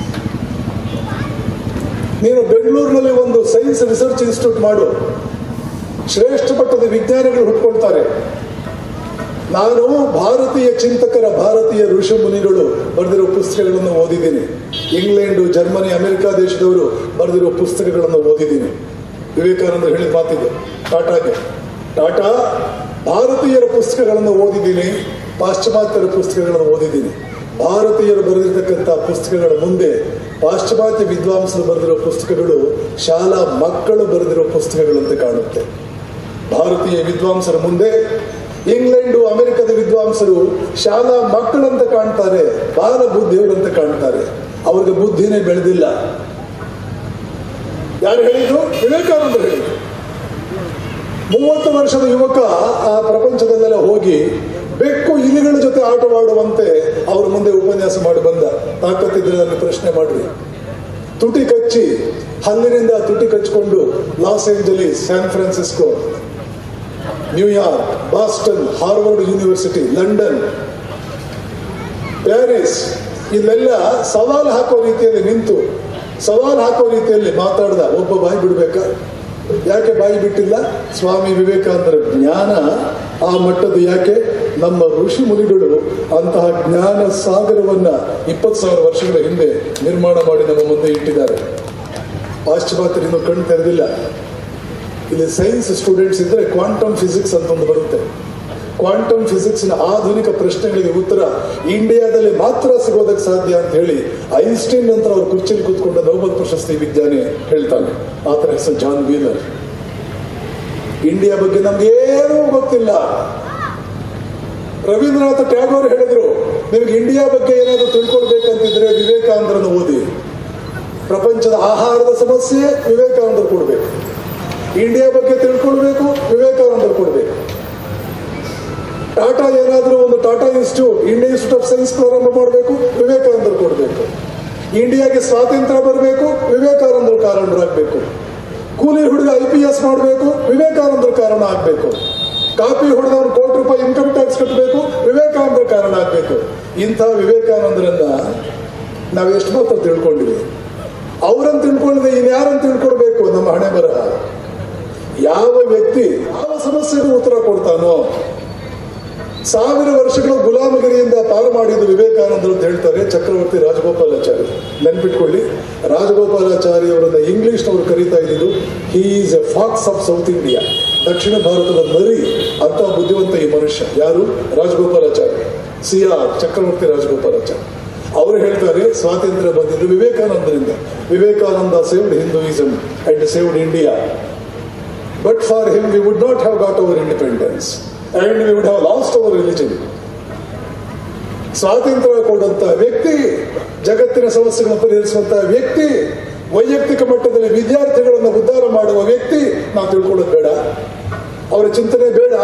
ನೀನು ಬೆಂಗಳೂರಿನಲ್ಲಿ ಒಂದು ಸೈನ್ಸ್ ರಿಸರ್ಚ್ ಇನ್ಸ್ಟಿಟ್ಯೂಟ್ ಮಾಡು ಶ್ರೇಷ್ಠ ಮಟ್ಟದ ವಿಜ್ಞಾನಿಗಳು ಹುಟ್ಕೊಳ್ತಾರೆ ನಾನು ಭಾರತೀಯ ಚಿಂತಕರ ಭಾರತೀಯ ಋಷಿ ಮುನಿಗಳು ಬರೆದಿರೋ ಪುಸ್ತಕಗಳನ್ನು ಓದಿದ್ದೀನಿ ಇಂಗ್ಲೆಂಡು ಜರ್ಮನಿ ಅಮೆರಿಕ ದೇಶದವರು ಬರೆದಿರೋ ಪುಸ್ತಕಗಳನ್ನು ಓದಿದ್ದೀನಿ ವಿವೇಕಾನಂದ ಹೇಳಿದ ಮಾತಿದೆ ಟಾಟಾಗೆ ಟಾಟಾ ಭಾರತೀಯರ ಪುಸ್ತಕಗಳನ್ನು ಓದಿದ್ದೀನಿ ಪಾಶ್ಚಿಮಾತ್ಯರ ಪುಸ್ತಕಗಳನ್ನು ಓದಿದ್ದೀನಿ ಭಾರತೀಯರು ಬರೆದಿರ್ತಕ್ಕಂಥ ಪುಸ್ತಕಗಳ ಮುಂದೆ ಪಾಶ್ಚಿಮಾತ್ಯ ವಿದ್ವಾಂಸರು ಬರೆದಿರೋ ಪುಸ್ತಕಗಳು ಶಾಲಾ ಮಕ್ಕಳು ಬರೆದಿರೋ ಪುಸ್ತಕಗಳಂತೆ ಕಾಣುತ್ತೆ ಭಾರತೀಯ ವಿದ್ವಾಂಸರ ಮುಂದೆ ಇಂಗ್ಲೆಂಡು ಅಮೆರಿಕದ ವಿದ್ವಾಂಸರು ಶಾಲಾ ಮಕ್ಕಳಂತ ಕಾಣ್ತಾರೆ ಬಾಲ ಬುದ್ಧಿಯವರಂತ ಕಾಣ್ತಾರೆ ಅವ್ರಿಗೆ ಬುದ್ಧಿನೇ ಬೆಳೆದಿಲ್ಲ ಯಾರು ಹೇಳಿದ್ರು ವಿವೇಕಾನಂದರು ಹೇಳಿದ್ರು ಮೂವತ್ತು ವರ್ಷದ ಯುವಕ ಆ ಪ್ರಪಂಚದಲ್ಲೆಲ್ಲ ಹೋಗಿ ಬೆಕ್ಕು ಇಲಿಗಳ ಜೊತೆ ಆಟವಾಡುವಂತೆ ಅವ್ರ ಮುಂದೆ ಉಪನ್ಯಾಸ ಮಾಡಿ ಬಂದ ತಾಕತ್ತಿದ್ರೆ ನನ್ನ ಪ್ರಶ್ನೆ ಮಾಡ್ರಿ ತುಟಿ ಕಚ್ಚಿ ಹಲ್ಲಿನಿಂದ ತುಟಿ ಕಚ್ಚಿಕೊಂಡು Los Angeles San Francisco New York Boston Harvard University London Paris ಇಲ್ಲೆಲ್ಲ ಸವಾಲು ಹಾಕೋ ರೀತಿಯಲ್ಲಿ ನಿಂತು ಸವಾಲು ಹಾಕೋ ರೀತಿಯಲ್ಲಿ ಮಾತಾಡ್ದ ಒಬ್ಬ ಬಾಯಿ ಬಿಡ್ಬೇಕಾ ಯಾಕೆ ಬಾಯಿ ಬಿಟ್ಟಿಲ್ಲ ಸ್ವಾಮಿ ವಿವೇಕಾನಂದರ ಜ್ಞಾನ ಆ ಮಟ್ಟದ ಯಾಕೆ ನಮ್ಮ ಋಷಿ ಮುನಿಗಳು ಅಂತಹ ಜ್ಞಾನ ಸಾಗರವನ್ನ ಇಪ್ಪತ್ತು ಸಾವಿರ ವರ್ಷಗಳ ಹಿಂದೆ ನಿರ್ಮಾಣ ಮಾಡಿ ನಮ್ಮ ಮುಂದೆ ಇಟ್ಟಿದ್ದಾರೆ ಪಾಶ್ಚಿಮಾತ್ಯರು ಇನ್ನೂ ಕಣ್ಣು ತೆರೆದಿಲ್ಲ ಇಲ್ಲಿ ಸೈನ್ಸ್ ಸ್ಟೂಡೆಂಟ್ಸ್ ಇದ್ರೆ ಕ್ವಾಂಟಮ್ ಫಿಸಿಕ್ಸ್ ಅಂತ ಒಂದು ಬರುತ್ತೆ ಕ್ವಾಂಟಮ್ ಫಿಸಿಕ್ಸ್ನ ಆಧುನಿಕ ಪ್ರಶ್ನೆಗಳಿಗೆ ಉತ್ತರ ಇಂಡಿಯಾದಲ್ಲಿ ಮಾತ್ರ ಸಿಗೋದಕ್ಕೆ ಸಾಧ್ಯ ಅಂತ ಹೇಳಿ ಐನ್ಸ್ಟೈನ್ ನಂತರ ಅವರು ಕುರ್ಚಿಲಿ ಕೂತ್ಕೊಂಡ ನೊಬೆಲ್ ಪ್ರಶಸ್ತಿ ವಿಜ್ಞಾನಿ ಹೇಳ್ತಾನೆ ಆತನ ಹೆಸರು ಜಾನ್ ವೀಲರ್ ಇಂಡಿಯಾ ಬಗ್ಗೆ ನಮ್ಗೆ ಏನೂ ಗೊತ್ತಿಲ್ಲ ರವೀಂದ್ರನಾಥ ಟ್ಯಾಗೋರ್ ಹೇಳಿದ್ರು ನಿಮ್ಗೆ ಇಂಡಿಯಾ ಬಗ್ಗೆ ಏನಾದರೂ ತಿಳ್ಕೊಳ್ಬೇಕಂತಿದ್ರೆ ವಿವೇಕಾನಂದರನ್ನು ಓದಿ ಪ್ರಪಂಚದ ಆಹಾರದ ಸಮಸ್ಯೆ ವಿವೇಕಾನಂದರು ಕೊಡಬೇಕು ಇಂಡಿಯಾ ಬಗ್ಗೆ ತಿಳ್ಕೊಳ್ಬೇಕು ವಿವೇಕಾನಂದರು ಕೊಡಬೇಕು ಟಾಟಾ ಏನಾದರೂ ಒಂದು Tata Institute Indian Institute of Science ಪ್ರಾರಂಭ ಮಾಡಬೇಕು ವಿವೇಕಾನಂದರು ಕೊಡಬೇಕು ಇಂಡಿಯಾಗೆ ಸ್ವಾತಂತ್ರ್ಯ ಬರಬೇಕು ವಿವೇಕಾನಂದರು ಕಾರಣರಾಗಬೇಕು ಕೂಲಿ ಹುಡುಗ ಐ ಪಿ ಎಸ್ ಮಾಡಬೇಕು ವಿವೇಕಾನಂದರು ಕಾರಣ ಆಗಬೇಕು ಕಾಪಿ ಹೊಡೆದವ್ರು ಕೋಟಿ ರೂಪಾಯಿ ಇನ್ಕಮ್ ಟ್ಯಾಕ್ಸ್ ಕಟ್ಟಬೇಕು ವಿವೇಕಾನಂದರ ಕಾರಣ ಆಗಬೇಕು ಇಂಥ ವಿವೇಕಾನಂದರನ್ನ ನಾವು ಎಷ್ಟು ಮಾತ್ರ ತಿಳ್ಕೊಂಡಿವಿ ಅವರನ್ನು ತಿಳ್ಕೊಳ್ಳದೆ ಇನ್ಯಾರನ್ನು ತಿಳ್ಕೊಳ್ಬೇಕು ನಮ್ಮ ಹಣೆ ಬರಹ ಯಾವ ವ್ಯಕ್ತಿ ಯಾವ ಸಮಸ್ಯೆಗೂ ಉತ್ತರ ಕೊಡ್ತಾನೋ ಸಾವಿರ ವರ್ಷಗಳ ಗುಲಾಮಗಿರಿಯಿಂದ ಪಾರು ಮಾಡಿದ್ದು ವಿವೇಕಾನಂದರು ಅಂತ ಹೇಳ್ತಾರೆ ಚಕ್ರವರ್ತಿ ರಾಜಗೋಪಾಲಾಚಾರಿ ನೆನ್ಪಿಟ್ಕೊಳ್ಳಿ ರಾಜಗೋಪಾಲಾಚಾರಿ ಅವರನ್ನ ಇಂಗ್ಲಿಷ್ನವರು ಕರೀತಾ ಇದ್ದಿದ್ದು he is a fox of South India ದಕ್ಷಿಣ ಭಾರತದ ನರಿ ಅಂತ ಬುದ್ಧಿವಂತ ಈ ಮನುಷ್ಯ ಯಾರು ರಾಜಗೋಪಾಲಾಚಾರಿ ಸಿ ಆರ್ ಚಕ್ರವರ್ತಿ ರಾಜಗೋಪಾಲಾಚಾರಿ ಅವರು ಹೇಳ್ತಾರೆ ಸ್ವಾತಂತ್ರ್ಯ ಬಂದಿದ್ದು ವಿವೇಕಾನಂದರಿಂದ Vivekananda saved Hinduism and saved India But for him, we would not have got our independence and we would have lost our religion. ಸ್ವಾತಂತ್ರ್ಯ ಕೊಡುವಂತಹ ವ್ಯಕ್ತಿ ಜಗತ್ತಿನ ಸಮಸ್ಯೆಗಳನ್ನು ಪರಿಹರಿಸುವಂತಹ ವ್ಯಕ್ತಿ ವೈಯಕ್ತಿಕ ಮಟ್ಟದಲ್ಲಿ ವಿದ್ಯಾರ್ಥಿಗಳನ್ನು ಉದ್ಧಾರ ಮಾಡುವ ವ್ಯಕ್ತಿ ನಾವು ತಿಳ್ಕೊಳ್ಳೋದು ಬೇಡ ಅವರ ಚಿಂತನೆ ಬೇಡ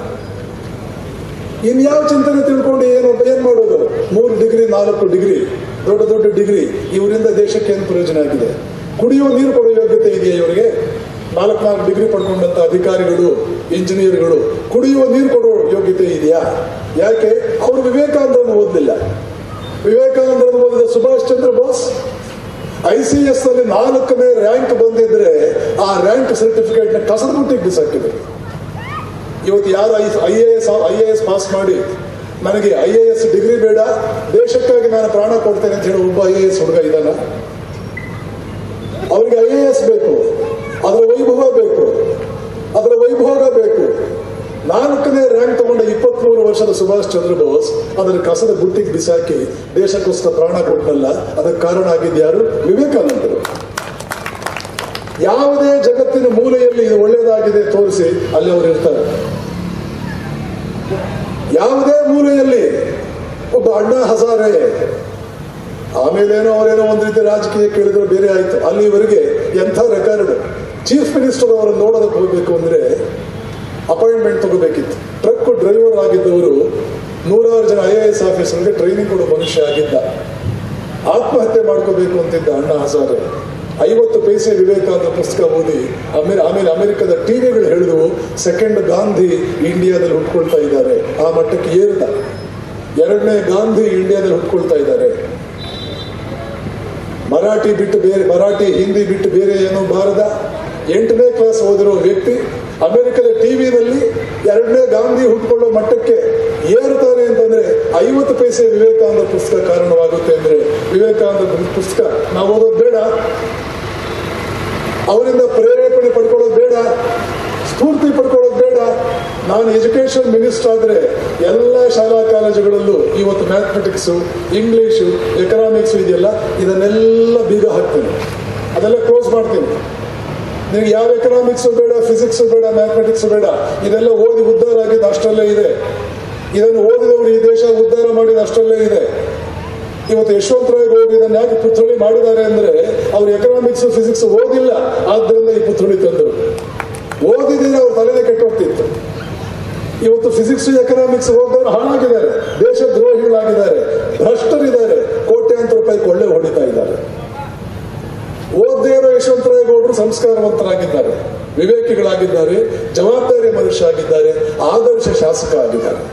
ಇನ್ಯಾವ ಚಿಂತನೆ ತಿಳ್ಕೊಂಡು ಏನು ಏನ್ ಮಾಡೋದು ಮೂರು ಡಿಗ್ರಿ ನಾಲ್ಕು ಡಿಗ್ರಿ ದೊಡ್ಡ ದೊಡ್ಡ ಡಿಗ್ರಿ ಇವರಿಂದ ದೇಶಕ್ಕೆ ಏನು ಪ್ರಯೋಜನ ಆಗಿದೆ ಕುಡಿಯುವ ನೀರು ಕೊಡುವ ಯೋಗ್ಯತೆ ಇದೆಯಾ ಇವರಿಗೆ ನಾಲ್ಕು ನಾಲ್ಕು ಡಿಗ್ರಿ ಪಡ್ಕೊಂಡಂತ ಅಧಿಕಾರಿಗಳು ಇಂಜಿನಿಯರ್ಗಳು ಕುಡಿಯುವ ನೀರು ಕೊಡುವ ಯೋಗ್ಯತೆ ಇದೆಯಾ ಯಾಕೆ ಅವರು ವಿವೇಕಾನಂದರನ್ನು ಓದಲಿಲ್ಲ ವಿವೇಕಾನಂದರನ್ನು ಓದಿದ Subhash Chandra Bose I C S ನಲ್ಲಿ ನಾಲ್ಕನೇ ರ್ಯಾಂಕ್ ಬಂದಿದ್ರೆ ಆ ರ್ಯಾಂಕ್ ಸರ್ಟಿಫಿಕೇಟ್ ನ ಕಸದ ಬುಟ್ಟಿಗೆ ಬಿಸಾಕಿದ್ರು ಇವತ್ತು ಯಾರು I A S I A S pass ಮಾಡಿ ನನಗೆ ಐ ಎ ಎಸ್ ಡಿಗ್ರಿ ಬೇಡ ದೇಶಕ್ಕಾಗಿ ನಾನು ಪ್ರಾಣ ಕೊಡ್ತೇನೆ ಅಂತ ಹೇಳಿ ಒಬ್ಬ ಐ ಎ ಎಸ್ ಹುಡುಗ ಇದ್ದಾನ ಅವರಿಗೆ ಐ ಎ ಎಸ್ ಬೇಕು ಅದರ ವೈಭವ ಬೇಕು ಅದರ ವೈಭೋಗ ಬೇಕು ನಾಲ್ಕನೇ ರ್ಯಾಂಕ್ ತಗೊಂಡ ಇಪ್ಪತ್ಮೂರು ವರ್ಷದ ಸುಭಾಷ್ ಚಂದ್ರ ಬೋಸ್ ಅದರ ಕಸದ ಬುಟ್ಟಿಗೆ ಬಿಸಾಕಿ ದೇಶಕ್ಕೋಸ್ಕರ ಪ್ರಾಣ ಕೊಟ್ಟಲ್ಲ ಅದಕ್ಕೆ ಕಾರಣ ಆಗಿದ್ದು ಯಾರು ವಿವೇಕಾನಂದರು ಯಾವುದೇ ಜಗತ್ತಿನ ಮೂಲೆಯಲ್ಲಿ ಇದು ಒಳ್ಳೆಯದಾಗಿದೆ ತೋರಿಸಿ ಅಲ್ಲಿ ಅವರು ಇರ್ತಾರೆ ಯಾವುದೇ ಮೂಲೆಯಲ್ಲಿ ಒಬ್ಬ ಅಣ್ಣ ಹಜಾರೆ ಆಮೇಲೇನೋ ಅವರೇನೋ ಒಂದು ರೀತಿ ರಾಜಕೀಯ ಕೇಳಿದ್ರೆ ಬೇರೆ ಆಯ್ತು ಅಲ್ಲಿವರೆಗೆ ಎಂಥ ರೆಕಾರ್ಡ್ ಚೀಫ್ ಮಿನಿಸ್ಟರ್ ಅವರನ್ನು ನೋಡೋದಕ್ಕೆ ಹೋಗ್ಬೇಕು ಅಂದ್ರೆ ಅಪಾಯಿಂಟ್ಮೆಂಟ್ ತಗೋಬೇಕಿತ್ತು ಟ್ರಕ್ ಡ್ರೈವರ್ ಆಗಿದ್ದವರು ನೂರಾರು ಜನ ಐ ಎ ಎಸ್ ಆಫೀಸರ್ಗೆ ಟ್ರೈನಿಂಗ್ ಕೊಡೋ ಮನುಷ್ಯ ಆಗಿದ್ದ ಆತ್ಮಹತ್ಯೆ ಮಾಡ್ಕೋಬೇಕು ಅಂತಿದ್ದ ಅಣ್ಣ ಹಜಾರೆ ಐವತ್ತು ಪೈಸೆ ವಿವೇಕಾನಂದ ಪುಸ್ತಕ ಓದಿ ಆಮೇಲೆ ಆಮೇಲೆ ಅಮೆರಿಕದ ಟಿವಿಗಳು ಹೇಳಿದವು ಸೆಕೆಂಡ್ ಗಾಂಧಿ ಇಂಡಿಯಾದಲ್ಲಿ ಹುಟ್ಕೊಳ್ತಾ ಇದ್ದಾರೆ ಆ ಮಟ್ಟಕ್ಕೆ ಏರಿದ ಎರಡನೇ ಗಾಂಧಿ ಇಂಡಿಯಾದಲ್ಲಿ ಹುಟ್ಕೊಳ್ತಾ ಇದ್ದಾರೆ ಮರಾಠಿ ಬಿಟ್ಟು ಬೇರೆ ಮರಾಠಿ ಹಿಂದಿ ಬಿಟ್ಟು ಬೇರೆ ಏನೋ ಬಾರದ ಎಂಟನೇ ಕ್ಲಾಸ್ ಓದಿರೋ ವ್ಯಕ್ತಿ ಅಮೆರಿಕದ ಟಿವಿನಲ್ಲಿ ಎರಡನೇ ಗಾಂಧಿ ಹುಟ್ಕೊಳ್ಳೋ ಮಟ್ಟಕ್ಕೆ ಏರುತ್ತಾರೆ ಅಂತಂದ್ರೆ ಐವತ್ತು ಪೈಸೆ ವಿವೇಕಾನಂದ ಪುಸ್ತಕ ಕಾರಣವಾಗುತ್ತೆ ಅಂದ್ರೆ ವಿವೇಕಾನಂದ ಪುಸ್ತಕ ನಾವು ಓದೋದು ಬೇಡ ಅವರಿಂದ ಪ್ರೇರೇಪಣೆ ಪಡ್ಕೊಳ್ಳೋದು ಬೇಡ ಸ್ಫೂರ್ತಿ ಪಡ್ಕೊಳ್ಳೋದು ಬೇಡ ನಾನು ಎಜುಕೇಶನ್ ಮಿನಿಸ್ಟರ್ ಆದ್ರೆ ಎಲ್ಲ ಶಾಲಾ ಕಾಲೇಜುಗಳಲ್ಲೂ ಇವತ್ತು ಮ್ಯಾಥಮೆಟಿಕ್ಸು ಇಂಗ್ಲಿಷು ಎಕನಾಮಿಕ್ಸ್ ಇದೆಯಲ್ಲ ಇದನ್ನೆಲ್ಲ ಬೀಗ ಹಾಕ್ತೀನಿ ಅದೆಲ್ಲ ಕ್ಲೋಸ್ ಮಾಡ್ತೀನಿ ನಿನಗೆ ಯಾವ ಎಕನಾಮಿಕ್ಸ್ ಬೇಡ ಫಿಸಿಕ್ಸ್ ಬೇಡ ಮ್ಯಾಥಮೆಟಿಕ್ಸ್ ಬೇಡ ಇದೆಲ್ಲ ಓದಿ ಉದ್ಧಾರ ಆಗಿದ್ದು ಅಷ್ಟರಲ್ಲೇ ಇದೆ ಇದನ್ನು ಓದಿದವರು ಈ ದೇಶ ಉದ್ಧಾರ ಮಾಡಿದ ಅಷ್ಟರಲ್ಲೇ ಇದೆ ಇವತ್ತು ಯಶವಂತರಾಯ್ ಗೌಡರು ಇದನ್ನ ಯಾಕೆ ಪುತ್ಥಳಿ ಮಾಡಿದ್ದಾರೆ ಅಂದ್ರೆ ಅವ್ರು ಎಕನಾಮಿಕ್ಸ್ ಫಿಸಿಕ್ಸ್ ಓದಿಲ್ಲ ಆದ್ರಿಂದ ಈ ಪುತ್ಥಳಿ ತಂದರು ಓದಿದ್ರೆ ಅವ್ರ ತಲೆನೇ ಕೆಟ್ಟೋಗ್ತಿತ್ತು ಇವತ್ತು ಫಿಸಿಕ್ಸ್ ಎಕನಾಮಿಕ್ಸ್ ಓದೋರು ಹಾಳಾಗಿದ್ದಾರೆ ದೇಶ ದ್ರೋಹಿಗಳಾಗಿದ್ದಾರೆ ಭ್ರಷ್ಟರಿದ್ದಾರೆ ಕೋಟ್ಯಾಂತರ ರೂಪಾಯಿ ಕೊಳ್ಳೆ ಹೊಡಿತಾ ಇದ್ದಾರೆ ಓದ್ದೇ ಇರೋ ಯಶವಂತರಾಯ ಗೌಡರು ಸಂಸ್ಕಾರವಂತರಾಗಿದ್ದಾರೆ ವಿವೇಕಿಗಳಾಗಿದ್ದಾರೆ ಜವಾಬ್ದಾರಿ ಮನುಷ್ಯ ಆಗಿದ್ದಾರೆ ಆದರ್ಶ ಶಾಸಕ ಆಗಿದ್ದಾರೆ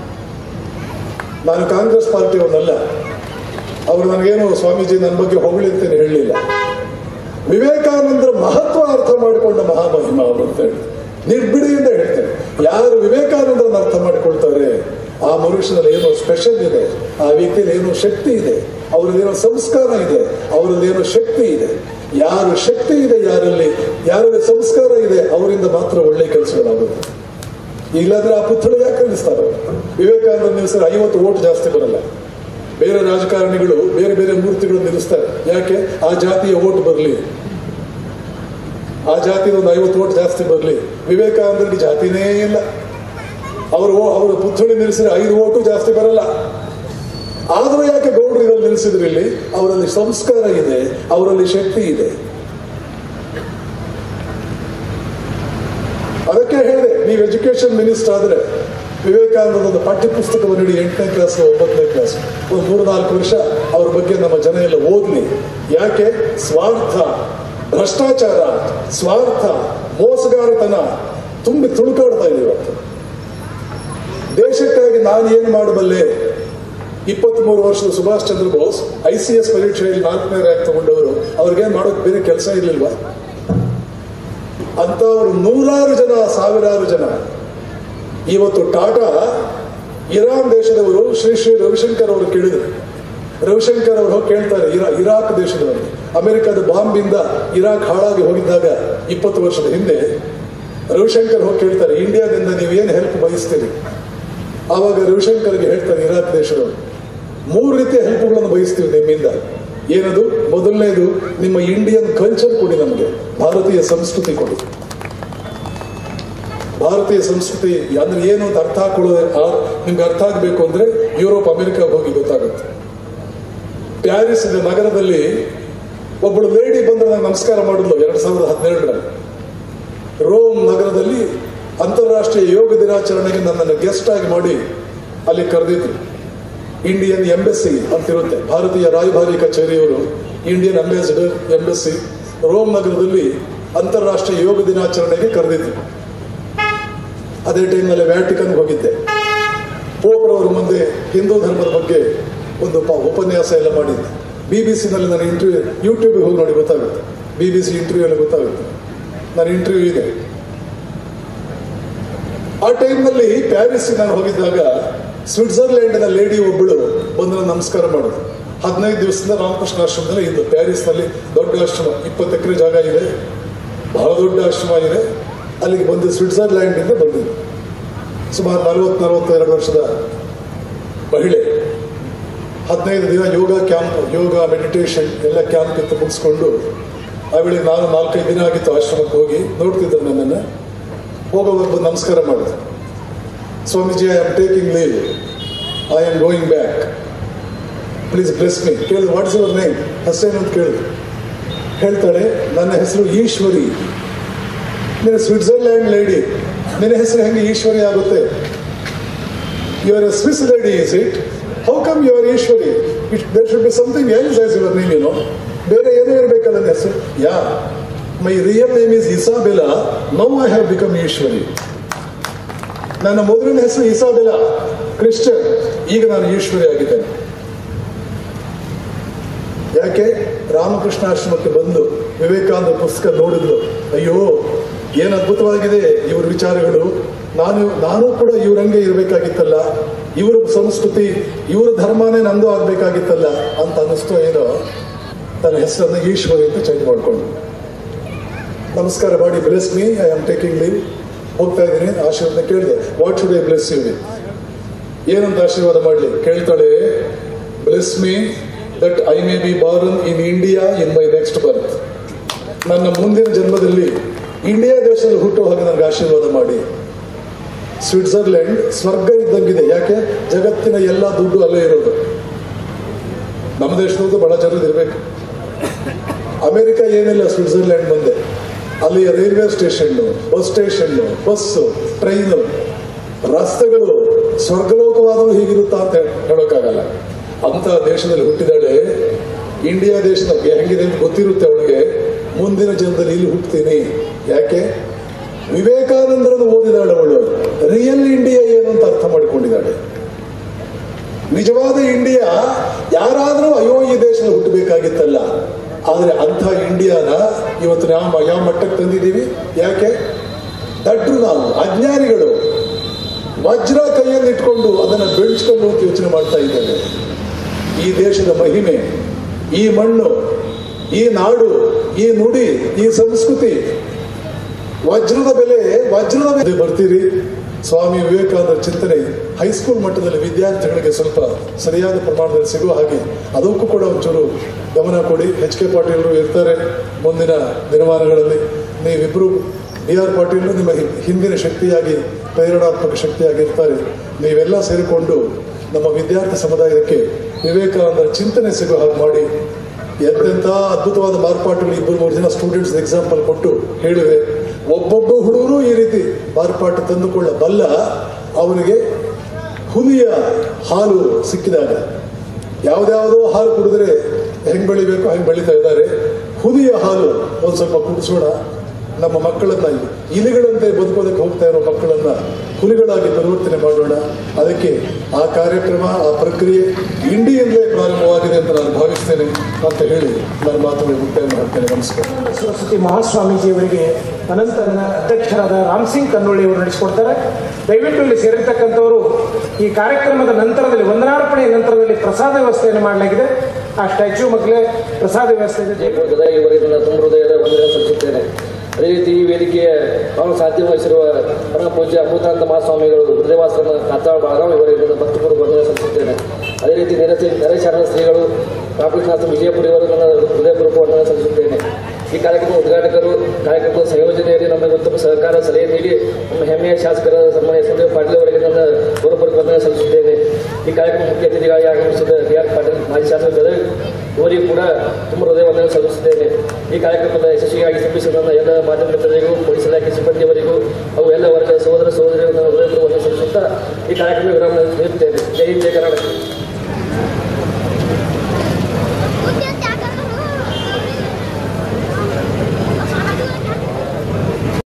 ನಾನು ಕಾಂಗ್ರೆಸ್ ಪಾರ್ಟಿಯವನಲ್ಲ ಅವರು ನನಗೇನು ಸ್ವಾಮೀಜಿ ನನ್ನ ಬಗ್ಗೆ ಹೊಗಳಿ ಅಂತೇನೆ ಹೇಳಲಿಲ್ಲ ವಿವೇಕಾನಂದರ ಮಹತ್ವ ಅರ್ಥ ಮಾಡಿಕೊಂಡ ಮಹಾಮಹಿಮ ಅವರು ಅಂತ ಹೇಳಿ ನಿರ್ಬಿಡಿಯಿಂದ ಹೇಳ್ತೇನೆ ಯಾರು ವಿವೇಕಾನಂದರನ್ನು ಅರ್ಥ ಮಾಡಿಕೊಳ್ತಾರೆ ಆ ಮನುಷ್ಯನಲ್ಲಿ ಏನೋ ಸ್ಪೆಷಲ್ ಇದೆ ಆ ವ್ಯಕ್ತಿಯಲ್ಲಿ ಏನೋ ಶಕ್ತಿ ಇದೆ ಅವರಲ್ಲಿ ಏನೋ ಸಂಸ್ಕಾರ ಇದೆ ಅವರಲ್ಲಿ ಏನೋ ಶಕ್ತಿ ಇದೆ ಯಾರು ಶಕ್ತಿ ಇದೆ ಯಾರಲ್ಲಿ ಯಾರಲ್ಲಿ ಸಂಸ್ಕಾರ ಇದೆ ಅವರಿಂದ ಮಾತ್ರ ಒಳ್ಳೆ ಕೆಲಸಗಳಾಗುತ್ತೆ ಇಲ್ಲಾಂದ್ರೆ ಆ ಪುತ್ಥಳಿ ಯಾಕೆ ನಿಲ್ಲಿಸ್ತಾರೆ ವಿವೇಕಾನಂದ ನಿಲ್ಲಿಸಿದ್ರೆ ಐವತ್ತು ಓಟ್ ಜಾಸ್ತಿ ಬರಲ್ಲ ಬೇರೆ ರಾಜಕಾರಣಿಗಳು ಬೇರೆ ಬೇರೆ ಮೂರ್ತಿಗಳು ನಿಲ್ಲಿಸ್ತಾರೆ ಯಾಕೆ ಆ ಜಾತಿಯ ಓಟ್ ಬರಲಿ ಆ ಜಾತಿ ಒಂದು ಐವತ್ತು ಓಟ್ ಜಾಸ್ತಿ ಬರಲಿ ವಿವೇಕಾನಂದರಿಗೆ ಜಾತಿನೇ ಇಲ್ಲ ಅವರು ಅವರ ಪುತ್ಥಳಿ ನಿಲ್ಲಿಸಿದ್ರೆ ಐದು ಓಟು ಜಾಸ್ತಿ ಬರಲ್ಲ ಆದರೂ ಯಾಕೆ ಗೌಡ್ರು ಇದರಲ್ಲಿ ನಿಲ್ಲಿಸಿದ್ರು ಇಲ್ಲಿ ಅವರಲ್ಲಿ ಸಂಸ್ಕಾರ ಇದೆ ಅವರಲ್ಲಿ ಶಕ್ತಿ ಇದೆ ಅದಕ್ಕೆ ಹೇಳಿದೆ ನೀವು ಎಜುಕೇಶನ್ ಮಿನಿಸ್ಟರ್ ಆದ್ರೆ ವಿವೇಕಾನಂದದ ಒಂದು ಪಠ್ಯ ಪುಸ್ತಕವನ್ನು ನೀಡಿ ಎಂಟನೇ ಕ್ಲಾಸ್ ಒಂಬತ್ತನೇ ಕ್ಲಾಸ್ ಒಂದು ಮೂರು ನಾಲ್ಕು ವರ್ಷ ಅವ್ರ ಬಗ್ಗೆ ನಮ್ಮ ಜನ ಎಲ್ಲ ಓದ್ಲಿ ಯಾಕೆ ಸ್ವಾರ್ಥ ಭ್ರಷ್ಟಾಚಾರ ಸ್ವಾರ್ಥ ಮೋಸಗಾರತನ ತುಂಬಿ ತುಳುಕಾಡ್ತಾ ಇದೆ ಇವತ್ತು ದೇಶಕ್ಕಾಗಿ ನಾನು ಏನು ಮಾಡಬಲ್ಲೆ ಇಪ್ಪತ್ಮೂರು ವರ್ಷದ Subhash Chandra Bose I C S ಪರೀಕ್ಷೆಯಲ್ಲಿ ನಾಲ್ಕನೇ ರ್ಯಾಂಕ್ ತಗೊಂಡವರು ಅವ್ರಿಗೇನ್ ಮಾಡೋಕೆ ಬೇರೆ ಕೆಲಸ ಇರ್ಲಿಲ್ವಾ ಅಂತವರು ನೂರಾರು ಜನ ಸಾವಿರಾರು ಜನ ಇವತ್ತು ಟಾಟಾ ಇರಾನ್ ದೇಶದವರು ಶ್ರೀ ಶ್ರೀ ರವಿಶಂಕರ್ ಅವರು ಕೇಳಿದರು ರವಿಶಂಕರ್ ಅವರು ಹೋಗಿ ಕೇಳ್ತಾರೆ ಇರಾ ಇರಾಕ್ ದೇಶದವರು ಅಮೆರಿಕದ ಬಾಂಬಿಂದ ಇರಾಕ್ ಹಾಳಾಗಿ ಹೋಗಿದ್ದಾಗ ಇಪ್ಪತ್ತು ವರ್ಷದ ಹಿಂದೆ ರವಿಶಂಕರ್ ಹೋಗಿ ಕೇಳ್ತಾರೆ ಇಂಡಿಯಾದಿಂದ ನೀವು ಏನು ಹೆಲ್ಪ್ ಬಯಸ್ತೀರಿ ಆವಾಗ ರವಿಶಂಕರ್ಗೆ ಹೇಳ್ತಾರೆ ಇರಾಕ್ ದೇಶದವರು ಮೂರು ರೀತಿಯ ಹೆಲ್ಪ್ಗಳನ್ನು ಬಯಸ್ತೀವಿ ನಿಮ್ಮಿಂದ ಏನದು ಮೊದಲನೇದು ನಿಮ್ಮ ಇಂಡಿಯನ್ ಕಲ್ಚರ್ ಕೊಡಿ ನಮಗೆ ಭಾರತೀಯ ಸಂಸ್ಕೃತಿ ಕೊಡಿ ಭಾರತೀಯ ಸಂಸ್ಕೃತಿ ಅಂದ್ರೆ ಏನು ಅಂತ ಅರ್ಥ ಹಾಕೊಳ್ಳೋದು ಆ- ನಿಮ್ಗೆ ಅರ್ಥ ಆಗಬೇಕು ಅಂದ್ರೆ ಯುರೋಪ್ ಅಮೆರಿಕ ಹೋಗಿ ಗೊತ್ತಾಗುತ್ತೆ ಪ್ಯಾರಿಸ್ ಇದೆ ನಗರದಲ್ಲಿ ಒಬ್ಬಳು ಲೇಡಿ ಬಂದ್ರೆ ನಾನು ನಮಸ್ಕಾರ ಮಾಡಿದ್ಲು ಎರಡ್ ಸಾವಿರದ ಹದಿನೇಳರಲ್ಲಿ ರೋಮ್ ನಗರದಲ್ಲಿ ಅಂತಾರಾಷ್ಟ್ರೀಯ ಯೋಗ ದಿನಾಚರಣೆಗೆ ನನ್ನನ್ನು ಗೆಸ್ಟ್ ಆಗಿ ಮಾಡಿ ಅಲ್ಲಿ ಕರೆದಿದ್ರು ಇಂಡಿಯನ್ ಎಂಬೆಸಿ ಅಂತಿರುತ್ತೆ ಭಾರತೀಯ ರಾಯಭಾರಿ ಕಚೇರಿಯವರು ಇಂಡಿಯನ್ ಅಂಬಾಸಿಡರ್ ಎಂಬೆಸಿ ರೋಮ್ ನಗರದಲ್ಲಿ ಅಂತಾರಾಷ್ಟ್ರೀಯ ಯೋಗ ದಿನಾಚರಣೆಗೆ ಕರೆದಿದ್ರು ಅದೇ ಟೈಮ್ನಲ್ಲಿ ವ್ಯಾಟಿಕನ್ ಹೋಗಿದ್ದೆ ಪೋಪ್ರವರ ಮುಂದೆ ಹಿಂದೂ ಧರ್ಮದ ಬಗ್ಗೆ ಒಂದು ಪ- ಉಪನ್ಯಾಸ ಎಲ್ಲ ಮಾಡಿದ್ದೆ ಬಿ ಬಿ ಸಿನಲ್ಲಿ ನನ್ನ ಇಂಟರ್ವ್ಯೂ ಯೂಟ್ಯೂಬ್ಗೆ ಹೋಗಿ ನೋಡಿ ಗೊತ್ತಾಗುತ್ತೆ ಬಿ ಬಿ ಸಿ ಇಂಟರ್ವ್ಯೂ ಎಲ್ಲ ಗೊತ್ತಾಗುತ್ತೆ ನನ್ನ ಇಂಟರ್ವ್ಯೂ ಇದೆ ಆ ಟೈಮ್ನಲ್ಲಿ ಪ್ಯಾರಿಸ್ ನಾನು ಹೋಗಿದ್ದಾಗ ಸ್ವಿಟ್ಜರ್ಲೆಂಡ್ನ ಲೇಡಿ ಒಬ್ಬಳು ಬಂದು ನನ್ನ ನಮಸ್ಕಾರ ಮಾಡಿದ್ರು ಹದಿನೈದು ದಿವಸದಿಂದ ರಾಮಕೃಷ್ಣ ಆಶ್ರಮದಲ್ಲಿ ಇದ್ದು ಪ್ಯಾರಿಸ್ನಲ್ಲಿ ದೊಡ್ಡ ಆಶ್ರಮ ಇಪ್ಪತ್ತು ಎಕರೆ ಜಾಗ ಇದೆ ಬಹಳ ದೊಡ್ಡ ಆಶ್ರಮ ಇದೆ ಅಲ್ಲಿಗೆ ಬಂದು ಸ್ವಿಟ್ಜರ್ಲ್ಯಾಂಡಿಂದ ಬಂದಿದ್ದು ಸುಮಾರು ನಲವತ್ತು ನಲವತ್ತೆರಡು ವರ್ಷದ ಮಹಿಳೆ ಹದಿನೈದು ದಿನ ಯೋಗ ಕ್ಯಾಂಪ್ ಯೋಗ ಮೆಡಿಟೇಷನ್ ಎಲ್ಲ ಕ್ಯಾಂಪ್ ಇತ್ತು ಮುಗಿಸ್ಕೊಂಡು ಆ ವೇಳೆ ನಾನು ನಾಲ್ಕೈದು ದಿನ ಆಗಿತ್ತು ಆಶ್ರಮಕ್ಕೆ ಹೋಗಿ ನೋಡ್ತಿದ್ರು ನನ್ನನ್ನು ಹೋಗೋವಾಗ ಬಂದು ನಮಸ್ಕಾರ ಮಾಡಿದೆ Swamiji I am taking leave I am going back please bless me ಕೇಳಿದ್ರು ವಾಟ್ಸ್ ಯುವರ್ ನೇಮ್ ಹೆಸರೇನು ಅಂತ ಕೇಳಿದ್ರು ಹೇಳ್ತಾಳೆ ನನ್ನ ಹೆಸರು ಈಶ್ವರಿ ನೀನು ಸ್ವಿಟ್ಜರ್ಲ್ಯಾಂಡ್ ಲೇಡಿ ನಿನ್ನ ಹೆಸರು ಹೆಂಗೆ ಈಶ್ವರಿ ಆಗುತ್ತೆ you are a Swiss lady is it how come you are Ishwari it there should be something else as your name ಏನೋ ಬೇರೆ ಏನೋ ಇರಬೇಕಲ್ಲ ನನ್ನ ಹೆಸರು yeah my real name is Isabella now I have become Ishwari ನನ್ನ ಮೊದಲಿನ ಹೆಸರು ಇಸಾಬೆಲಾ ಕ್ರಿಶ್ಚಿಯನ್ ಈಗ ನಾನು ಈಶ್ವರಿ ಆಗಿದ್ದೇನೆ ಯಾಕೆ ರಾಮಕೃಷ್ಣ ಆಶ್ರಮಕ್ಕೆ ಬಂದು ವಿವೇಕಾನಂದ ಪುಸ್ತಕ ನೋಡಿದ್ಲು ಅಯ್ಯೋ ಏನು ಅದ್ಭುತವಾಗಿದೆ ಇವ್ರ ವಿಚಾರಗಳು ನಾನು ನಾನು ಕೂಡ ಇವ್ರಂಗೆ ಇರಬೇಕಾಗಿತ್ತಲ್ಲ ಇವರ ಸಂಸ್ಕೃತಿ ಇವರ ಧರ್ಮನೇ ನಂದು ಆಗ್ಬೇಕಾಗಿತ್ತಲ್ಲ ಅಂತ ಅನ್ನಿಸ್ತೋ ಏನೋ ತನ್ನ ಹೆಸರನ್ನು ಈಶ್ವರಿ ಅಂತ ಚೇಂಜ್ ಮಾಡಿಕೊಂಡು ನಮಸ್ಕಾರ ಮಾಡಿ bless me I am taking leave ಹೋಗ್ತಾ ಇದ್ದೀನಿ ಆಶೀರ್ವಾದ ಕೇಳಿದೆ what should I bless you ಏನಂತ ಆಶೀರ್ವಾದ ಮಾಡಲಿ ಕೇಳ್ತಾಳೆ bless me that I may be born in India in my next birth ನನ್ನ ಮುಂದಿನ ಜನ್ಮದಲ್ಲಿ ಇಂಡಿಯಾ ದೇಶದಲ್ಲಿ ಹುಟ್ಟುವ ಹಾಗೆ ನನಗೆ ಆಶೀರ್ವಾದ ಮಾಡಿ ಸ್ವಿಟ್ಜರ್ಲೆಂಡ್ ಸ್ವರ್ಗ ಇದ್ದಂಗಿದೆ ಯಾಕೆ ಜಗತ್ತಿನ ಎಲ್ಲ ದುಡ್ಡು ಅಲ್ಲೇ ಇರೋದು ನಮ್ಮ ದೇಶದಲ್ಲೂ ಬಹಳ ಜನರು ಇರಬೇಕು ಅಮೆರಿಕ ಏನಿಲ್ಲ ಸ್ವಿಟ್ಜರ್ಲೆಂಡ್ ಮುಂದೆ ಅಲ್ಲಿಯ railway station bus station bus train ರಸ್ತೆಗಳು ಸ್ವರ್ಗಲೋಕವಾದರೂ ಹೀಗಿರುತ್ತಾ ಅಂತ ಹೇಳೋಕ್ಕಾಗಲ್ಲ ಅಂತ ದೇಶದಲ್ಲಿ ಹುಟ್ಟಿದಾಳೆ ಇಂಡಿಯಾ ದೇಶದ ಹೆಂಗಿದೆ ಅಂತ ಗೊತ್ತಿರುತ್ತೆ ಅವಳಿಗೆ ಮುಂದಿನ ಜನ್ಮದಲ್ಲಿ ಇಲ್ಲಿ ಹುಟ್ಟುತ್ತೀನಿ ಯಾಕೆ ವಿವೇಕಾನಂದರನ್ನು ಓದಿದಾಳೆ ಅವಳು ರಿಯಲ್ ಇಂಡಿಯಾ ಏನು ಅಂತ ಅರ್ಥ ಮಾಡಿಕೊಂಡಿದ್ದಾಳೆ ನಿಜವಾದ ಇಂಡಿಯಾ ಯಾರಾದರೂ ಅಯ್ಯೋ ಈ ದೇಶದಲ್ಲಿ ಹುಟ್ಟಬೇಕಾಗಿತ್ತಲ್ಲ ಆದರೆ ಅಂಥ ಇಂಡಿಯಾನ ಇವತ್ತು ನಾವು ಯಾವ ಮಟ್ಟಕ್ಕೆ ತಂದಿದ್ದೀವಿ ಯಾಕೆ ದಡ್ರು ನಾವು ಅಜ್ಞಾನಿಗಳು ವಜ್ರ ಕೈಯಲ್ಲಿ ಇಟ್ಕೊಂಡು ಅದನ್ನು ಬೆಳೆಸ್ಕೊಂಡು ಅಂತ ಯೋಚನೆ ಮಾಡ್ತಾ ಇದ್ದೇವೆ ಈ ದೇಶದ ಮಹಿಮೆ ಈ ಮಣ್ಣು ಈ ನಾಡು ಈ ನುಡಿ ಈ ಸಂಸ್ಕೃತಿ ವಜ್ರದ ಬೆಲೆ ವಜ್ರದ ಬೆಲೆ ಬರ್ತೀರಿ ಸ್ವಾಮಿ ವಿವೇಕಾನಂದ ಚಿಂತನೆ ಹೈಸ್ಕೂಲ್ ಮಟ್ಟದಲ್ಲಿ ವಿದ್ಯಾರ್ಥಿಗಳಿಗೆ ಸ್ವಲ್ಪ ಸರಿಯಾದ ಪ್ರಮಾಣದಲ್ಲಿ ಸಿಗುವ ಹಾಗೆ ಅದಕ್ಕೂ ಕೂಡ ಒಂಚೂರು ಗಮನ ಕೊಡಿ ಎಚ್ ಕೆ ಪಾಟೀಲರು ಇರ್ತಾರೆ ಮುಂದಿನ ದಿನಮಾನಗಳಲ್ಲಿ ನೀವಿಬ್ರು ಬಿ ಆರ್ ಪಾಟೀಲ್ ನಿಮ್ಮ ಹಿ- ಹಿಂದಿನ ಶಕ್ತಿಯಾಗಿ ಪ್ರೇರಣಾತ್ಮಕ ಶಕ್ತಿಯಾಗಿರ್ತಾರೆ ನೀವೆಲ್ಲ ಸೇರಿಕೊಂಡು ನಮ್ಮ ವಿದ್ಯಾರ್ಥಿ ಸಮುದಾಯಕ್ಕೆ ವಿವೇಕಾನಂದರ ಚಿಂತನೆ ಸಿಗೋ ಹಾಗೆ ಮಾಡಿ ಎಂತೆಂಥ ಅದ್ಭುತವಾದ ಮಾರ್ಪಾಟುಗಳು ಇಬ್ಬರು ಮೂರು ಜನ ಸ್ಟೂಡೆಂಟ್ಸ್ ಎಕ್ಸಾಂಪಲ್ ಕೊಟ್ಟು ಹೇಳಿವೆ ಒಬ್ಬೊಬ್ಬ ಹುಡುಗರು ಈ ರೀತಿ ಮಾರ್ಪಾಟು ತಂದುಕೊಳ್ಳಬಲ್ಲ ಅವನಿಗೆ ಹುಲಿಯ ಹಾಲು ಸಿಕ್ಕಿದಾಗ ಯಾವ್ದ್ಯಾವುದೋ ಹಾಲು ಕುಡಿದ್ರೆ ಹೆಂಗ್ ಬೆಳಿಬೇಕು ಹಂಗೆ ಬೆಳೀತಾ ಇದ್ದಾರೆ ಹುಲಿಯ ಹಾಲು ಒಂದು ಸ್ವಲ್ಪ ಕುಡಿಸೋಣ ನಮ್ಮ ಮಕ್ಕಳನ್ನ ಇಲಿಗಳಂತೆ ಬದುಕೋದಕ್ಕೆ ಹೋಗ್ತಾ ಇರೋ ಮಕ್ಕಳನ್ನ ಹುಲಿಗಳಾಗಿ ಪರಿವರ್ತನೆ ಮಾಡೋಣ ಅದಕ್ಕೆ ಆ ಕಾರ್ಯಕ್ರಮ ಆ ಪ್ರಕ್ರಿಯೆ ಇಂಡಿಯಿಂದಲೇ ಪ್ರಾರಂಭವಾಗಿದೆ ಅಂತ ನಾನು ಭಾವಿಸ್ತೇನೆ ಅಂತ ಹೇಳಿ ನನ್ನ ಮಾತುಗಳಿಗೆ ಮುಕ್ತಾಯ ಮಾಡ್ತೇನೆ ನಮಸ್ಕಾರ ಸರಸ್ವತಿ ಮಹಾಸ್ವಾಮೀಜಿಯವರಿಗೆ ಅನಂತರನ ಅಧ್ಯಕ್ಷರಾದ ರಾಮ್ ಸಿಂಗ್ ಕನ್ನೋಳಿ ಅವರು ನಡೆಸಿಕೊಡ್ತಾರೆ ದಯವಿಟ್ಟು ಇಲ್ಲಿ ಸೇರಿರ್ತಕ್ಕಂಥವರು ಈ ಕಾರ್ಯಕ್ರಮದ ನಂತರದಲ್ಲಿ ವಂದನಾರ್ಪಣೆಯ ನಂತರದಲ್ಲಿ ಪ್ರಸಾದ ವ್ಯವಸ್ಥೆಯನ್ನು ಮಾಡಲಾಗಿದೆ ಆ ಸ್ಟ್ಯಾಚ್ಯೂ ಮಗ್ಲೇ ಪ್ರಸಾದ ವ್ಯವಸ್ಥೆ ಇದೆ ಗದಗ ಇವರಿಗೆ ನನ್ನ ತುಂಬ ಹೃದಯದ ವಂದನೆ ಸಲ್ಲಿಸುತ್ತೇನೆ ಅದೇ ರೀತಿ ಈ ವೇದಿಕೆಯ ಅವನು ಸಾಧ್ಯ ವಹಿಸಿರುವ ಪರಮ ಪೂಜ್ಯ ಅಮೃತಾನಂದ ಮಹಾಸ್ವಾಮಿಗಳು ಹೃದಯವಾಸನ ಕಾತಾಳ ಬಾಳಗಾಂವ್ ಇವರಿಗೆ ನನ್ನ ಭಕ್ತಪೂರ್ವ ವಂದನೆ ಸಲ್ಲಿಸುತ್ತೇನೆ ಅದೇ ರೀತಿ ನಿರತಿ ನರೇಶಾರಣ ಶ್ರೀಗಳು ರಾಮಕೃಷ್ಣನಾಥ ವಿಜಯಪುರ ಇವರು ನನ್ನ ಹೃದಯಪೂರ್ವಕ ವಂದನೆ ಸಲ್ಲಿಸುತ್ತೇನೆ ಈ ಕಾರ್ಯಕ್ರಮದ ಉದ್ಘಾಟಕರು ಕಾರ್ಯಕ್ರಮದ ಸಂಯೋಜನೆಯಲ್ಲಿ ನಮಗೆ ಉತ್ತಮ ಸಹಕಾರ ಸಲಹೆ ನೀಡಿ ನಮ್ಮ ಹೆಮ್ಮೆಯ ಶಾಸಕರಾದ ಸನ್ಮಾನ್ಯ ಸಂದೇವ್ ಪಾಟೀಲ್ ಅವರಿಗೆ ನನ್ನ ಗೌರವಪೂರ್ವಕ ವಂದನೆ ಸಲ್ಲಿಸುತ್ತೇನೆ ಈ ಕಾರ್ಯಕ್ರಮ ಮುಖ್ಯ ಅತಿಥಿಗಳಾಗಿ ಆಗಮಿಸಿದ ಡಿ ಆರ್ ಪಾಟೀಲ್ ಮಾಜಿ ಶಾಸಕ ಗದಗ ಇವರಿಗೂ ಕೂಡ ತುಂಬ ಹೃದಯ ವಂದನೆ ಸಲ್ಲಿಸುತ್ತೇನೆ ಈ ಕಾರ್ಯಕ್ರಮದ ಯಶಸ್ವಿಯಾಗಿ ಶ್ರಮಿಸಿದ ನನ್ನ ಎಲ್ಲ ಮಾಧ್ಯಮ ಮಿತ್ರರಿಗೂ ಪೊಲೀಸ್ ಇಲಾಖೆ ಸಿಬ್ಬಂದಿಯವರಿಗೂ ಹಾಗೂ ಎಲ್ಲ ವರ್ಗದ ಸಹೋದರ ಸಹೋದರಿಗೂ ನಾನು ಹೃದಯಪೂರ್ವಕ ವಂದನೆ ಸಲ್ಲಿಸುತ್ತಾ ಈ ಕಾರ್ಯಕ್ರಮ ವಿರಾಮ ನೀಡುತ್ತೇನೆ ಜೈ ಹಿಂದ್ ಜೈ ಕರ್ನಾಟಕ